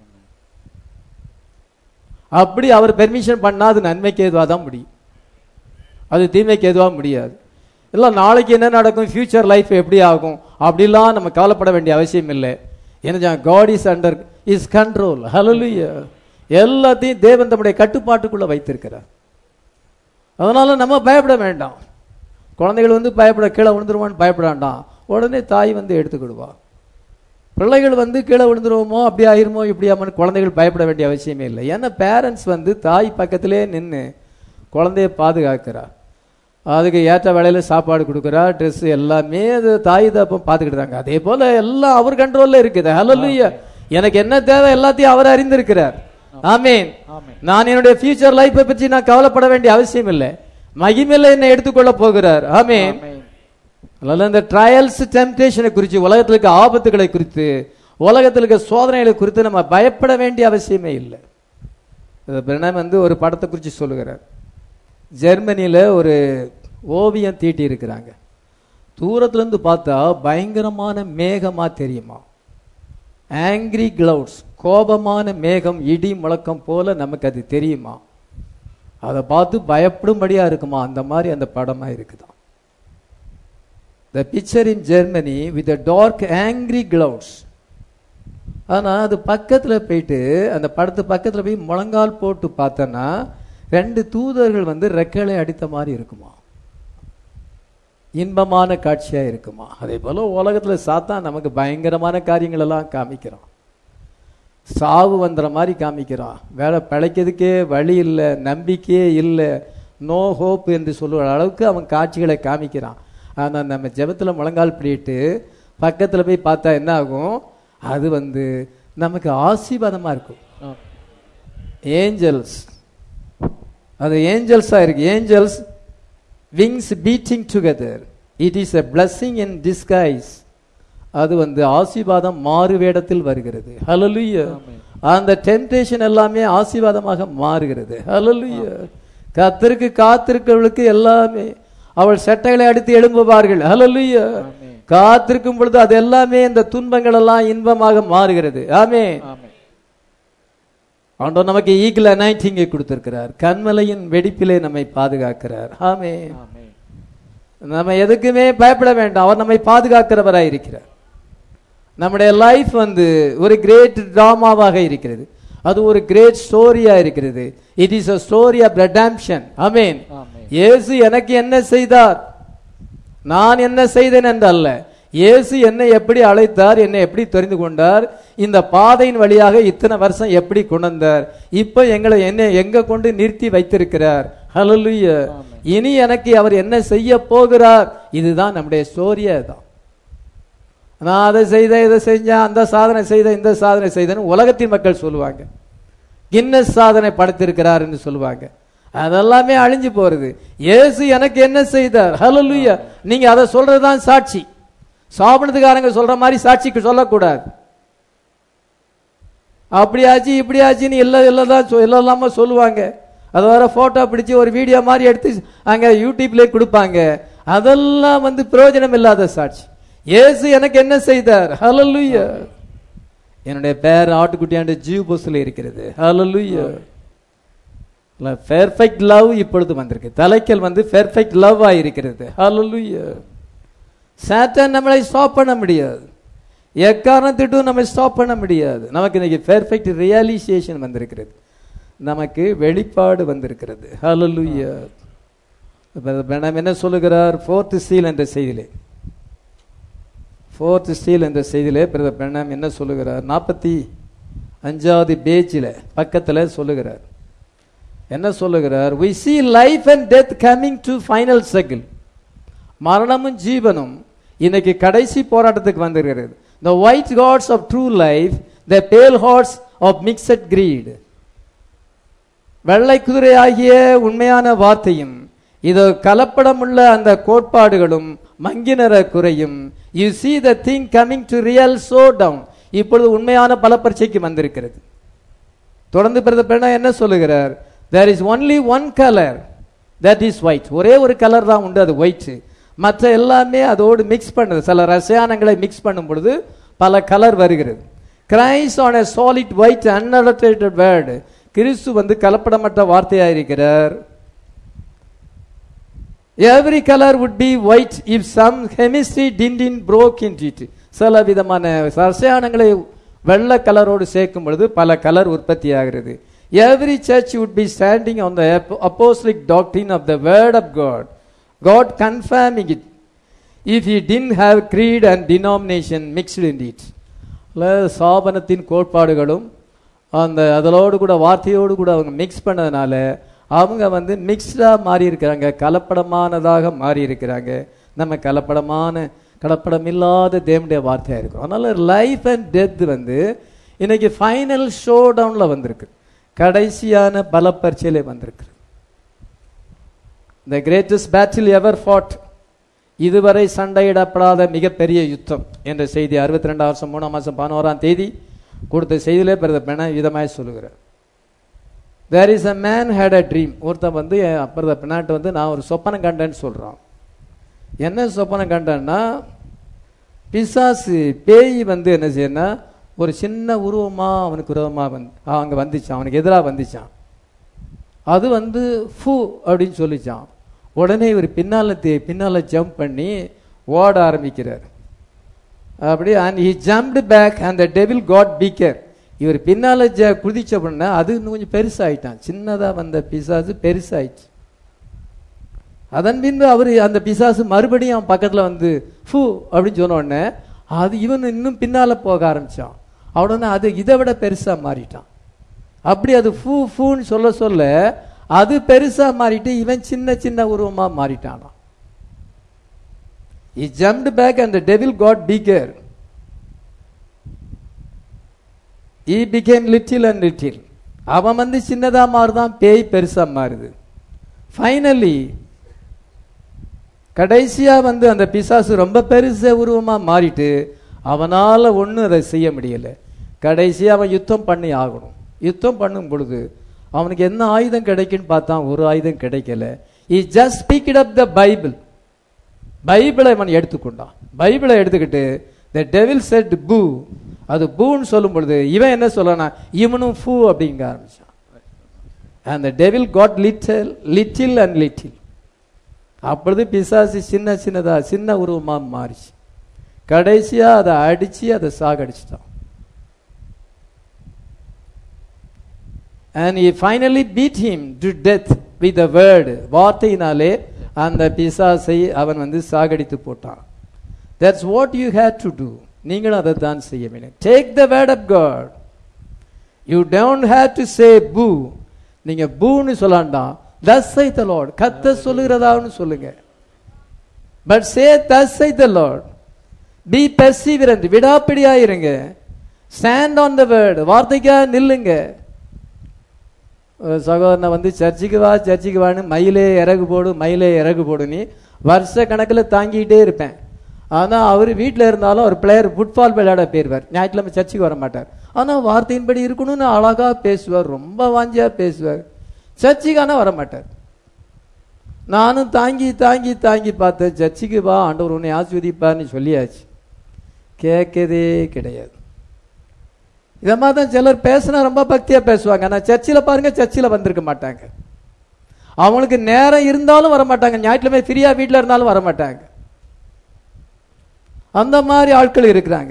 Speaker 1: அப்படி அவர் பெர்மிஷன் பண்ணா அது நன்மைக்கு ஏதுவாக தான் முடியும் அது தீமைக்கு எதுவாக முடியாது இல்லை நாளைக்கு என்ன நடக்கும் ஃபியூச்சர் லைஃப் எப்படி ஆகும் அப்படிலாம் நம்ம கவலைப்பட வேண்டிய அவசியம் இல்லை என்ன God is under is control ஹalleluya எல்லாத்தையும் தேவன் தம்முடைய கட்டுப்பாட்டுக்குள்ள வைத்திருக்கிறார் அதனால நம்ம பயப்பட வேண்டாம் குழந்தைகள் வந்து பயப்பட கீழே விழுந்துருவான்னு பயப்பட வேண்டாம் உடனே தாய் வந்து எடுத்துக்கிடுவா பிள்ளைகள் வந்து கீழே விழுந்துருவோமோ அப்படி ஆயிருமோ இப்படி ஆமான்னு குழந்தைகள் பயப்பட வேண்டிய அவசியமே இல்லை ஏன்னா பேரண்ட்ஸ் வந்து தாய் பக்கத்திலே நின்று குழந்தைய பாதுகாக்கிறா அதுக்கு ஏற்ற வேலையில சாப்பாடு கொடுக்குறா ட்ரெஸ் எல்லாமே அது தாய் தப்பம் பார்த்துக்கிட்டாங்க அதே போல எல்லாம் அவர் கண்ட்ரோல்ல இருக்குது ஹalleluya எனக்கு என்ன தேவை எல்லாத்தையும் அவர் அறிந்திருக்கிறார் ஆமீன்
Speaker 2: ஆமென்.
Speaker 1: நான் என்னுடைய ஃபியூச்சர் லைஃப்பை பற்றி நான் கவலைப்பட வேண்டிய அவசியம் இல்லை மகிமையில என்னை எடுத்துக்கொள்ள போகிறார் ஆமீன்
Speaker 2: ஆமென்.
Speaker 1: அதனால இந்த ட்ரையல்ஸ் டெம்டேஷனை குறித்து உலகத்தில் இருக்க ஆபத்துகளை குறித்து உலகத்தில் இருக்க சோதனைகளை குறித்து நம்ம பயப்பட வேண்டிய அவசியமே இல்லை பிரணம் வந்து ஒரு படத்தை குறித்து சொல்லுகிறார் ஜெர்மனியில் ஒரு ஓவியம் தீட்டி இருக்கிறாங்க தூரத்துலேருந்து பார்த்தா பயங்கரமான மேகமாக தெரியுமா ஆங்கிரி கிளவுட்ஸ் கோபமான மேகம் இடி முழக்கம் போல நமக்கு அது தெரியுமா அதை பார்த்து பயப்படும்படியா இருக்குமா அந்த மாதிரி அந்த படமா இருக்குதாம் the picture in Germany with dark angry clouds ஆனா அது பக்கத்துல போயிட்டு அந்த படத்து பக்கத்துல போய் முழங்கால் போட்டு பார்த்தோன்னா ரெண்டு தூதர்கள் வந்து ரெக்கைகளை அடித்த மாதிரி இருக்குமா இன்பமான காட்சியா இருக்குமா அதே போல உலகத்துல சாத்தான் நமக்கு பயங்கரமான காரியங்கள் எல்லாம் காமிக்கிறான் சாவு வந்துற மாதிரி காமிக்கிறான் வேலை பிழைக்கிறதுக்கே வழி இல்லை நம்பிக்கையே இல்லை நோ ஹோப் என்று சொல்லுற அளவுக்கு அவன் காட்சிகளை காமிக்கிறான் ஆனால் நம்ம ஜெபத்தில் முழங்கால் பிடிட்டு பக்கத்தில் போய் பார்த்தா என்ன ஆகும் அது வந்து நமக்கு ஆசீர்வாதமாக இருக்கும் ஏஞ்சல்ஸ் அது ஏஞ்சல்ஸாக இருக்கு angels wings beating together it is a blessing in disguise அது வந்து ஆசீர்வாதம் மாறு வேடத்தில் வருகிறது ஹalleluya அந்த டெம்டேஷன் எல்லாமே ஆசீர்வாதமாக மாறுகிறது ஹalleluya கர்த்தருக்கு காத்திருக்கிறவர்களுக்கு எல்லாமே அவள் செட்டைகளை அடித்து எழும்புவார்கள் ஹalleluya காத்திருக்கும் பொழுது அது எல்லாமே இந்த துன்பங்கள் எல்லாம் இன்பமாக மாறுகிறது ஆமே ஆண்டவர் நமக்கு ஈகிள் அனைட்டிங்கை கொடுத்திருக்கிறார் கண்மலையின் வெடிப்பிலே நம்மை பாதுகாக்கிறார் ஆமே நம்ம எதுக்குமே பயப்பட வேண்டாம் அவர் நம்மை பாதுகாக்கிறவராய் இருக்கிறார் நம்முடைய லைஃப் வந்து ஒரு கிரேட் டிராமாவாக இருக்கிறது அது ஒரு கிரேட் ஸ்டோரியா இருக்கிறது it is a story of redemption அமேன் இயேசு எனக்கு என்ன செய்தார் நான் என்ன செய்தேன் என்று அல்ல இயேசு என்னை எப்படி அழைத்தார் என்னை எப்படி தெரிந்து கொண்டார் இந்த பாதையின் வழியாக இத்தனை வருஷம் எப்படி கொண்டு வந்தார் இப்ப எங்களை என்ன எங்க கொண்டு நிறுத்தி வைத்திருக்கிறார் ஹalleluya இனி எனக்கு அவர் என்ன செய்ய போகிறார் இதுதான் நம்முடைய ஸ்டோரியே தான் நான் அதை செய்த இதை செஞ்சேன் அந்த சாதனை செய்த இந்த சாதனை செய்தேன்னு உலகத்தின் மக்கள் சொல்லுவாங்க கின்னஸ் சாதனை படைத்திருக்கிறார் என்று சொல்லுவாங்க அதெல்லாமே அழிஞ்சு போறது இயேசு எனக்கு என்ன செய்தார் ஹalleluya நீங்க அதை சொல்றதுதான் சாட்சி சாபனத்துக்காரங்க சொல்ற மாதிரி சாட்சிக்கு சொல்லக்கூடாது அப்படியாச்சு இப்படியாச்சுன்னு எல்லாம் எல்லாம் தான் சொ- எல்லாம் இல்லாம சொல்லுவாங்க அது வர போட்டோ பிடிச்சு ஒரு வீடியோ மாதிரி எடுத்து அங்க யூடியூப்ல கொடுப்பாங்க அதெல்லாம் வந்து பிரயோஜனம் இல்லாத சாட்சி இயேசு எனக்கு என்ன செய்தார் ஹalleluya என்னுடைய பேர் ஆட்டுக்குட்டியாண்டு ஜீவ் பொஸ்ல இருக்கிறது ஹalleluya பெர்ஃபெக்ட் லவ் இப்பொழுது வந்திருக்கு தலைக்கல் வந்து பெர்ஃபெக்ட் லவ் ஆயிருக்கிறது ஹalleluya சாத்தான் நம்மளை ஸ்டாப் பண்ண முடியாது எக்காரணத்திட்டும் நம்ம ஸ்டாப் பண்ண முடியாது நமக்கு இன்னைக்கு பெர்ஃபெக்ட் ரியலைசேஷன் வந்திருக்கிறது நமக்கு வெளிப்பாடு வந்திருக்கிறது ஹalleluya நம்ம என்ன சொல்லுகிறார் ஃபோர்த் சீல் என்ற செய்தியிலே ஃபோர்த் சீல் என்ற செய்தியிலே பிரதர் பிரணாம் என்ன சொல்லுகிறார் நாற்பத்தி அஞ்சாவது பேஜில் பக்கத்தில் சொல்லுகிறார் என்ன சொல்லுகிறார் we see life and death coming to final circle மரணமும் ஜீவனும் இன்னைக்கு கடைசி போராட்டத்துக்கு வந்திருக்கிறது the white gods of true life the pale horse of mixed greed வெள்ளை குதிரை ஆகிய உண்மையான வார்த்தையும் இது கலப்படமுள்ள அந்த கோட்பாடுகளும் மங்கினர குறையும் you see the thing coming to real slow down இப்பொழுது உண்மையான பலப்பரீட்சைக்கு வந்திருக்கிறது தொடர்ந்து பிறந்த பெண்ணா என்ன சொல்லுகிறார் there is only one color that is white ஒரே ஒரு கலர் தான் உண்டு அது ஒயிட் மற்ற எல்லாமே அதோடு மிக்ஸ் பண்ணுது சில ரசாயனங்களை மிக்ஸ் பண்ணும் பொழுது பல கலர் வருகிறது Christ on a solid white unadulterated word கிறிஸ்து வந்து கலப்படமற்ற வார்த்தையா இருக்கிறார் every colour would be white if some chemistry didn't in broke into it சில விதமான ரசாயனங்களை வெள்ளை கலரோடு சேர்க்கும் பொழுது பல கலர் உற்பத்தி ஆகிறது every church would be standing on the ap- apostolic doctrine of the word of god god confirming it if he didn't have creed and denomination mixed in it இல்ல, சாபனத்தின் கோட்பாடுகளும் அந்த அதோடு கூட வார்த்தையோடு கூட அவங்க மிக்ஸ் பண்ணதுனால அவங்க வந்து மிக்ஸ்டா மாறி இருக்கிறாங்க கலப்படமானதாக மாறி இருக்கிறாங்க நம்ம கலப்படமான கலப்படம் இல்லாத தேவனுடைய வார்த்தையா இருக்கும் அதனால லைஃப் அண்ட் டெத் வந்து இன்னைக்கு ஃபைனல் ஷோ டவுன்ல வந்திருக்கு கடைசியான பலப்பரிச்சையிலே வந்திருக்கு the greatest battle ever fought இதுவரை சண்டையிடப்படாத மிகப்பெரிய யுத்தம் என்ற செய்தி அறுபத்தி ரெண்டாம் வருஷம் மூணாம் மாசம் பதினோராம் தேதி கொடுத்த செய்தியிலே பிறந்த பெண விதமாய் சொல்லுகிறார் there is a man had a dream ஒருத்தன் வந்து அப்புறம் பின்னாட்டு வந்து நான் ஒரு சொப்பனம் கண்டேன்னு சொல்றான் என்ன சொப்பனம் கண்டேன்னா பிசாசு பேய் வந்து என்ன செய்யணும்னா ஒரு சின்ன உருவமா அவனுக்கு உருவமா வந்து அங்க வந்துச்சான் அவனுக்கு எதிராக வந்துச்சான் அது வந்து ஃபூ அப்படின்னு சொல்லிச்சான் உடனே இவர் பின்னால தே- பின்னால ஜம்ப் பண்ணி ஓட ஆரம்பிக்கிறார் அப்படி and he jumped back and the devil got bigger இவர் பின்னால ஜ குதிச்ச உடனே அது இன்னும் கொஞ்சம் பெருசாயிட்டான் சின்னதா வந்த பிசாசு பெருசாயிடுச்சு அதன் பின்பு அவர் அந்த பிசாசு மறுபடியும் அவன் பக்கத்துல வந்து ஃபூ அப்படின்னு சொன்ன உடனே அது இவன் இன்னும் பின்னால போக ஆரம்பிச்சான் உடனே அது இதை விட பெருசா மாறிட்டான் அப்படி அது ஃபூ ஃபூன்னு சொல்ல சொல்ல அது பெருசா மாறிட்டு இவன் சின்ன சின்ன உருவமா மாறிட்டானாம் He jumped back and the devil got bigger. He became little and little. அவன் வந்து சின்னதா மாறுதான் பேய் பெருசா மாறுது ஃபைனலி கடைசியா வந்து அந்த பிசாசு ரொம்ப பெருச உருவமா மாறிட்டு அவனால ஒண்ணும் அதை செய்ய முடியல கடைசியா அவன் யுத்தம் பண்ணி ஆகணும் யுத்தம் பண்ணும் பொழுது அவனுக்கு என்ன ஆயுதம் கிடைக்குன்னு பார்த்தான் ஒரு ஆயுதம் கிடைக்கல he just picked up the Bible பைபிளை அவன் எடுத்துக்கொண்டான் பைபிளை எடுத்துக்கிட்டு த டெவில் செட் பூ அது பூன்னு சொல்லும் பொழுது இவன் என்ன சொல்லனா இவனும் ஃபூ அப்படிங்க ஆரம்பிச்சான் அந்த devil got little little and little அப்பொழுது பிசாசு சின்ன சின்னதா சின்ன உருவமா மாறிச்சு கடைசியா அதை அடிச்சு அதை சாகடிச்சிட்டான் and he finally beat him to death with the word வார்த்தையினாலே அந்த பிசாசை அவன் வந்து சாகடித்து போட்டான் that's what you had to do நீங்களும் அதை தான் செய்ய வேண்டும் take the word of god you don't have to say boo நீங்க பூன்னு சொல்லாண்டாம் thus say the lord கத்த சொல்லுகிறதான்னு சொல்லுங்க but say thus say the lord be perseverant விடாப்பிடியா இருங்க stand on the word வார்த்தைக்காக நில்லுங்க ஒரு சகோதரனை வந்து சர்ச்சுக்கு வா சர்ச்சுக்கு வான்னு மயிலே இறகு போடு மயிலே இறகு போடு நீ வருஷ கணக்கில் தாங்கிக்கிட்டே இருப்பேன் ஆனால் அவர் வீட்டில் இருந்தாலும் அவர் பிளேயர் ஃபுட்பால் விளையாட போயிருவார் ஞாயிற்றுக்கிழமை சர்ச்சுக்கு வர மாட்டார் ஆனால் வார்த்தையின்படி இருக்கணும்னு அழகா பேசுவார் ரொம்ப வாஞ்சியா பேசுவார் சர்ச்சுக்கு ஆனால் வர மாட்டார் நானும் தாங்கி தாங்கி தாங்கி பார்த்தேன் சர்ச்சுக்கு வா ஆண்டவர் உன்னை ஆஸ்வதிப்பார்னு சொல்லியாச்சு கேட்கதே கிடையாது இதை மாதிரி தான் சிலர் பேசினா ரொம்ப பக்தியா பேசுவாங்க ஆனா சர்ச்சில் பாருங்க சர்ச்சில் வந்திருக்க மாட்டாங்க அவங்களுக்கு நேரம் இருந்தாலும் வர மாட்டாங்க ஞாயிற்றுக்கிழமை ஃப்ரீயா வீட்டில் இருந்தாலும் வர மாட்டாங்க அந்த மாதிரி ஆட்கள் இருக்கிறாங்க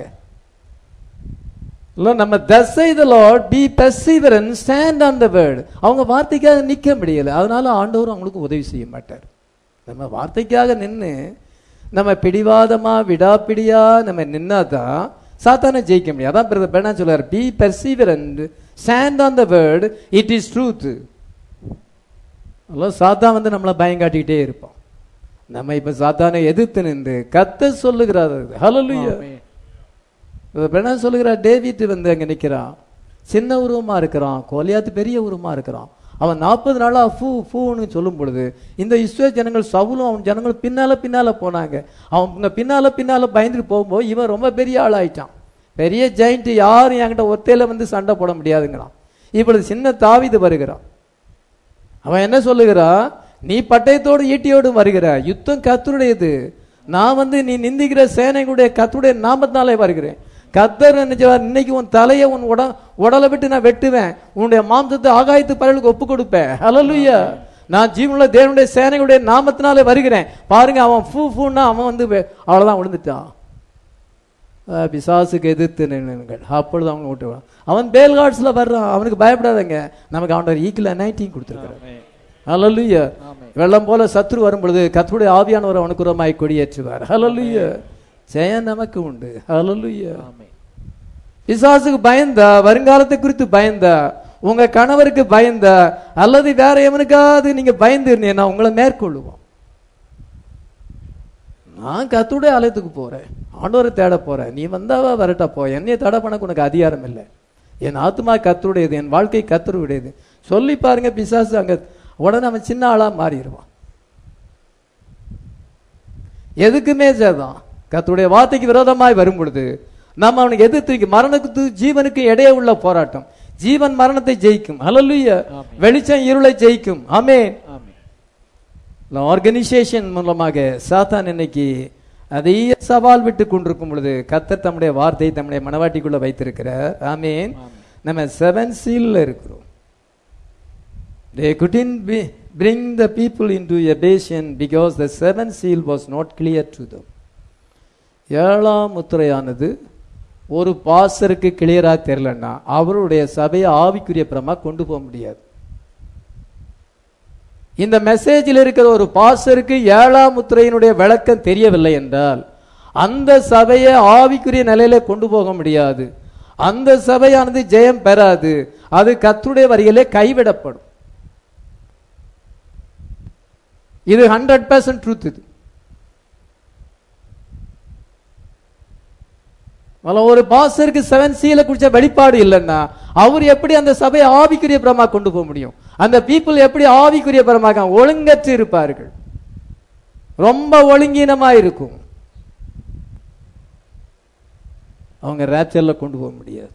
Speaker 1: இல்ல நம்ம தசை the lord be perseverant stand on the word அவங்க வார்த்தைக்காக நிக்க முடியல அதனால ஆண்டவர் அவங்களுக்கு உதவி செய்ய மாட்டார் நம்ம வார்த்தைக்காக நின்று நம்ம பிடிவாதமா விடாப்பிடியா நம்ம நின்னாதான் சாத்தானை ஜெயிக்க முடியும் அதான் பிரதர் பெண்ணா சொல்றாரு be perseverant stand on the word it is truth சாத்தான் வந்து நம்மளை பயம் காட்டிக்கிட்டே இருப்போம் நம்ம இப்ப சாத்தானை எதிர்த்து நின்று கத்த சொல்லுகிறார் ஹalleluya பெண்ணா சொல்லுகிறார் டேவிட் வந்து அங்க நிக்கிறான் சின்ன உருவமா இருக்கிறான் கோலியாத்து பெரிய உருவமா இருக்கிறான் அவன் நாற்பது நாளா ஃபூ ஃபூன்னு சொல்லும் பொழுது இந்த இஸ்ரோ ஜனங்கள் சவுலும் அவன் ஜனங்களும் பின்னால பின்னால போனாங்க அவங்க பின்னால பின்னால பயந்துட்டு போகும்போது இவன் ரொம்ப பெரிய ஆள் ஆயிட்டான் பெரிய ஜெயிண்ட் யாரும் என்கிட்ட ஒத்தையில வந்து சண்டை போட முடியாதுங்கிறான் இப்பொழுது சின்ன தாவிது வருகிறான் அவன் என்ன சொல்லுகிறான் நீ பட்டயத்தோடு ஈட்டியோடு வருகிற யுத்தம் கத்தருடையது நான் வந்து நீ நிந்திக்கிற சேனைகளுடைய கத்துடைய நாமத்தினாலே வருகிறேன் கத்தர் நினைச்சார் இன்னைக்கு உன் தலையை உன் உட உடலை விட்டு நான் வெட்டுவேன் உன்னுடைய மாம்சத்தை ஆகாயத்து பறவைகளுக்கு ஒப்பு கொடுப்பேன் ஹalleluya நான் ஜீவனுள்ள தேவனுடைய சேனைகளுடைய நாமத்தினாலே வருகிறேன் பாருங்க அவன் ஃபூ ஃபூன்னா அவன் வந்து வெ- அவ்வளவுதான் விழுந்துட்டான் அஹ் பிசாசுக்கு எதிர்த்து நின்னுங்கள் அப்பொழுது அவன் விட்டு விடுவான். அவன் பேல் காட்ஸ்ல வர்றான் அவனுக்கு பயப்படாதங்க நமக்கு அவனோட ஈக்கில் நைட்டிங் கொடுத்துருக்காரு ஹalleluya வெள்ளம் போல சத்ரு வரும் பொழுது கர்த்தருடைய ஆவியானவர் அவனுக்கு உரமாய் கொடியேற்றுவார் ஹalleluya ஜெயம் நமக்கு உண்டு ஹalleluya பிசாசுக்கு பயந்தா வருங்காலத்தை குறித்து பயந்தா உங்க கணவருக்கு பயந்தா அல்லது வேற எவனுக்காவது நீங்க பயந்து இருந்தீங்கன்னா உங்களை மேற்கொள்ளுவோம் நான் கத்துடைய ஆலயத்துக்கு போறேன் ஆண்டவரை தேட போறேன் நீ வந்தாவா வரட்டா போ என்னைய தடை பண்ணக்கு உனக்கு அதிகாரம் இல்லை என் ஆத்மா கத்தருடையது என் வாழ்க்கை கத்தருடையது சொல்லி பாருங்க பிசாசு அங்க உடனே அவன் சின்ன ஆளா மாறிடுவான் எதுக்குமே சரிதான் கர்த்தருடைய வார்த்தைக்கு விரோதமாய் வரும் பொழுது நம்ம அவனுக்கு எதிர்த்து மரணத்துக்கு ஜீவனுக்கு இடையே உள்ள போராட்டம் ஜீவன் மரணத்தை ஜெயிக்கும் ஹalleluya
Speaker 2: ஆமென்.
Speaker 1: வெளிச்சம் இருளை ஜெயிக்கும் ஆமென்
Speaker 2: ஆமென்
Speaker 1: ஆர்கனைசேஷன் மூலமாக சாத்தான் இன்னைக்கு அதைய சவால் விட்டு கொண்டிருக்கும் பொழுது கத்தர் தம்முடைய வார்த்தையை தம்முடைய மனவாட்டிக்குள்ள வைத்திருக்கிறார் ஆமீன்
Speaker 2: ஆமென்.
Speaker 1: நம்ம செவன் சீல்ல இருக்கிறோம் they couldn't be, bring the people into a bastion because the seventh seal was not clear to them ஏழாம் முத்திரையானது ஒரு பாசருக்கு கிளியரா தெரியலன்னா அவருடைய சபையை ஆவிக்குரிய பிரமா கொண்டு போக முடியாது இந்த மெசேஜில் இருக்கிற ஒரு பாசருக்கு ஏழாம் முத்திரையினுடைய விளக்கம் தெரியவில்லை என்றால் அந்த சபையை ஆவிக்குரிய நிலையில கொண்டு போக முடியாது அந்த சபையானது ஜெயம் பெறாது அது கர்த்தருடைய வரியிலே கைவிடப்படும் இது ஹண்ட்ரட் பர்சன்ட் ட்ரூத் இது அதுல ஒரு பாஸ்டருக்கு செவன் சீல குடிச்ச வெளிப்பாடு இல்லைன்னா அவர் எப்படி அந்த சபையை ஆவிக்குரிய பிரமா கொண்டு போக முடியும் அந்த பீப்புள் எப்படி ஆவிக்குரிய பிரமாக ஒழுங்கற்று இருப்பார்கள் ரொம்ப ஒழுங்கீனமா இருக்கும் அவங்க ரேப்சர்ல கொண்டு போக முடியாது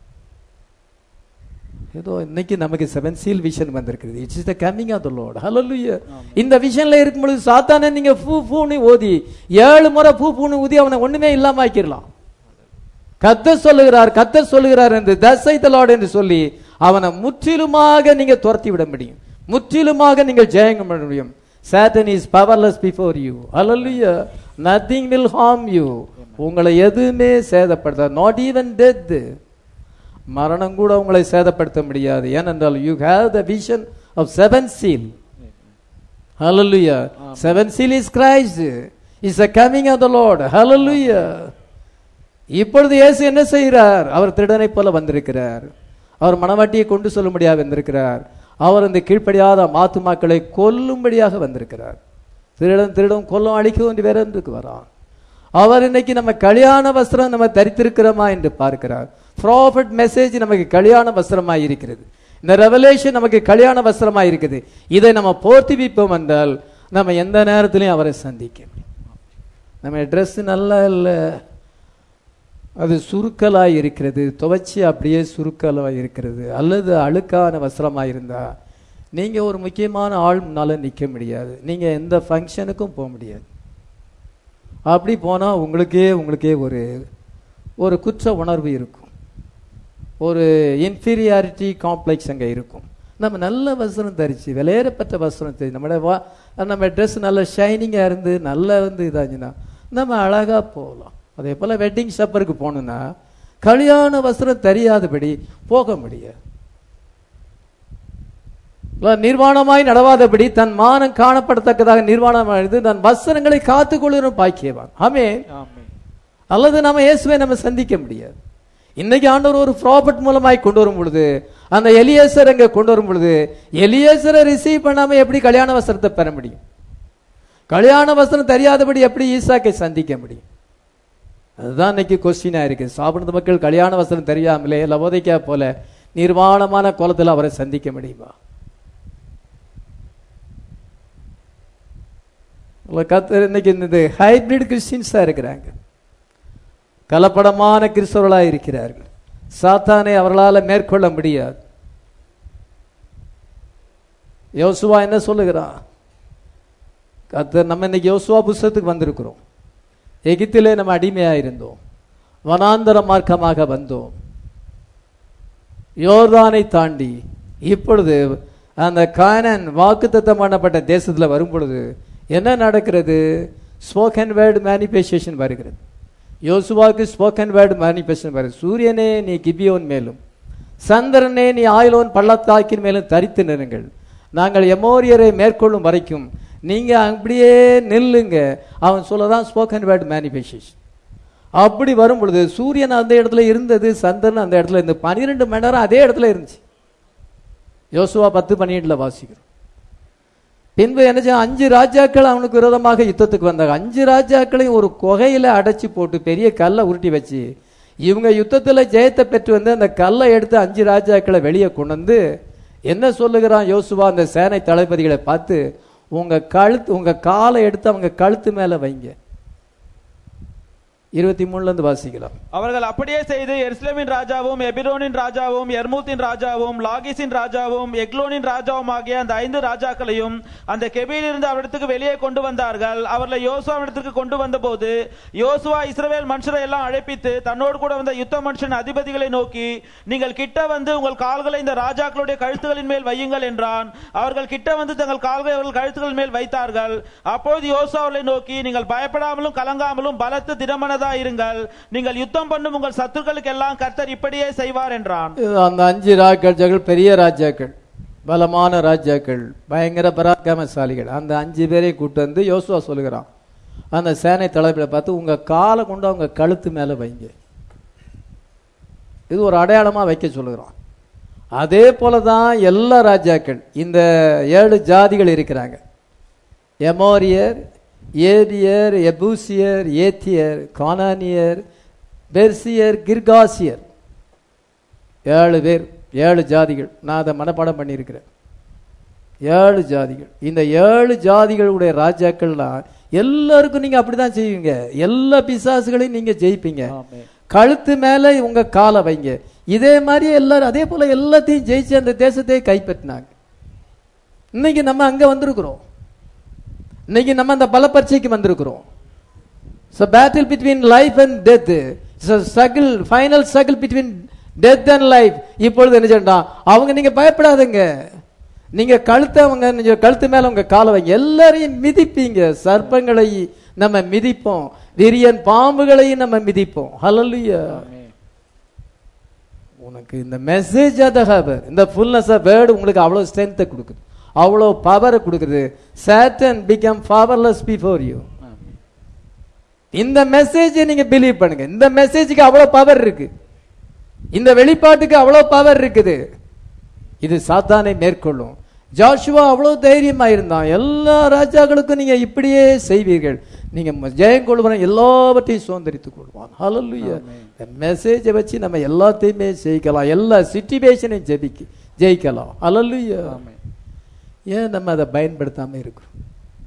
Speaker 1: ஏதோ இன்னைக்கு நமக்கு செவன் சீல் விஷன் வந்திருக்குது it's is the coming of the lord ஹalleluya இந்த விஷன்ல இருக்கும் பொழுது சாத்தானே நீங்க பூ பூன்னு ஓதி ஏழு முறை பூ பூன்னு ஊதி அவனை ஒண்ணுமே இல்லாம ஆக்கிடலாம் கத்த சொல்லுகிறார் கத்த சொல்லுகிறார் என்று தசை லார்ட் என்று சொல்லி அவனை முற்றிலுமாக நீங்க துரத்தி விட முடியும் முற்றிலுமாக நீங்கள் ஜெயம் பண்ண முடியும் Satan is powerless before you hallelujah nothing will harm you உங்களை எதுவுமே சேதப்படுத்த நாட் ஈவன் டெத் மரணம் கூட உங்களை சேதப்படுத்த முடியாது ஏனென்றால் you have the vision of seven seal Hallelujah. Seven seal is Christ. Is the coming of the Lord. Hallelujah. இப்பொழுது இயேசு என்ன செய்கிறார் அவர் திருடனை போல வந்திருக்கிறார் அவர் மனவாட்டியை கொண்டு சொல்லும்படியாக வந்திருக்கிறார் அவர் இந்த கீழ்ப்படியாத மாத்துமாக்களை கொல்லும்படியாக வந்திருக்கிறார் திருடன் திருடன் கொல்லும் அழிக்கும் என்று வேற எதுக்கு வரான் அவர் இன்னைக்கு நம்ம கல்யாண வஸ்திரம் நம்ம தரித்திருக்கிறோமா என்று பார்க்கிறார் ப்ராஃபிட் மெசேஜ் நமக்கு கல்யாண வஸ்திரமாய் இருக்கிறது இந்த ரெவலேஷன் நமக்கு கல்யாண வஸ்திரமாய் இருக்குது இதை நம்ம போர்த்திவிப்போம் என்றால் நம்ம எந்த நேரத்திலையும் அவரை சந்திக்க முடியும் நம்ம ட்ரெஸ் நல்லா இல்லை அது சுருக்கலாய் இருக்கிறது துவைச்சி அப்படியே சுருக்கலாய் இருக்கிறது அல்லது அழுக்கான வஸ்திரமாக இருந்தா நீங்க ஒரு முக்கியமான ஆள் முன்னால நிக்க முடியாது நீங்க எந்த ஃபங்க்ஷனுக்கும் போக முடியாது அப்படி போனா உங்களுக்கே உங்களுக்கே ஒரு ஒரு குற்ற உணர்வு இருக்கும் ஒரு இன்ஃபீரியாரிட்டி காம்ப்ளெக்ஸ் அங்கே இருக்கும் நம்ம நல்ல வஸ்திரம் தரிச்சு விலையேறப்பட்ட வஸ்திரம் தரிச்சு நம்மளோட வா நம்ம ட்ரெஸ் நல்ல ஷைனிங்காக இருந்து நல்லா வந்து இதாச்சுன்னா நம்ம அழகா போகலாம் அதே போல் வெட்டிங் ஷப்பருக்கு போகணுன்னா கல்யாண வஸ்திரம் தெரியாதபடி போக முடியாது நிர்வாணமாய் நடவாதபடி தன் மானம் காணப்படத்தக்கதாக நிர்வாணமானது தன் வஸ்திரங்களை காத்துக்கொள்ளும் பாக்கியவான் ஆமே
Speaker 2: ஆமென்
Speaker 1: அல்லது நம்ம இயேசுவை நம்ம சந்திக்க முடியாது இன்னைக்கு ஆண்டவர் ஒரு ப்ராபர்ட் மூலமாய் கொண்டு வரும் பொழுது அந்த எலியேசர் அங்க கொண்டு வரும் பொழுது எலியேசரை ரிசீவ் பண்ணாம எப்படி கல்யாண வஸ்திரத்தை பெற முடியும் கல்யாண வஸ்திரம் தெரியாதபடி எப்படி ஈசாக்கை சந்திக்க முடியும் அதுதான் இன்னைக்கு கொஸ்டினா இருக்கு சாப்பிடுற மக்கள் கல்யாண வஸ்திரம் தெரியாமலே லவோதைக்கா போல நிர்வாணமான கோலத்தில் அவரை சந்திக்க முடியுமா கத்தர் இன்னைக்கு இந்த ஹைபிரிட் கிறிஸ்டின்ஸா இருக்கிறாங்க கலப்படமான கிறிஸ்தவர்களாக இருக்கிறார்கள் சாத்தானை அவர்களால் மேற்கொள்ள முடியாது யோசுவா என்ன சொல்லுகிறான் கத்தர் நம்ம இன்னைக்கு யோசுவா புஸ்தகத்துக்கு வந்திருக்கிறோம் எகிப்திலே நம்ம அடிமையாக இருந்தோம் வனாந்தர மார்க்கமாக வந்தோம் யோர்தானை தாண்டி இப்பொழுது அந்த கானன் வாக்குத்தத்தம் பண்ணப்பட்ட தேசத்தில் வரும் பொழுது என்ன நடக்கிறது ஸ்போக்கன் வேர்டு மேனிஃபெஸ்டேஷன் வருகிறது யோசுவாக்கு ஸ்போக்கன் வேர்டு மேனிஃபெஸ்டேஷன் வருது சூரியனே நீ கிபியோன் மேலும் சந்திரனே நீ ஆயிலோன் பள்ளத்தாக்கின் மேலும் தரித்து நிறுங்கள் நாங்கள் எமோரியரை மேற்கொள்ளும் வரைக்கும் நீங்க அப்படியே நில்லுங்க அவன் சொல்லதான் ஸ்போக்கன் வேர்டு மேனிஃபெஸ்டேஷன் அப்படி வரும் பொழுது சூரியன் அந்த இடத்துல இருந்தது சந்திரன் அந்த இடத்துல இருந்து பன்னிரெண்டு மணி நேரம் அதே இடத்துல இருந்துச்சு யோசுவா பத்து பன்னிரெண்டுல வாசிக்கிறோம் பின்பு என்ன செய்ய அஞ்சு ராஜாக்கள் அவனுக்கு விரோதமாக யுத்தத்துக்கு வந்தாங்க அஞ்சு ராஜாக்களையும் ஒரு குகையில அடைச்சி போட்டு பெரிய கல்லை உருட்டி வச்சு இவங்க யுத்தத்துல ஜெயத்தை பெற்று வந்து அந்த கல்லை எடுத்து அஞ்சு ராஜாக்களை வெளியே கொண்டு வந்து என்ன சொல்லுகிறான் யோசுவா அந்த சேனை தளபதிகளை பார்த்து உங்க கழுத்து உங்க காலை எடுத்து அவங்க கழுத்து மேல வைங்க இருபத்தி மூணுல இருந்து வாசிக்கலாம்
Speaker 2: அவர்கள் அப்படியே செய்து எருசலேமின் ராஜாவும் எபிரோனின் ராஜாவும் எர்மூத்தின் ராஜாவும் லாகிஸின் ராஜாவும் எக்லோனின் ராஜாவும் ஆகிய அந்த ஐந்து ராஜாக்களையும் அந்த கெபியிலிருந்து அவரிடத்துக்கு வெளியே கொண்டு வந்தார்கள் அவர்களை யோசுவாவிடத்திற்கு கொண்டு வந்தபோது யோசுவா இஸ்ரவேல் மனுஷரை எல்லாம் அழைப்பித்து தன்னோடு கூட வந்த யுத்த மனுஷன் அதிபதிகளை நோக்கி நீங்கள் கிட்ட வந்து உங்கள் கால்களை இந்த ராஜாக்களுடைய கழுத்துகளின் மேல் வையுங்கள் என்றான் அவர்கள் கிட்ட வந்து தங்கள் கால்களை அவர்கள் கழுத்துகளின் மேல் வைத்தார்கள் அப்பொழுது யோசுவா அவர்களை நோக்கி நீங்கள் பயப்படாமலும் கலங்காமலும் பலத்து திடமனதா இருங்கள் நீங்கள் யுத்தம் பண்ணும் உங்கள் சத்துருக்களுக்கு எல்லாம் கர்த்தர் இப்படியே செய்வார் என்றான்
Speaker 1: இது அந்த அஞ்சு ராஜாக்கள் பெரிய ராஜாக்கள் பலமான ராஜாக்கள் பயங்கர பராக்கிரமசாலிகள் அந்த அஞ்சு பேரை கூட்டு வந்து யோசுவா சொல்லுகிறான் அந்த சேனை தளபதியை பார்த்து உங்க காலை கொண்டு அவங்க கழுத்து மேல வைங்க இது ஒரு அடையாளமா வைக்க சொல்லுகிறான் அதே போல தான் எல்லா ராஜாக்கள் இந்த ஏழு ஜாதிகள் இருக்கிறாங்க எமோரியர் ஏபியர் எபூசியர் ஏத்தியர் கானானியர் பெர்சியர் கிர்காசியர் ஏழு பேர் ஏழு ஜாதிகள் நான் அதை மனப்பாடம் பண்ணியிருக்கிறேன் ஏழு ஜாதிகள் இந்த ஏழு ஜாதிகளுடைய ராஜாக்கள்லாம் எல்லாருக்கும் நீங்க அப்படிதான் செய்வீங்க எல்லா பிசாசுகளையும் நீங்க ஜெயிப்பீங்க கழுத்து மேல உங்க காலை வைங்க இதே மாதிரி எல்லாரும் அதே போல எல்லாத்தையும் ஜெயிச்சு அந்த தேசத்தை கைப்பற்றினாங்க இன்னைக்கு நம்ம அங்க வந்திருக்கிறோம் இன்னைக்கு நம்ம அந்த பலப்பரீட்சைக்கு வந்திருக்கிறோம் so battle between life and death struggle final struggle between death and life இப்பொழுது என்ன செய்யலாம் அவங்க நீங்க பயப்படாதுங்க நீங்க கழுத்தை அவங்க நீங்க கழுத்து மேல உங்க காலை வைங்க எல்லாரையும் மிதிப்பீங்க சர்ப்பங்களை நம்ம மிதிப்போம் விரியன் பாம்புகளையும் நம்ம மிதிப்போம் ஹalleluya உனக்கு இந்த மெசேஜ் ஆஃப் த ஹவர் இந்த ஃபுல்னஸ் ஆஃப் வேர்டு உங்களுக்கு அவ்வளோ ஸ்ட்ரென்த்தை கொடுக்குது அவ்வளோ பவரை கொடுக்குது Satan become powerless before you இந்த மெசேஜை நீங்க பிலீவ் பண்ணுங்க இந்த மெசேஜுக்கு அவ்வளோ பவர் இருக்கு இந்த வெளிப்பாட்டுக்கு அவ்வளோ பவர் இருக்குது இது சாத்தானை மேற்கொள்ளும் ஜாஷுவா அவ்வளோ தைரியமா இருந்தான் எல்லா ராஜாக்களுக்கும் நீங்க இப்படியே செய்வீர்கள் நீங்க ம- ஜெயம் கொள்வன எல்லாவற்றையும் சுதந்திரித்துக் கொள்வான் ஹalleluya இந்த மெசேஜை வச்சு நம்ம எல்லாத்தையுமே ஜெயிக்கலாம் எல்லா சிச்சுவேஷனையும் ஜெபிக்க ஜெயிக்கலாம் ஹalleluya ஏன் நம்ம அதை பயன்படுத்தாம இருக்கிறோம்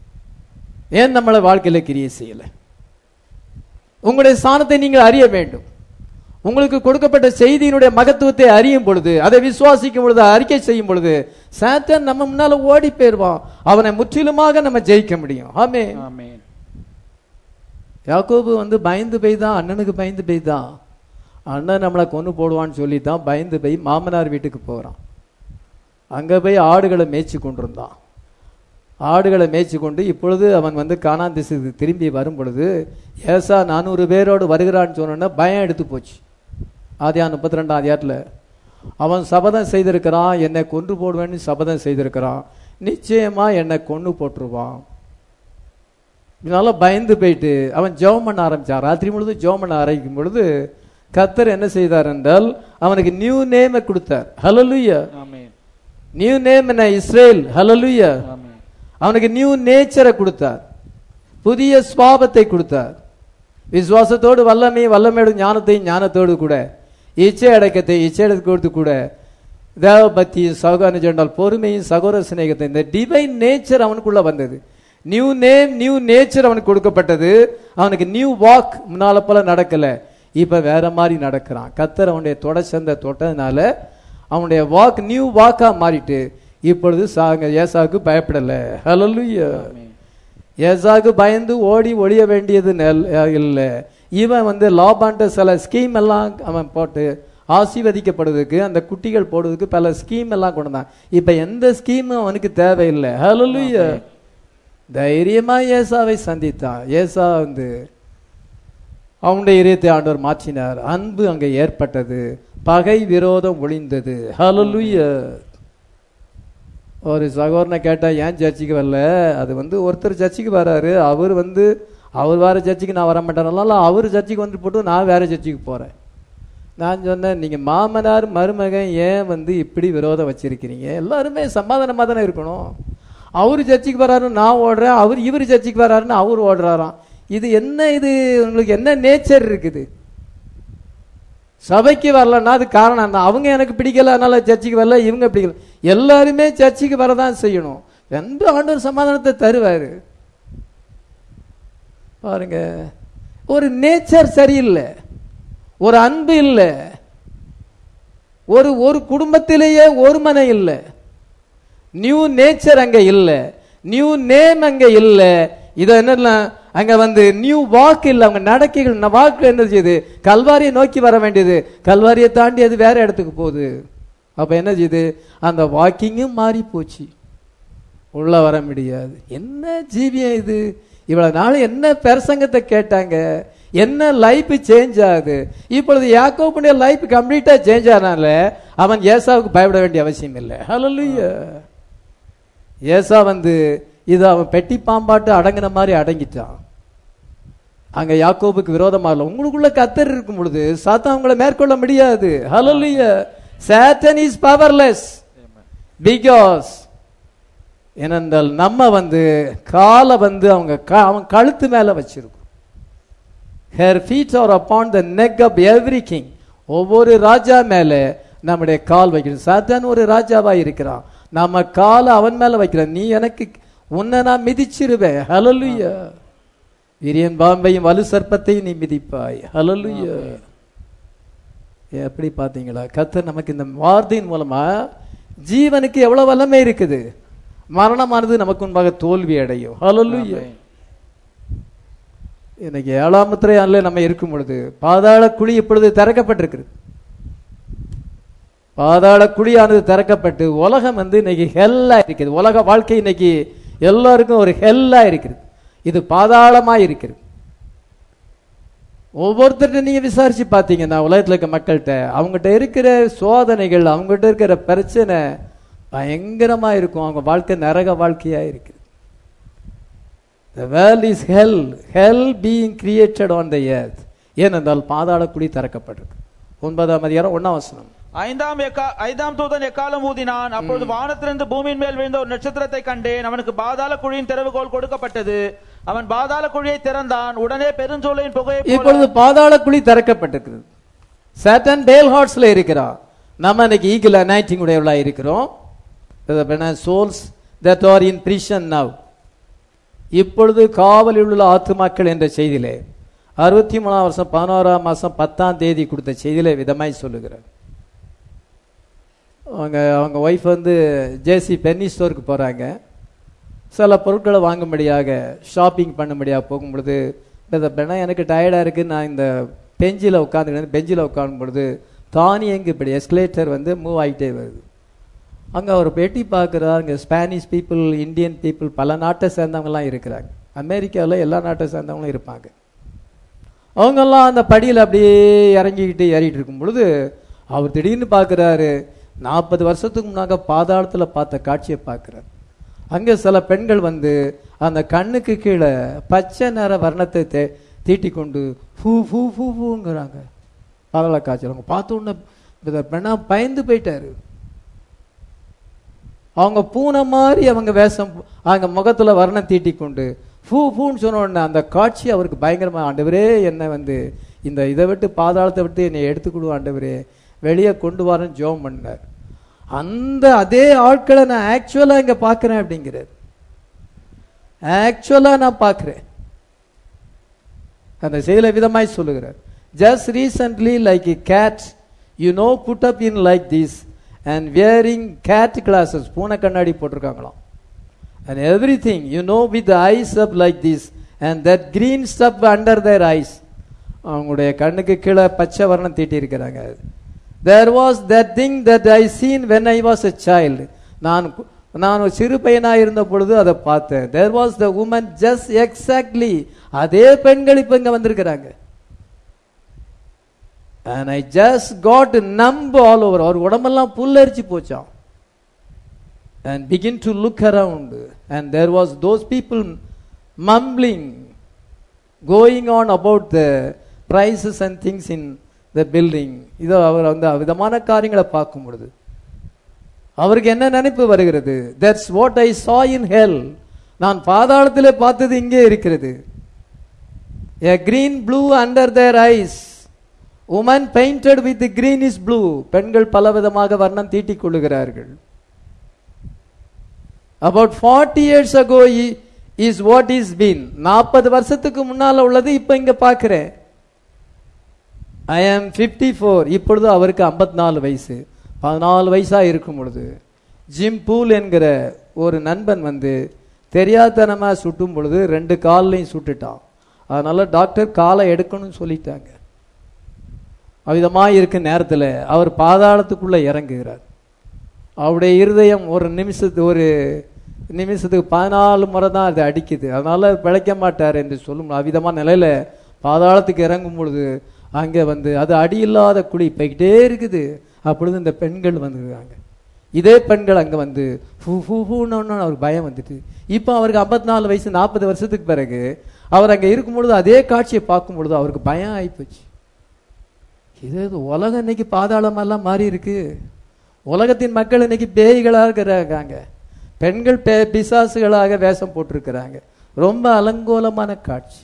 Speaker 1: ஏன் நம்மளை வாழ்க்கையில கிரியை செய்யல உங்களுடைய ஸ்தானத்தை நீங்கள் அறிய வேண்டும் உங்களுக்கு கொடுக்கப்பட்ட செய்தியினுடைய மகத்துவத்தை அறியும் பொழுது அதை விசுவாசிக்கும் பொழுது அறிக்கை செய்யும் பொழுது சாத்தான் நம்ம முன்னால ஓடி போயிருவான் அவனை முற்றிலுமாக நம்ம ஜெயிக்க முடியும் ஆமே
Speaker 2: ஆமென்
Speaker 1: யாக்கோபு வந்து பயந்து போய் தான் அண்ணனுக்கு பயந்து போய் தான் அண்ணன் நம்மளை கொண்டு போடுவான்னு சொல்லி தான் பயந்து போய் மாமனார் வீட்டுக்கு போகிறான் அங்கே போய் ஆடுகளை மேய்ச்சி கொண்டிருந்தான் ஆடுகளை மேய்ச்சி கொண்டு இப்பொழுது அவன் வந்து கானான் திசைக்கு திரும்பி வரும் பொழுது ஏசா நானூறு பேரோடு வருகிறான்னு சொன்னோன்னா பயம் எடுத்து போச்சு ஆதியா முப்பத்தி ரெண்டாம் அதிகாரத்தில் அவன் சபதம் செய்திருக்கிறான் என்னை கொன்று போடுவேன்னு சபதம் செய்திருக்கிறான் நிச்சயமா என்னை கொன்று போட்டுருவான் இதனால பயந்து போயிட்டு அவன் ஜெபம் பண்ண ஆரம்பிச்சான் ராத்திரி முழுதும் ஜெபம் பண்ண ஆரம்பிக்கும் பொழுது கத்தர் என்ன செய்தார் என்றால் அவனுக்கு நியூ நேமை கொடுத்தார் ஹalleluya
Speaker 2: ஆமென்
Speaker 1: நியூ நேம் என்ன இஸ்ரேல் ஹalleluya
Speaker 2: ஆமென்
Speaker 1: அவனுக்கு நியூ நேச்சரை கொடுத்தார் புதிய சுவாபத்தை கொடுத்தார் விசுவாசத்தோடு வல்லமை வல்லமையோடு ஞானத்தையும் ஞானத்தோடு கூட இச்சை அடக்கத்தை இச்சை அடக்கத்தோடு கூட தேவ பக்தி சகோதரன் சொன்னால் பொறுமையும் சகோதர சிநேகத்தை இந்த டிவைன் நேச்சர் அவனுக்குள்ள வந்தது நியூ நேம் நியூ நேச்சர் அவனுக்கு கொடுக்கப்பட்டது அவனுக்கு நியூ வாக் முன்னால போல நடக்கல இப்ப வேற மாதிரி நடக்கிறான் கத்தர் அவனுடைய தொட சந்த தொட்டதுனால அவனுடைய வாக் நியூ வாக்கா மாறிட்டு இப்பொழுது சாங்க ஏசாவுக்கு பயப்படல ஹalleluya ஏசாவுக்கு பயந்து ஓடி ஒளிய வேண்டியது நெல் இல்லை இவன் வந்து லாபான்ட்ட சில ஸ்கீம் எல்லாம் அவன் போட்டு ஆசீர்வதிக்கப்படுவதற்கு அந்த குட்டிகள் போடுவதற்கு பல ஸ்கீம் எல்லாம் கொண்டு வந்தான் இப்ப எந்த ஸ்கீமும் அவனுக்கு தேவையில்லை ஹalleluya தைரியமா ஏசாவை சந்தித்தான் ஏசா வந்து அவனுடைய இதயத்தை ஆண்டவர் மாற்றினார் அன்பு அங்கே ஏற்பட்டது பகை விரோதம் ஒளிந்தது ஹalleluya ஒரு சகோதரனை கேட்டா ஏன் சர்ச்சுக்கு வரல அது வந்து ஒருத்தர் சர்ச்சுக்கு வராரு அவர் வந்து அவர் வேற சர்ச்சுக்கு நான் வர மாட்டேனால அவர் சர்ச்சுக்கு வந்து போட்டு நான் வேற சர்ச்சுக்கு போறேன் நான் சொன்னேன் நீங்க மாமனார் மருமகன் ஏன் வந்து இப்படி விரோதம் வச்சிருக்கிறீங்க எல்லாருமே சமாதானமா தானே இருக்கணும் அவரு சர்ச்சுக்கு வராருன்னு நான் ஓடுறேன் அவர் இவர் சர்ச்சுக்கு வராருன்னு அவர் ஓடுறாராம் இது என்ன இது உங்களுக்கு என்ன நேச்சர் இருக்குது சபைக்கு வரலன்னா அது காரணம் தான் அவங்க எனக்கு பிடிக்கல அதனால சர்ச்சுக்கு வரல இவங்க பிடிக்கல எல்லாருமே சர்ச்சுக்கு வரதான் செய்யணும் எந்த ஆண்டவர் சமாதானத்தை தருவாரு பாருங்க ஒரு நேச்சர் சரியில்லை ஒரு அன்பு இல்லை ஒரு ஒரு குடும்பத்திலேயே ஒரு மனை இல்லை நியூ நேச்சர் அங்க இல்ல நியூ நேம் அங்க இல்ல இத என்ன அங்க வந்து நியூ வாக் இல்ல அவங்க நடக்கைகள் வாக்கு என்ன செய்யுது கல்வாரியை நோக்கி வர வேண்டியது கல்வாரியை தாண்டி அது வேற இடத்துக்கு போகுது அப்ப என்ன செய்யுது அந்த வாக்கிங்கும் மாறி போச்சு உள்ள வர முடியாது என்ன ஜீவியம் இது இவ்வளவு நாள் என்ன பிரசங்கத்தை கேட்டாங்க என்ன லைஃப் சேஞ்ச் ஆகுது இப்பொழுது யாக்கோப்புடைய லைஃப் கம்ப்ளீட்டா சேஞ்ச் ஆனால அவன் ஏசாவுக்கு பயப்பட வேண்டிய அவசியம் இல்லை ஹalleluya ஏசா வந்து இது அவன் பெட்டி பாம்பாட்டு அடங்கின மாதிரி அடங்கிட்டான் அங்க யாக்கோபுக்கு விரோதமா இல்ல உங்களுக்குள்ள கத்தர் இருக்கும் பொழுது சாத்தான் உங்களை மேற்கொள்ள முடியாது ஹalleluya சாட்டன் இஸ் பவர்லெஸ் பிகாஸ் ஏனென்றால் நம்ம வந்து காலை வந்து அவங்க க- அவன் கழுத்து மேல வச்சிருக்கோம் her feet are upon the neck of every king ஒவ்வொரு ராஜா மேல நம்முடைய கால் வைக்கணும் சாத்தான் ஒரு ராஜாவா இருக்கிறான் நம்ம காலை அவன் மேல வைக்கிறோம் நீ எனக்கு உன்னை நான் மிதிச்சிருவேன் ஹalleluya விரியன் பாம்பையும் வலு சர்ப்பத்தையும் நீ மிதிப்பாய் ஹalleluya எப்படி பாத்தீங்களா கர்த்தர் நமக்கு இந்த வார்த்தையின் மூலமா ஜீவனுக்கு எவ்வளவு வல்லமை இருக்குது மரணமானது நமக்கு முன்பாக தோல்வி அடையும் ஹalleluya இன்னைக்கு ஏழாம் முத்திரையான்ல நம்ம இருக்கும் பொழுது பாதாள குழி இப்பொழுது திறக்கப்பட்டிருக்கிறது பாதாள குழியானது திறக்கப்பட்டு உலகம் வந்து இன்னைக்கு ஹெல்லா இருக்குது உலக வாழ்க்கை இன்னைக்கு எல்லாருக்கும் ஒரு ஹெல்லா இருக்குது இது பாதாளமா இருக்கிறது ஒவ்வொருத்தர்கிட்ட நீங்க விசாரிச்சு பார்த்தீங்கன்னா உலகத்துல இருக்க மக்கள்கிட்ட அவங்ககிட்ட இருக்கிற சோதனைகள் அவங்ககிட்ட இருக்கிற பிரச்சனை பயங்கரமா இருக்கும் அவங்க வாழ்க்கை நரக வாழ்க்கையா இருக்குது The world is hell, hell being created on the earth. ஏனென்றால் பாதாள குழி திறக்கப்பட்டிருக்கு ஒன்பதாம் அதிகாரம் ஒன்னாம் வசனம்
Speaker 2: ஐந்தாம் எக்கா ஐந்தாம் தூதன் எக்காலம் ஊதினான் அப்பொழுது வானத்திலிருந்து பூமியின் மேல் விழுந்த ஒரு நட்சத்திரத்தை கண்டேன் அவனுக்கு பாதாள குழியின் திறவுகோல் கொடுக்கப்பட்டது அவன் பாதாள குழியை திறந்தான் உடனே பெருஞ்சோலையின் புகையை போல
Speaker 1: இப்பொழுது பாதாள குழி திறக்கப்பட்டிருக்கிறது சாட்டன் டேல் ஹார்ட்ஸ்ல இருக்கிறான் நம்ம இன்னைக்கு ஈகிள் அனைட்டிங் உடையவளா இருக்கிறோம் souls that are in prison now இப்பொழுது காவலில் உள்ள ஆத்துமாக்கள் என்ற செய்தியிலே அறுபத்தி மூணாம் வருஷம் பதினோராம் மாசம் பத்தாம் தேதி கொடுத்த செய்தியிலே விதமாய் சொல்லுகிறார் அவங்க அவங்க ஒய்ஃப் வந்து ஜேசி பென்னி ஸ்டோருக்கு போறாங்க சில பொருட்களை வாங்கும்படியாக ஷாப்பிங் பண்ணும்படியாக போகும் பொழுது இந்த பெண்ணா எனக்கு டயர்டாக இருக்குது நான் இந்த பெஞ்சில் உட்காந்துக்கிறேன் பெஞ்சில் உட்காரும் பொழுது தானியங்கு இப்படி எஸ்கலேட்டர் வந்து மூவ் ஆகிட்டே வருது அங்கே அவர் பேட்டி பார்க்குறார் அங்கே ஸ்பானிஷ் பீப்புள் இந்தியன் பீப்புள் பல நாட்டை சேர்ந்தவங்கலாம் இருக்கிறாங்க அமெரிக்காவில் எல்லா நாட்டை சேர்ந்தவங்களும் இருப்பாங்க அவங்கெல்லாம் அந்த படியில் அப்படியே இறங்கிக்கிட்டு ஏறிட்டு இருக்கும் பொழுது அவர் திடீர்னு பார்க்குறாரு நாற்பது வருஷத்துக்கு முன்னாக பாதாளத்தில் பார்த்த காட்சியை பார்க்குறாரு அங்கே சில பெண்கள் வந்து அந்த கண்ணுக்கு கீழே பச்சை நிற வர்ணத்தை தே தீட்டி கொண்டு ஃபூ ஃபூ ஃபூ ஃபூங்கிறாங்க பாதாள காய்ச்சல் அவங்க பார்த்த உடனே இந்த பெண்ணா பயந்து போயிட்டாரு அவங்க பூனை மாதிரி அவங்க வேஷம் அவங்க முகத்துல வர்ணம் தீட்டி கொண்டு ஃபூ ஃபூன்னு சொன்ன உடனே அந்த காட்சி அவருக்கு பயங்கரமா ஆண்டவரே என்னை வந்து இந்த இதை விட்டு பாதாளத்தை விட்டு என்னை எடுத்துக்கொடு ஆண்டவரே வெளியே கொண்டு வரேன்னு ஜோம் பண்ணார் அந்த அதே ஆட்களை நான் ஆக்சுவலா இங்க பார்க்கிறேன் அப்படிங்கிறார் ஆக்சுவலா நான் பார்க்கிறேன் அந்த செயல விதமாய் சொல்லுகிறார் just recently like a cat you know put up in like this and wearing cat glasses பூனை கண்ணாடி போட்டிருக்காங்களாம் and every thing you know with eyes up like this and that green stuff under their eyes அவங்களுடைய கண்ணுக்கு கீழே பச்சை வர்ணம் தீட்டி இருக்கிறாங்க there was that thing that I seen when I was a child நான் கு- நான் ஒரு சிறு பையனா இருந்த பொழுது அதை பார்த்தேன் there was the woman just exactly அதே பெண்கள் இப்ப இங்க வந்திருக்கிறாங்க and I just got numb all over அவர் உடம்பெல்லாம் புல்லரிச்சு போச்சாம் and begin to look around and there was those people mumbling going on about the prices and things in the building இதோ அவர் வந்து விதமான காரியங்களை பார்க்கும் பொழுது அவருக்கு என்ன நினைப்பு வருகிறது that's what I saw in hell நான் பாதாளத்திலே பார்த்தது இங்கே இருக்கிறது a green blue under their eyes woman painted with the greenish blue பெண்கள் பலவிதமாக வர்ணம் தீட்டிக் கொள்ளுகிறார்கள் about 40 years ago he, is what is been நாற்பது வருஷத்துக்கு முன்னால உள்ளது இப்ப இங்க பார்க்கிறேன் ஐ ஆம் ஃபிஃப்டி ஃபோர் இப்பொழுது அவருக்கு 54 நாலு வயசு பதினாலு வயசா இருக்கும் பொழுது ஜிம் பூல் என்கிற ஒரு நண்பன் வந்து தெரியாதனமா சுட்டும் பொழுது ரெண்டு கால்லையும் சுட்டுட்டான் அதனால டாக்டர் காலை எடுக்கணும்னு சொல்லிட்டாங்க அவ்விதமாக இருக்க நேரத்தில் அவர் பாதாளத்துக்குள்ள இறங்குகிறார் அவருடைய இருதயம் ஒரு நிமிஷத்து ஒரு நிமிஷத்துக்கு பதினாலு முறை தான் அது அடிக்குது அதனால பிழைக்க மாட்டார் என்று சொல்லும் அவ்விதமான நிலையில பாதாளத்துக்கு இறங்கும் பொழுது அங்கே வந்து அது அடி இல்லாத குழி போய்கிட்டே இருக்குது அப்பொழுது இந்த பெண்கள் வந்துருக்காங்க இதே பெண்கள் அங்கே வந்து ஃபூ ஃபூ ஃபூன்னு அவருக்கு பயம் வந்துட்டு இப்போ அவருக்கு 54 நாலு வயசு நாற்பது வருஷத்துக்கு பிறகு அவர் அங்கே இருக்கும் பொழுது அதே காட்சியை பார்க்கும் பொழுது அவருக்கு பயம் ஆயிப்போச்சு இது இது உலகம் இன்னைக்கு பாதாளமெல்லாம் மாறி இருக்கு உலகத்தின் மக்கள் இன்னைக்கு பேய்களாக இருக்காங்க பெண்கள் பே பிசாசுகளாக வேஷம் போட்டிருக்கிறாங்க ரொம்ப அலங்கோலமான காட்சி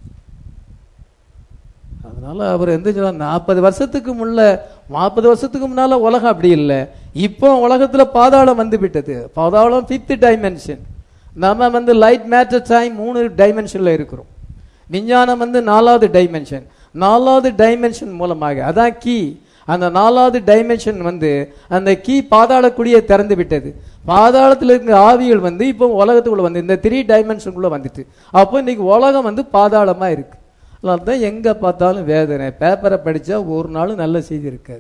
Speaker 1: அதனால அவர் எந்த சொல்ல நாற்பது வருஷத்துக்கு முன்ன நாற்பது வருஷத்துக்கு முன்னால உலகம் அப்படி இல்லை இப்போ உலகத்துல பாதாளம் வந்து விட்டது பாதாளம் ஃபிஃப்த் டைமென்ஷன் நம்ம வந்து லைட் மேட்டர் டைம் மூணு டைமென்ஷன்ல இருக்கிறோம் விஞ்ஞானம் வந்து நாலாவது டைமென்ஷன் நாலாவது டைமென்ஷன் மூலமாக அதான் கீ அந்த நாலாவது டைமென்ஷன் வந்து அந்த கீ பாதாளக்குடியை திறந்து விட்டது பாதாளத்தில் இருக்க ஆவிகள் வந்து இப்போ உலகத்துக்குள்ள வந்து இந்த த்ரீ டைமென்ஷனுக்குள்ள வந்துட்டு அப்போ இன்னைக்கு உலகம் வந்து பாதாளமா இருக்கு அதனால தான் எங்க பார்த்தாலும் வேதனை பேப்பரை படிச்சா ஒரு நாளும் நல்ல செய்தி இருக்காது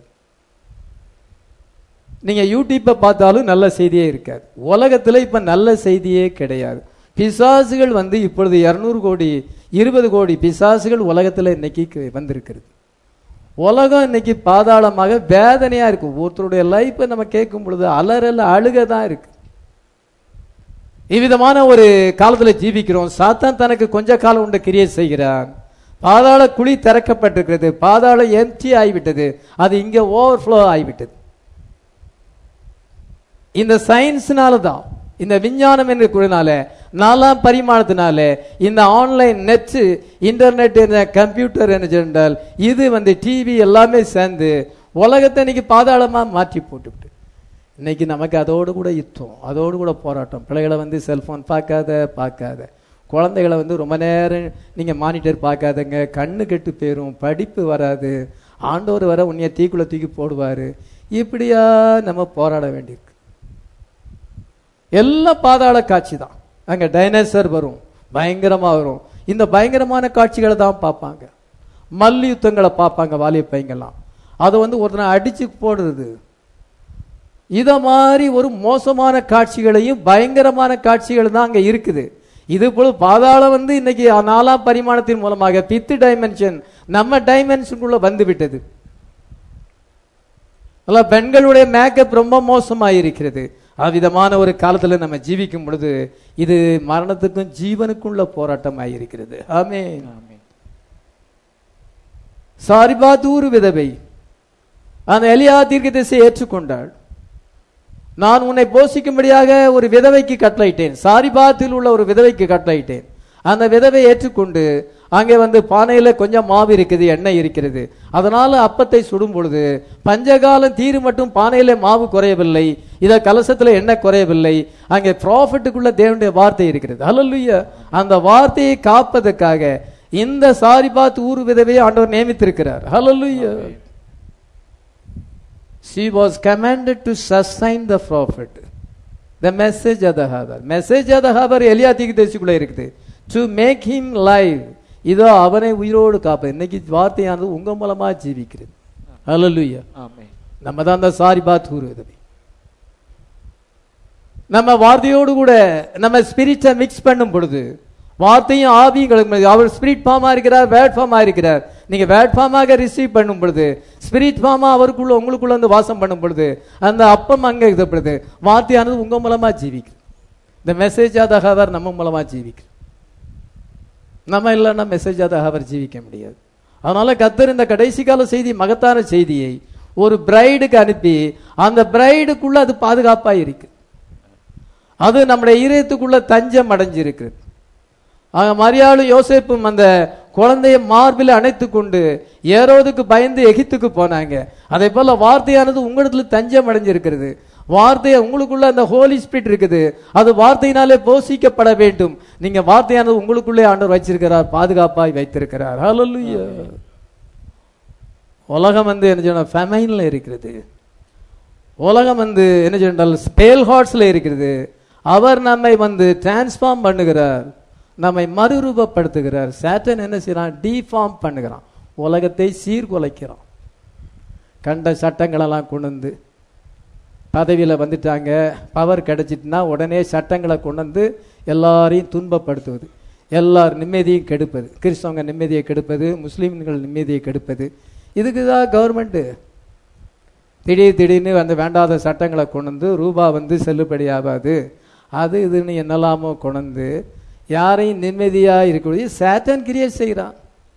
Speaker 1: நீங்க யூடியூப்பை பார்த்தாலும் நல்ல செய்தியே இருக்காது உலகத்துல இப்ப நல்ல செய்தியே கிடையாது பிசாசுகள் வந்து இப்பொழுது இருநூறு கோடி இருபது கோடி பிசாசுகள் உலகத்துல இன்னைக்கு கு- வந்திருக்கிறது உலகம் இன்னைக்கு பாதாளமாக வேதனையா இருக்கு ஒருத்தருடைய லைஃப்பை நம்ம கேட்கும் பொழுது அலறல் அழுக தான் இருக்கு இவ்விதமான ஒரு காலத்துல ஜீவிக்கிறோம் சாத்தான் தனக்கு கொஞ்ச காலம் உண்டு கிரியை செய்கிறான் பாதாள குழி திறக்கப்பட்டிருக்கிறது பாதாள எம்டி ஆகிவிட்டது அது இங்க ஓவர்ஃப்ளோ ஆகிவிட்டது இந்த சயின்ஸ்னால தான் இந்த விஞ்ஞானம் என்று கூறினால நாலாம் பரிமாணத்தினால இந்த ஆன்லைன் நெட் இன்டர்நெட் என்ன கம்ப்யூட்டர் என்ன சொன்னால் இது வந்து டிவி எல்லாமே சேர்ந்து உலகத்தை இன்னைக்கு பாதாளமா மாற்றி போட்டுவிட்டு இன்னைக்கு நமக்கு அதோடு கூட யுத்தம் அதோடு கூட போராட்டம் பிள்ளைகளை வந்து செல்போன் பார்க்காத பார்க்காத குழந்தைகளை வந்து ரொம்ப நேரம் நீங்க மானிட்டர் பார்க்காதங்க கண்ணு கெட்டு போயிரும் படிப்பு வராது ஆண்டவர் வர உன்னைய தீக்குள்ள தூக்கி போடுவாரு இப்படியா நம்ம போராட வேண்டியிருக்கு எல்லாம் பாதாள காட்சி தான் அங்க டைனோசர் வரும் பயங்கரமா வரும் இந்த பயங்கரமான காட்சிகளை தான் பார்ப்பாங்க மல்யுத்தங்களை பார்ப்பாங்க வாலிய பையங்கள்லாம் அதை வந்து ஒருத்தனை அடிச்சு போடுறது இத மாதிரி ஒரு மோசமான காட்சிகளையும் பயங்கரமான காட்சிகள் தான் அங்க இருக்குது இது போல பாதாளம் வந்து இன்னைக்கு நாலாம் பரிமாணத்தின் மூலமாக பித்து டைமென்ஷன் நம்ம டைமென்ஷனுக்குள்ள வந்து விட்டது அல்ல பெண்களுடைய மேக்கப் ரொம்ப மோசமா இருக்கிறது அவ்விதமான ஒரு காலத்துல நம்ம ஜீவிக்கும் பொழுது இது மரணத்துக்கும் ஜீவனுக்குள்ள போராட்டமாக இருக்கிறது ஆமே சாரிபாத்தூர் விதவை அந்த எலியா தீர்க்கதரிசியை ஏற்றுக்கொண்டாள் நான் உன்னை போஷிக்கும்படியாக ஒரு விதவைக்கு கட்டளையிட்டேன் சாரிபாத்தில் உள்ள ஒரு விதவைக்கு கட்டளையிட்டேன் அந்த விதவை ஏற்றுக்கொண்டு அங்கே வந்து பானையில கொஞ்சம் மாவு இருக்குது எண்ணெய் இருக்கிறது அதனால அப்பத்தை சுடும் பொழுது பஞ்சகாலம் தீரு மட்டும் பானையில மாவு குறையவில்லை இத கலசத்துல எண்ணெய் குறையவில்லை அங்கே ப்ராஃபிட்டுக்குள்ள தேவனுடைய வார்த்தை இருக்கிறது அல்லல்லுயா அந்த வார்த்தையை காப்பதற்காக இந்த சாரிபாத் ஊர் விதவையை ஆண்டவர் நியமித்திருக்கிறார் ஹalleluya she was commanded to sustain the prophet the message of the haber message of the haber எலியா தீர்க்கதரிசிக்குள்ள இருக்குது to make him live இதோ அவனை உயிரோடு காப்பது இன்னைக்கு வார்த்தையானது உங்க மூலமா ஜீவிக்கிறது ஹalleluya
Speaker 2: ஆமென்
Speaker 1: நம்ம தான் அந்த சாரிபாத் ஊர் விதவை நம்ம வார்த்தையோடு கூட நம்ம ஸ்பிரிட்டை மிக்ஸ் பண்ணும் பொழுது வார்த்தையும் ஆவியும் கலக்கும் அவர் ஸ்பிரிட் ஃபார்மா இருக்கிறார் வேட் ஃபார்மா இருக்கிறார் நீங்க வேட் ஃபார்மாக ரிசீவ் பண்ணும் பொழுது ஸ்பிரிட் ஃபார்மா அவருக்குள்ள உங்களுக்குள்ள வந்து வாசம் பண்ணும் பொழுது அந்த அப்பம் அங்க இதுப்படுது வார்த்தையானது உங்க மூலமா ஜீவிக்குது இந்த மெசேஜ் ஆத ஹவர் நம்ம மூலமா ஜீவிக்குது நம்ம இல்லைன்னா மெசேஜ் ஆத ஹவர் ஜீவிக்க முடியாது அதனால கத்தர் இந்த கடைசி கால செய்தி மகத்தான செய்தியை ஒரு பிரைடுக்கு அனுப்பி அந்த பிரைடுக்குள்ள அது பாதுகாப்பா இருக்கு அது நம்முடைய இதயத்துக்குள்ள தஞ்சம் அடைஞ்சிருக்கிறது ஆக மரியாளும் யோசேப்பும் அந்த குழந்தைய மார்பில் அணைத்து கொண்டு ஏரோதுக்கு பயந்து எகிப்துக்கு போனாங்க அதே போல வார்த்தையானது உங்களிடத்துல தஞ்சம் அடைஞ்சிருக்கிறது வார்த்தை உங்களுக்குள்ள அந்த ஹோலி ஸ்பிரிட் இருக்குது அது வார்த்தையினாலே போஷிக்கப்பட வேண்டும் நீங்க வார்த்தையானது உங்களுக்குள்ளே ஆண்டவர் வச்சிருக்கிறார் பாதுகாப்பாய் வைத்திருக்கிறார் ஹalleluya உலகம் வந்து என்ன சொன்னா ஃபெமைன்ல இருக்கிறது உலகம் வந்து என்ன சொன்னால் ஸ்பேல் ஹார்ட்ஸ்ல இருக்கிறது அவர் நம்மை வந்து டிரான்ஸ்ஃபார்ம் பண்ணுகிறார் நம்மை மறுரூபப்படுத்துகிறார் சேட்டன் என்ன செய்யறான் டிஃபார்ம் பண்ணுகிறான் உலகத்தை சீர்குலைக்கிறான் கண்ட சட்டங்களெல்லாம் கொண்டு வந்து பதவியில் வந்துட்டாங்க பவர் கிடைச்சிட்டுனா உடனே சட்டங்களை கொண்டு வந்து எல்லாரையும் துன்பப்படுத்துவது எல்லார் நிம்மதியும் கெடுப்பது கிறிஸ்தவங்க நிம்மதியை கெடுப்பது முஸ்லீம்கள் நிம்மதியை கெடுப்பது இதுக்கு தான் கவர்மெண்ட்டு திடீர் திடீர்னு வந்து வேண்டாத சட்டங்களை கொண்டு வந்து ரூபா வந்து செல்லுபடி ஆகாது அது இதுன்னு என்னெல்லாமோ கொண்டு வந்து யாரையும் நிம்மதியாக இருக்கக்கூடிய சேட்டன் கிரியேட் செய்கிறான்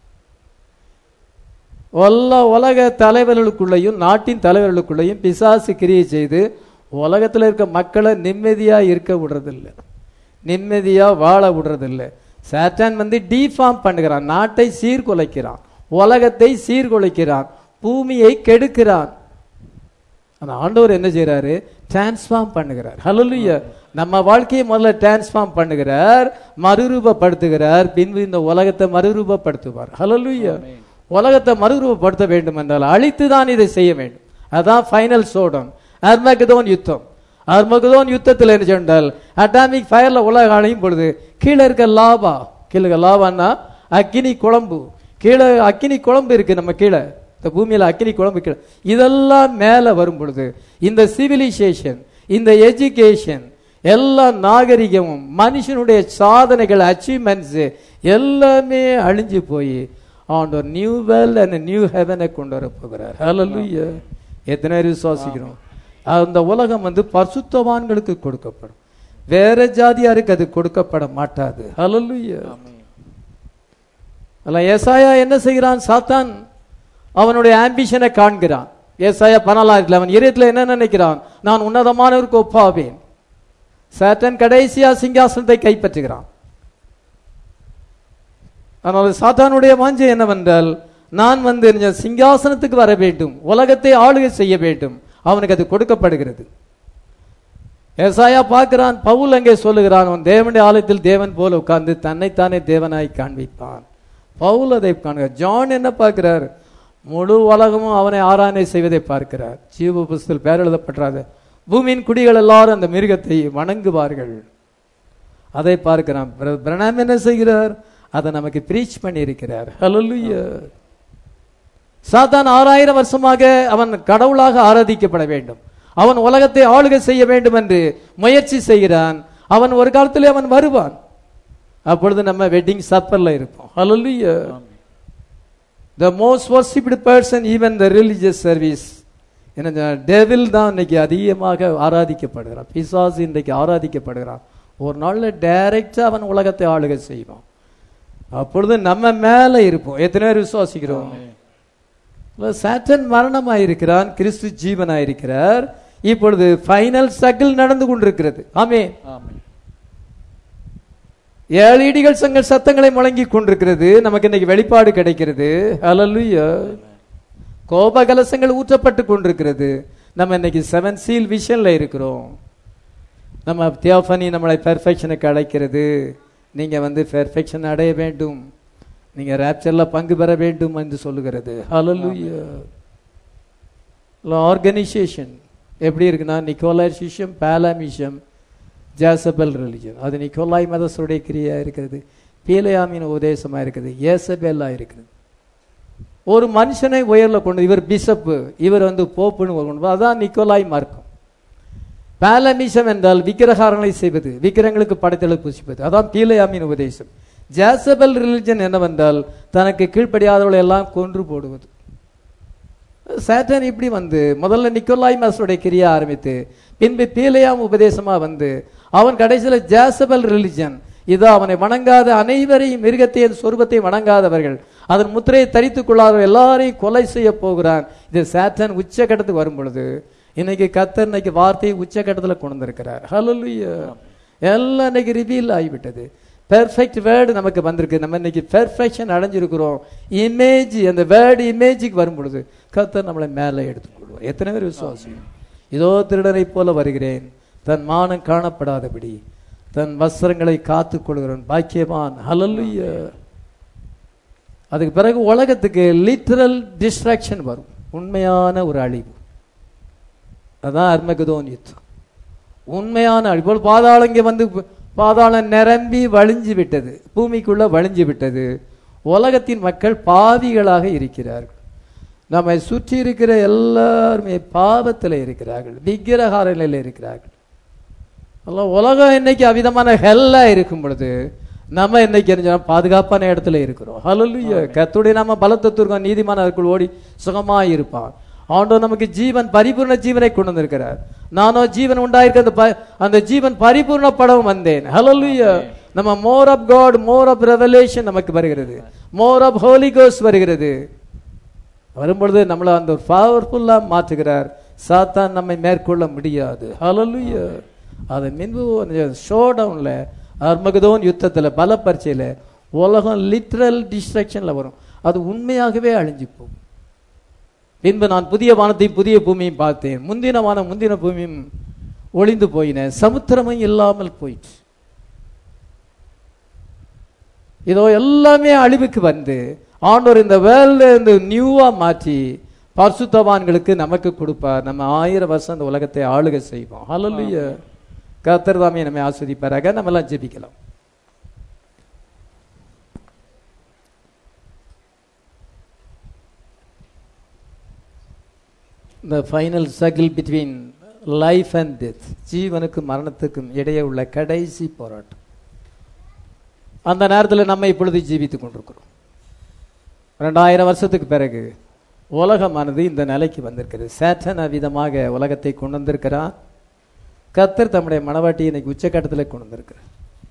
Speaker 1: எல்லா உலக தலைவர்களுக்குள்ளேயும் நாட்டின் தலைவர்களுக்குள்ளேயும் பிசாசு கிரியை செய்து உலகத்தில் இருக்க மக்களை நிம்மதியாக இருக்க விடுறதில்லை நிம்மதியாக வாழ விடுறதில்லை சேட்டன் வந்து டிஃபார்ம் பண்ணுகிறான் நாட்டை சீர்குலைக்கிறான் உலகத்தை சீர்குலைக்கிறான் பூமியை கெடுக்கிறான் அந்த ஆண்டவர் என்ன செய்றாரு டிரான்ஸ்ஃபார்ம் பண்ணுகிறார் ஹalleluya நம்ம வாழ்க்கையை முதல்ல டிரான்ஸ்ஃபார்ம் பண்ணுகிறார் மறுரூபப்படுத்துகிறார் பின்பு இந்த உலகத்தை மறுரூபப்படுத்துவார் ஹalleluya உலகத்தை மறுரூபப்படுத்த வேண்டும் என்றால் அழித்து தான் இதை செய்ய வேண்டும் அதான் ஃபைனல் சோடம் அர்மகதோன் யுத்தம் அர்மகதோன் யுத்தத்தில் என்ன சொன்னால் அட்டாமிக் ஃபயர்ல உலகம் அணையும் பொழுது கீழே இருக்க லாபா கீழே இருக்க லாபான்னா அக்கினி குழம்பு கீழே அக்கினி குழம்பு இருக்கு நம்ம கீழே இந்த பூமியில அக்கினி குழம்பு கீழே இதெல்லாம் மேலே வரும் பொழுது இந்த சிவிலைசேஷன் இந்த எஜுகேஷன் எல்லா நாகரிகமும் மனுஷனுடைய சாதனைகள் அச்சீவ்மெண்ட்ஸ் எல்லாமே அழிஞ்சு போய் ஆண்டவர் நியூ வெல் அண்ட் நியூ ஹெவனை கொண்டு வர போகிறார் ஹalleluya எத்தனை பேர் விசுவாசிக்கிறோம் அந்த உலகம் வந்து பரிசுத்தவான்களுக்கு கொடுக்கப்படும் வேற ஜாதியாருக்கு அது கொடுக்கப்பட மாட்டாது ஹalleluya அல்ல ஏசாயா என்ன செய்கிறான் சாத்தான் அவனுடைய ஆம்பிஷனை காண்கிறான் ஏசாயா பண்ணலாம் இருக்கல அவன் இதயத்தில் என்ன நினைக்கிறான் நான் உன்னதமானவருக்கு ஒப்பாவேன் சாத்தான் கடைசியா சிங்காசனத்தை கைப்பற்றுகிறான் ஆனால் சாத்தானுடைய வாஞ்சை என்னவென்றால் நான் வந்து இந்த சிங்காசனத்துக்கு வர வேண்டும் உலகத்தை ஆளுகை செய்ய வேண்டும் அவனுக்கு அது கொடுக்கப்படுகிறது ஏசாயா பார்க்கிறான் பவுல் அங்கே சொல்லுகிறான் அவன் தேவனுடைய ஆலயத்தில் தேவன் போல உட்கார்ந்து தன்னைத்தானே தேவனாய் காண்பித்தான் பவுல் அதை காண்கிறார் ஜான் என்ன பார்க்கிறார் முழு உலகமும் அவனை ஆராதனை செய்வதை பார்க்கிறார் ஜீவ புஸ்தல் பேர் எழுதப்பட்டாது பூமியின் குடிகள் எல்லாரும் அந்த மிருகத்தை வணங்குவார்கள் அதை பார்க்கிறான் பிர- பிரணாம் என்ன செய்கிறார் அதை நமக்கு பிரீச் பண்ணி இருக்கிறார் ஹalleluya சாத்தான் ஆறாயிரம் வருஷமாக அவன் கடவுளாக ஆராதிக்கப்பட வேண்டும் அவன் உலகத்தை ஆளுகை செய்ய வேண்டும் என்று முயற்சி செய்கிறான் அவன் ஒரு காலத்திலே அவன் வருவான் அப்பொழுது நம்ம வெட்டிங் சப்பர்ல இருப்போம் ஹalleluya the most worshipped person even the religious service என்ன டெவில் தான் இன்னைக்கு அதிகமாக ஆராதிக்கப்படுகிறான் பிசாசு இன்றைக்கு ஆராதிக்கப்படுகிறான் ஒரு நாள்ல டைரக்டா அவன் உலகத்தை ஆளுகை செய்வான் அப்பொழுது நம்ம மேல இருப்போம் எத்தனை பேர் விசுவாசிக்கிறோம் சாட்டன் மரணமாயிருக்கிறான் கிறிஸ்து ஜீவனாயிருக்கிறார் இப்பொழுது ஃபைனல் சகில் நடந்து கொண்டிருக்கிறது ஆமே
Speaker 2: ஆமென்
Speaker 1: ஏழு இடிகள் சங்கள் சத்தங்களை முழங்கி கொண்டிருக்கிறது நமக்கு இன்னைக்கு வெளிப்பாடு கிடைக்கிறது ஹalleluya கோப கலசங்கள் ஊற்றப்பட்டு கொண்டிருக்கிறது நம்ம இன்னைக்கு செவன் சீல் விஷன்ல இருக்கிறோம் நம்ம தியோஃபனி நம்மளை பெர்ஃபெக்ஷனுக்கு அழைக்கிறது நீங்க வந்து பெர்ஃபெக்ஷன் அடைய வேண்டும் நீங்க ரேப்சர்ல பங்கு பெற வேண்டும் என்று சொல்லுகிறது ஹalleluya ஆர்கனைசேஷன் எப்படி இருக்குன்னா நிக்கோலாய் சிஷம் பேலாமிஷம் ஜாசபல் ரிலிஜன் அது நிக்கோலாய் மதசுடைய கிரியா இருக்கிறது பீலையாமின் உபதேசமா இருக்குது ஏசபெல்லா இருக்குது ஒரு மனுஷனை உயர்ல கொண்டு இவர் பிஷப்பு இவர் வந்து போப்புன்னு கொண்டு வா- அதான் நிக்கோலாய் மார்க்கம் பேலமிஷம் என்றால் விக்கிரகாரங்களை செய்வது விக்கிரங்களுக்கு படைத்தலை புசிப்பது அதான் பீலையாமின் உபதேசம் ஜாசபல் ரிலிஜன் என்னவென்றால் தனக்கு கீழ்ப்படியாதவர்களை எல்லாம் கொன்று போடுவது சேட்டன் இப்படி வந்து முதல்ல நிக்கோலாய் மாஸ்டருடைய கிரியா ஆரம்பித்து பின்பு பீலையாம் உபதேசமா வந்து அவன் கடைசியில ஜாசபல் ரிலிஜன் இதோ அவனை வணங்காத அனைவரையும் மிருகத்தையும் சொருபத்தையும் வணங்காதவர்கள் அதன் முத்திரையை தரித்துக் கொள்ளாத எல்லாரையும் கொலை செய்ய போகிறான் இது சேட்டன் உச்சகட்டத்துக்கு வரும் பொழுது இன்னைக்கு கத்தர் இன்னைக்கு வார்த்தையை உச்சகட்டத்துல கொண்டு வந்திருக்கிறார் ஹalleluya எல்லாம் இன்னைக்கு ரிவீல் ஆகிவிட்டது பெர்ஃபெக்ட் வேர்டு நமக்கு வந்திருக்கு நம்ம இன்னைக்கு பெர்ஃபெக்ஷன் அடைஞ்சிருக்கிறோம் இமேஜ் அந்த வேர்டு இமேஜுக்கு வரும் பொழுது கத்தர் நம்மளை மேலே எடுத்துக்கொள்வார் எத்தனை பேர் விசுவாசி இதோ திருடனைப் போல வருகிறேன் தன் மானம் காணப்படாதபடி தன் வஸ்திரங்களை காத்துக் கொள்கிறவன் பாக்கியவான் ஹalleluya அதுக்கு பிறகு உலகத்துக்கு லிட்டரல் டிஸ்ட்ராக்ஷன் வரும் உண்மையான ஒரு அழிவு அதான் அர்மகதோன் யுத்தம் உண்மையான அழிவு இப்போ பாதாளம் இங்கே வந்து பாதாளம் நிரம்பி வழிஞ்சு விட்டது பூமிக்குள்ள வழிஞ்சு விட்டது உலகத்தின் மக்கள் பாவிகளாக இருக்கிறார்கள் நம்மை சுற்றி இருக்கிற எல்லாருமே பாவத்தில் இருக்கிறார்கள் விக்கிரகார நிலையில் இருக்கிறார்கள் அல்ல உலகம் இன்னைக்கு அவிதமான ஹெல்லா இருக்கும் பொழுது நம்ம இன்னைக்கு என்ன செய்யணும்? பாதுகாப்பான இடத்துல இருக்கிறோம் ஹalleluya கர்த்தருடைய நாம பலத்தை துர்க்கம் நீதிமான அதற்குள் ஓடி சுகமா இருப்பான் ஆண்டவர் நமக்கு ஜீவன் பரிபூர்ண ஜீவனை கொண்டு வந்திருக்கிறார் நானோ ஜீவன் உண்டாயிருக்க அந்த ப- அந்த ஜீவன் பரிபூர்ணப்படவும் வந்தேன் ஹalleluya நம்ம more of God more of revelation நமக்கு வருகிறது மோர் ஆஃப் ஹோலி கோஸ் வருகிறது வரும்பொழுது நம்மளை அந்த பவர்ஃபுல்லா மாற்றுகிறார் சாத்தான் நம்மை மேற்கொள்ள முடியாது ஹalleluya அது மின்பு ஷோ டவுன்ல அர்மகதோன் யுத்தத்துல பல பரீட்சையில உலகம் லிட்ரல் டிஸ்ட்ரக்ஷன்ல வரும் அது உண்மையாகவே அழிஞ்சு போகும் பின்பு நான் புதிய வானத்தையும் புதிய பூமியும் பார்த்தேன் முந்தின வானம் முந்தின பூமியும் ஒளிந்து போயின சமுத்திரமும் இல்லாமல் போயிற்று இதோ எல்லாமே அழிவுக்கு வந்து ஆண்டவர் இந்த வேர்ல்டு இந்த நியூவா மாற்றி பரிசுத்தவான்களுக்கு நமக்கு கொடுப்பார் நம்ம ஆயிரம் வருஷம் இந்த உலகத்தை ஆளுகை செய்வோம் ஹalleluya கர்த்தர் தாமே நம்மை ஆஸ்வதிப்பாராக நம்ம எல்லாம் ஜெபிக்கலாம் இந்த final circle between life and death ஜீவனுக்கும் மரணத்துக்கும் இடையே உள்ள கடைசி போராட்டம் அந்த நேரத்தில் நம்ம இப்பொழுது ஜீவித்துக் கொண்டிருக்கிறோம் ரெண்டாயிரம் வருஷத்துக்கு பிறகு உலகமானது இந்த நிலைக்கு வந்திருக்கிறது சேட்டன் விதமாக உலகத்தை கொண்டு வந்திருக்கிறார் கத்தர் தம்முடைய மனவாட்டி இன்னைக்கு உச்சக்கட்டத்தில் கொண்டு வந்திருக்கிறார்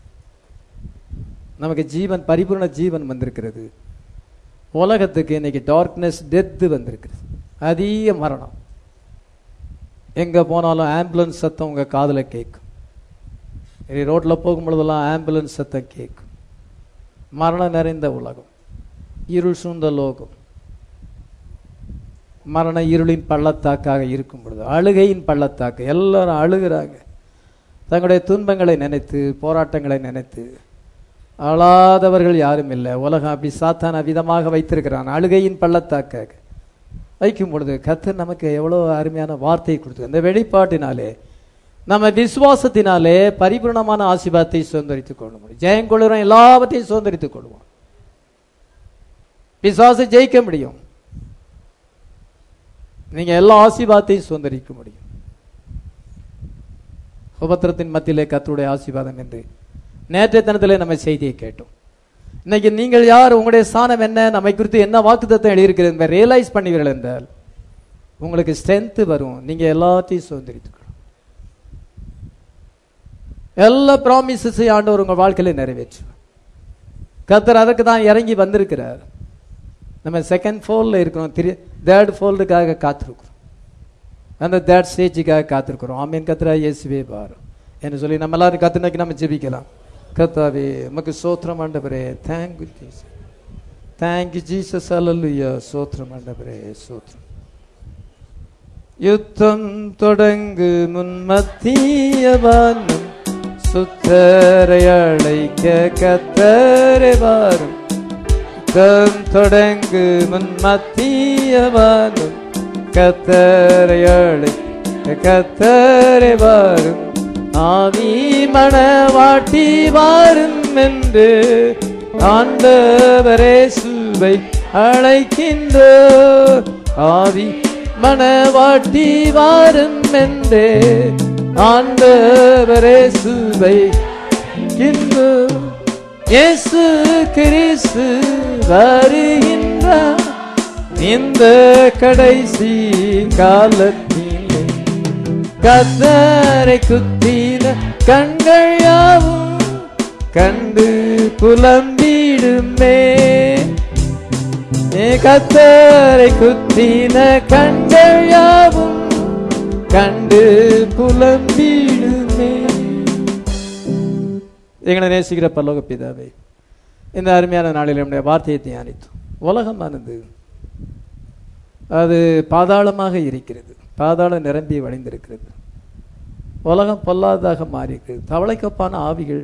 Speaker 1: நமக்கு ஜீவன் பரிபூர்ண ஜீவன் வந்திருக்கிறது உலகத்துக்கு இன்னைக்கு டார்க்னஸ் டெத்து வந்திருக்கிறது அதிக மரணம் எங்க போனாலும் ஆம்புலன்ஸ் சத்தம் உங்க காதுல கேட்கும் ரோட்ல போகும் பொழுதெல்லாம் ஆம்புலன்ஸ் சத்தம் கேட்கும் மரணம் நிறைந்த உலகம் இருள் சூழ்ந்த லோகம் மரண இருளின் பள்ளத்தாக்காக இருக்கும் பொழுது அழுகையின் பள்ளத்தாக்கு எல்லாரும் அழுகிறாங்க தங்களுடைய துன்பங்களை நினைத்து போராட்டங்களை நினைத்து அழாதவர்கள் யாரும் இல்லை உலகம் அப்படி சாத்தான விதமாக வைத்திருக்கிறான் அழுகையின் பள்ளத்தாக்காக வைக்கும் பொழுது கத்தர் நமக்கு எவ்வளோ அருமையான வார்த்தையை கொடுத்து அந்த வெளிப்பாட்டினாலே நம்ம விசுவாசத்தினாலே பரிபூர்ணமான ஆசீர்வாதத்தை சுதந்திரித்துக் கொள்ள முடியும் ஜெயங்கொள்ளுறோம் எல்லாவற்றையும் சுதந்திரித்துக் கொள்வோம் பிசாசை ஜெயிக்க முடியும் நீங்க எல்லா ஆசீர்வாதத்தையும் சுதந்திரிக்க முடியும் உபத்திரத்தின் மத்தியிலே கத்தருடைய ஆசீர்வாதம் என்று நேற்றைய தினத்திலே நம்ம செய்தியை கேட்டோம் இன்னைக்கு நீங்கள் யார் உங்களுடைய ஸ்தானம் என்ன நம்மை குறித்து என்ன வாக்குத்தத்தம் எழுதியிருக்கிறது என்பதை ரியலைஸ் பண்ணுவீர்கள் என்றால் உங்களுக்கு ஸ்ட்ரென்த் வரும் நீங்க எல்லாத்தையும் சுதந்திரித்துக்கணும் எல்லா ப்ராமிசஸையும் ஆண்டவர் உங்க வாழ்க்கையில நிறைவேற்றுவார் கத்தர் அதற்கு தான் இறங்கி வந்திருக்கிறார் நம்ம செகண்ட் ஃபோல்டில் இருக்கிறோம் திரு தேர்ட் ஃபோல்டுக்காக காத்திருக்கிறோம் அந்த தேர்ட் ஸ்டேஜுக்காக காத்திருக்கிறோம் ஆமீன் கத்ரா இயேசுவே பாரம் என்று சொல்லி நம்ம எல்லாரும் கத்துனாக்கி நம்ம ஜெபிக்கலாம் கத்தாவே நமக்கு சோத்திரம் ஆண்டவரே தேங்க்யூ ஜீசஸ் தேங்க்யூ ஜீசஸ் அல்லல்லுயா சோத்திரம் ஆண்டவரே சோத்திரம் யுத்தம் தொடங்கு முன்மத்தியவானும் சுத்தரை அழைக்க கத்தரை வாரும் யுத்தம் தொடங்கு முன்மத்தியவானும் கத்தரை அழைக்க கத்தரை வாரும் ஆவி மணவாட்டி வாரும் என்று ஆண்டவரே சுவை அழைக்கின்றோ ஆவி மணவாட்டி வாரும் என்றே ஆண்டவரே சுவை கின்று இயேசு கிறிஸ்து வருகின்றார் இந்த கடைசி காலத்திலே கத்தரை குத்தின கண்கள் யாவும் கண்டு புலம்பிடுமே ஏ கத்தரை குத்தின கண்கள் யாவும் கண்டு புலம்பிடுமே எங்களை நேசிக்கிற பல்லோக பிதாவே இந்த அருமையான நாளில் நம்முடைய வார்த்தையை தியானித்தோம் உலகமானது அது பாதாளமாக இருக்கிறது பாதாளம் நிரம்பி வழிந்திருக்கிறது உலகம் பொல்லாததாக மாறியிருக்கிறது தவளைக்கப்பான ஆவிகள்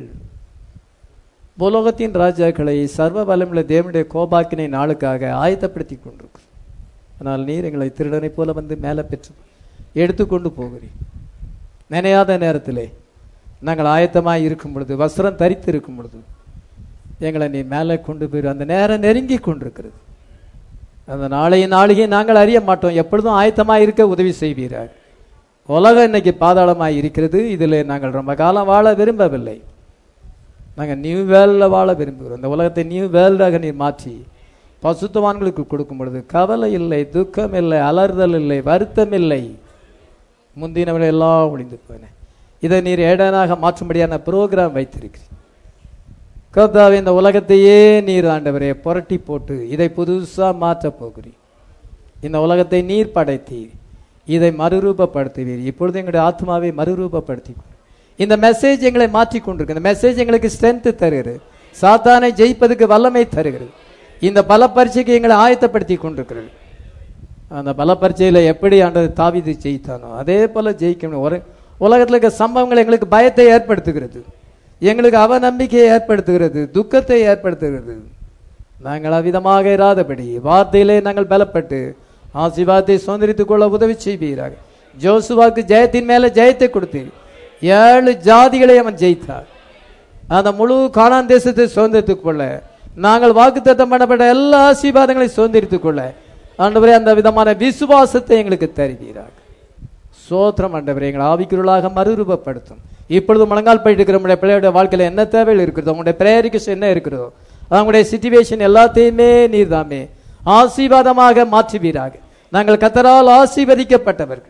Speaker 1: உலகத்தின் ராஜாக்களை சர்வ வல்லமுள்ள தேவனுடைய கோபாக்கினை நாளுக்காக ஆயத்தப்படுத்தி கொண்டிருக்கிறோம் ஆனால் நீர் எங்களை திருடனைப் போல வந்து மேலே பெற்று எடுத்துக்கொண்டு போகிறீர் நினையாத நேரத்திலே நாங்கள் ஆயத்தமாய் இருக்கும் பொழுது வஸ்திரம் தரித்து இருக்கும் பொழுது எங்களை நீ மேலே கொண்டு போயிரு அந்த நேரம் நெருங்கி கொண்டிருக்கிறது அந்த நாளைய நாளிகை நாங்கள் அறிய மாட்டோம் எப்பொழுதும் ஆயத்தமாக இருக்க உதவி செய்வீரார் உலகம் இன்னைக்கு பாதாளமாக இருக்கிறது இதில் நாங்கள் ரொம்ப காலம் வாழ விரும்பவில்லை நாங்கள் நியூ வேர்ல்டில் வாழ விரும்புகிறோம் இந்த உலகத்தை நியூ வேர்ல்டாக நீர் மாற்றி பசுத்தவான்களுக்கு கொடுக்கும் பொழுது கவலை இல்லை துக்கம் இல்லை அலறுதல் இல்லை வருத்தம் இல்லை முந்தினவரை எல்லாம் ஒளிந்து போயின இதை நீர் ஏடனாக மாற்றும்படியான ப்ரோக்ராம் வைத்திருக்கிறீர் கர்த்தாவே இந்த உலகத்தையே நீர் ஆண்டவரே புரட்டி போட்டு இதை புதுசா மாற்றப் போகிறீர் இந்த உலகத்தை நீர் படைத்தீர் இதை மறுரூபப்படுத்துவீர் இப்பொழுது எங்களுடைய ஆத்மாவை மறுரூபப்படுத்தி இந்த மெசேஜ் எங்களை மாற்றி கொண்டிருக்கு இந்த மெசேஜ் எங்களுக்கு ஸ்ட்ரென்த் தருகிறது சாத்தானை ஜெயிப்பதற்கு வல்லமை தருகிறது இந்த பல பரீட்சைக்கு எங்களை ஆயத்தப்படுத்தி கொண்டிருக்கிறது அந்த பல பரீட்சையில எப்படி ஆண்டது தாவிது ஜெயித்தானோ அதே போல ஜெயிக்கணும் ஒரு உலகத்தில் இருக்க சம்பவங்கள் எங்களுக்கு பயத்தை ஏற்படுத்துகிறது எங்களுக்கு அவநம்பிக்கையை ஏற்படுத்துகிறது துக்கத்தை ஏற்படுத்துகிறது நாங்கள் அவ்விதமாக இராதபடி வார்த்தையிலே நாங்கள் பலப்பட்டு ஆசீர்வாதத்தை சுதந்திரித்துக் கொள்ள உதவி செய்வீராக ஜோசுவாக்கு ஜெயத்தின் மேல ஜெயத்தை கொடுத்தீர் ஏழு ஜாதிகளை அவன் ஜெயித்தார் அந்த முழு காணான் தேசத்தை சுதந்திரித்துக் கொள்ள நாங்கள் வாக்குத்தத்தம் பண்ணப்பட்ட எல்லா ஆசீர்வாதங்களையும் சுதந்திரித்துக் கொள்ள ஆண்டவரே அந்த விதமான விசுவாசத்தை எங்களுக்கு தருவீராக சோத்திரம் ஆண்டவரே எங்களை ஆவிக்குருளாக மறுரூபப்படுத்தும் இப்பொழுது முழங்கால் போயிட்டு இருக்கிற நம்முடைய பிள்ளையோட வாழ்க்கையில என்ன தேவைகள் இருக்கிறதோ உங்களுடைய பிரேரிக்கு என்ன இருக்கிறதோ அவங்களுடைய சிச்சுவேஷன் எல்லாத்தையுமே நீர்தாமே ஆசீர்வாதமாக மாற்றுவீராக நாங்கள் கத்தரால் ஆசீர்வதிக்கப்பட்டவர்கள்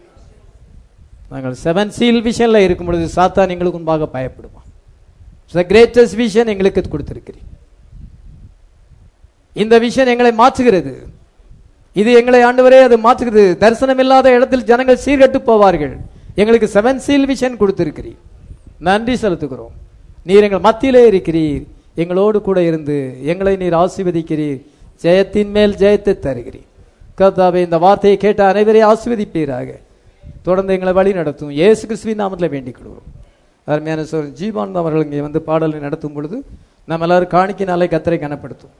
Speaker 1: நாங்கள் செவன் சீல் விஷன்ல இருக்கும் பொழுது சாத்தான் எங்களுக்கு முன்பாக பயப்படுவான் கிரேட்டஸ்ட் விஷன் எங்களுக்கு கொடுத்திருக்கிறீர் இந்த விஷன் எங்களை மாற்றுகிறது இது எங்களை ஆண்டவரே அது மாற்றுகிறது தரிசனம் இல்லாத இடத்தில் ஜனங்கள் சீர்கட்டு போவார்கள் எங்களுக்கு செவன் சீல் விஷன் கொடுத்திருக்கிறீர் நன்றி செலுத்துகிறோம் நீர் எங்கள் மத்தியிலே இருக்கிறீர் எங்களோடு கூட இருந்து எங்களை நீர் ஆசீர்வதிக்கிறீர் ஜெயத்தின் மேல் ஜெயத்தை தருகிறீர் கர்த்தாவே இந்த வார்த்தையை கேட்ட அனைவரையும் ஆசீர்வதிப்பீராக தொடர்ந்து எங்களை வழி நடத்தும் இயேசு கிறிஸ்துவின் நாமத்தில் வேண்டிக் கொள்வோம் அருமையான சொல் ஜீவானந்த் அவர்கள் இங்கே வந்து பாடலை நடத்தும் பொழுது நம்ம எல்லாரும் காணிக்கினாலே கத்தரை கனப்படுத்தும்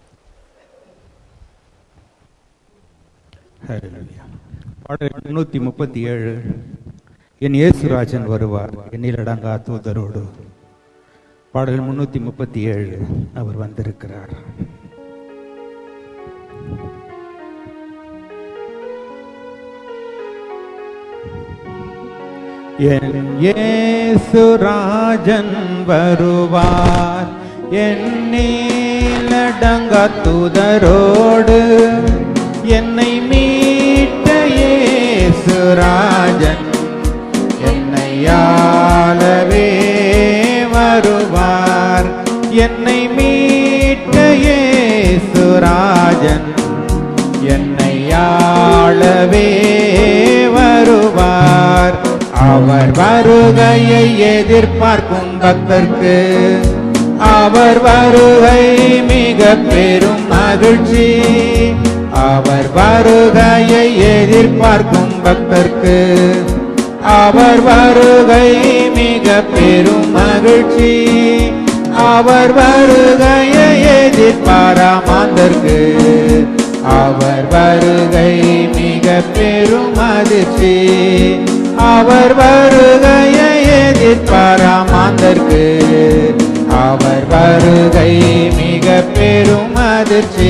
Speaker 3: பாடல் முன்னூத்தி முப்பத்தி ஏழு என் இயேசுராஜன் வருவார் என்னிலடங்கா தூதரோடு பாடல் முன்னூத்தி முப்பத்தி ஏழு அவர் வந்திருக்கிறார் என் இயேசுராஜன் வருவார் என்னிலடங்கா தூதரோடு என்னை மீட்ட இயேசுராஜன் என்னை ஆளவே வருவார் என்னை மீட்ட இயேசுராஜன் என்னை ஆளவே வருவார் அவர் வருகையை எதிர்பார்க்கும் பக்தர்க்கு அவர் வருகை மிக பெரும் மகிழ்ச்சி அவர் வருகையை எதிர்பார்க்கும் பக்தர்க்கு அவர் வருகை மிக பெரும் மகிழ்ச்சி அவர் வருகையை எதிர்பாராமாந்தற்கு அவர் வருகை மிக பெரும் அதிர்ச்சி அவர் வருகையை எதிர்பாராமாந்தற்கு அவர் வருகை மிக பெரும் அதிர்ச்சி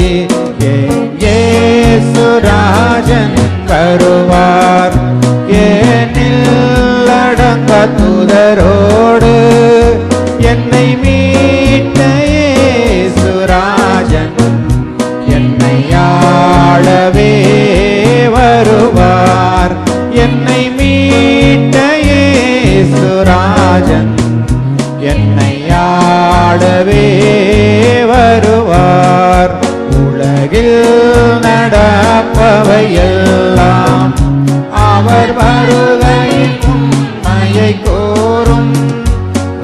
Speaker 3: சுராஜன் வருவார் ஏனில் அடங்க துதரோடு என்னை மீட்ட சுராஜன் என்னை ஆளவே வருவார் என்னை மீட்ட சுராஜன் என்னை ஆளவே வருவார் உலகில் நடப்பவையெல்லாம் அவர் வருகையின் உண்மையை கோரும்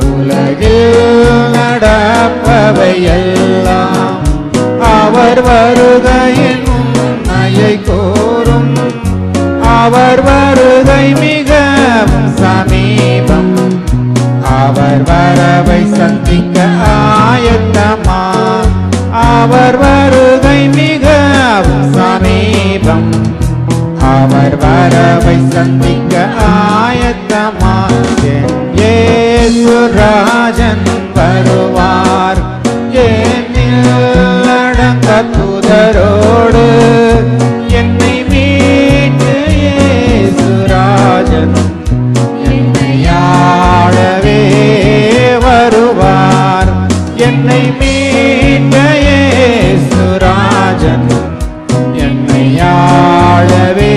Speaker 3: அவர் வருகை மிகவும் சமீபம் அவர் வரவை சந்திக்க ஆயத்தமா என் இயேசு ராஜன் வருவார் என்னில் அடங்க தூதரோடு என்னை மீட்டு இயேசு ராஜன் என்னை ஆளவே வருவார் என்னை மீட்ட இயேசுராஜன் என்னை ஆளவே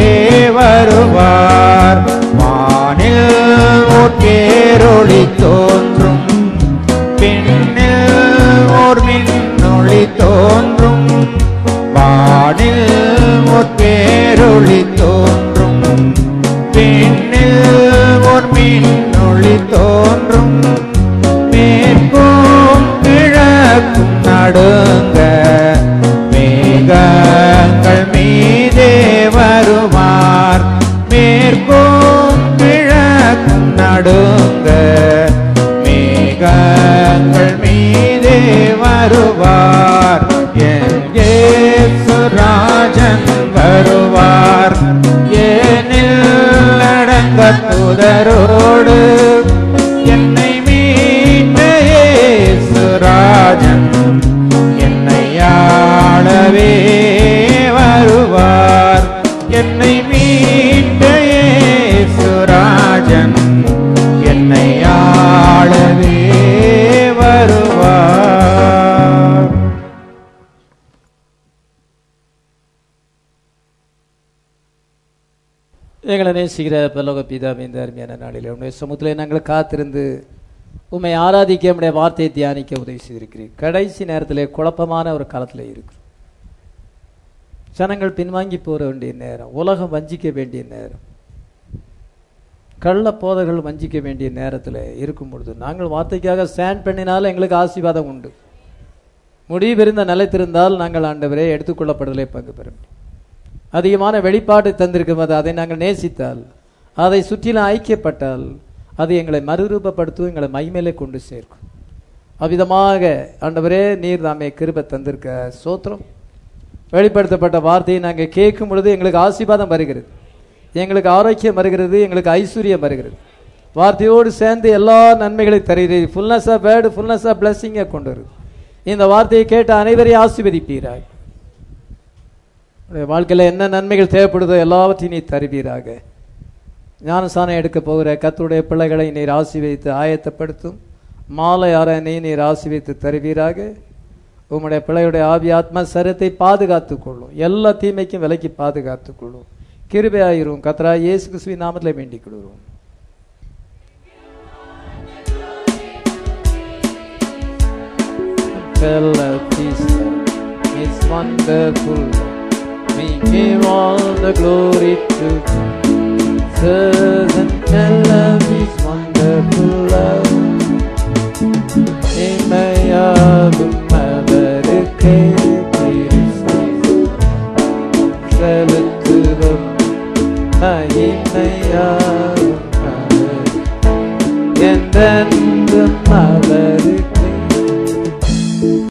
Speaker 3: வருவார் வானில் ஓர் பேரொளி தோன்றும் பின்னில் ஓர் மின்னொளி தோன்றும் வானில் ஓர் பேரொளி தோன்றும் பின்னில் ஓர் மின்னொளி தோன்றும் மேற்கும் கிழக்கும் நடுங்க மேகங்கள் மீதே வருவார் மேற்கும் கிழக்கும் நடுங்க மேகங்கள் மீதே வருவார் என் இயேசுராஜன் வருவார் ஏனில் அடங்க துதரோடு என்னை மீட்ட இயேசுராஜன் என்னை ஆளவே வருவார் என்னை மீட்ட இயேசுராஜன் என்னை ஆளவே வருவார்
Speaker 1: எங்களை நேசிக்கிற பல்லோக பிதாவே இந்த அருமையான நாளில் உடைய சமூகத்திலே நாங்கள் காத்திருந்து உம்மை ஆராதிக்க உடைய வார்த்தையை தியானிக்க உதவி செய்திருக்கிறீர் கடைசி நேரத்திலே குழப்பமான ஒரு காலத்தில் இருக்கிறோம் ஜனங்கள் பின்வாங்கி போற வேண்டிய நேரம் உலகம் வஞ்சிக்க வேண்டிய நேரம் கள்ள போதர்கள் வஞ்சிக்க வேண்டிய நேரத்தில் இருக்கும் பொழுது நாங்கள் வார்த்தைக்காக ஸ்டாண்ட் பண்ணினாலும் எங்களுக்கு ஆசீர்வாதம் உண்டு முடிவிருந்த நிலைத்திருந்தால் நாங்கள் ஆண்டவரே எடுத்துக்கொள்ளப்படுதலை பங்கு பெறும் அதிகமான வெளிப்பாடு தந்திருக்கும் அது அதை நாங்கள் நேசித்தால் அதை சுற்றிலும் ஐக்கியப்பட்டால் அது எங்களை மறுரூபப்படுத்தும் எங்களை மைமேலே கொண்டு சேர்க்கும் அவ்விதமாக ஆண்டவரே நீர் நாமே கிருபை தந்திருக்க சோத்திரம் வெளிப்படுத்தப்பட்ட வார்த்தையை நாங்கள் கேட்கும் பொழுது எங்களுக்கு ஆசீர்வாதம் வருகிறது எங்களுக்கு ஆரோக்கியம் வருகிறது எங்களுக்கு ஐஸ்வர்யம் வருகிறது வார்த்தையோடு சேர்ந்து எல்லா நன்மைகளையும் தருகிறது fullness of word fullness of பிளஸ்ஸிங்கை கொண்டு வருது இந்த வார்த்தையை கேட்ட அனைவரையும் ஆசீர்வதிப்பீராக உடைய வாழ்க்கையில் என்ன நன்மைகள் தேவைப்படுதோ எல்லாவற்றையும் நீ தருவீராக ஞானசானம் எடுக்க போகிற கத்துடைய பிள்ளைகளை நீர் ஆசீர்வதித்து ஆயத்தப்படுத்தும் மாலை அரணை நீர் ஆசீர்வதித்து தருவீராக உம்முடைய பிள்ளையுடைய ஆவி ஆத்மா சரத்தை பாதுகாத்துக் கொள்ளும் எல்லா தீமைக்கும் விலைக்கு பாதுகாத்துக் கொள்ளும் கிருபையாயிரும் கத்ரா இயேசு கிறிஸ்துவின் நாமத்தில் வேண்டிக் கொள்கிறோம் Tell a peace is wonderful. We give all the glory to Jesus and tell love is wonderful love. இமையாகும் அவருக்கே கிறிஸ்து செலுத்துவோம் மகிமையாகும் அவர் என்றென்றும் அவருக்கே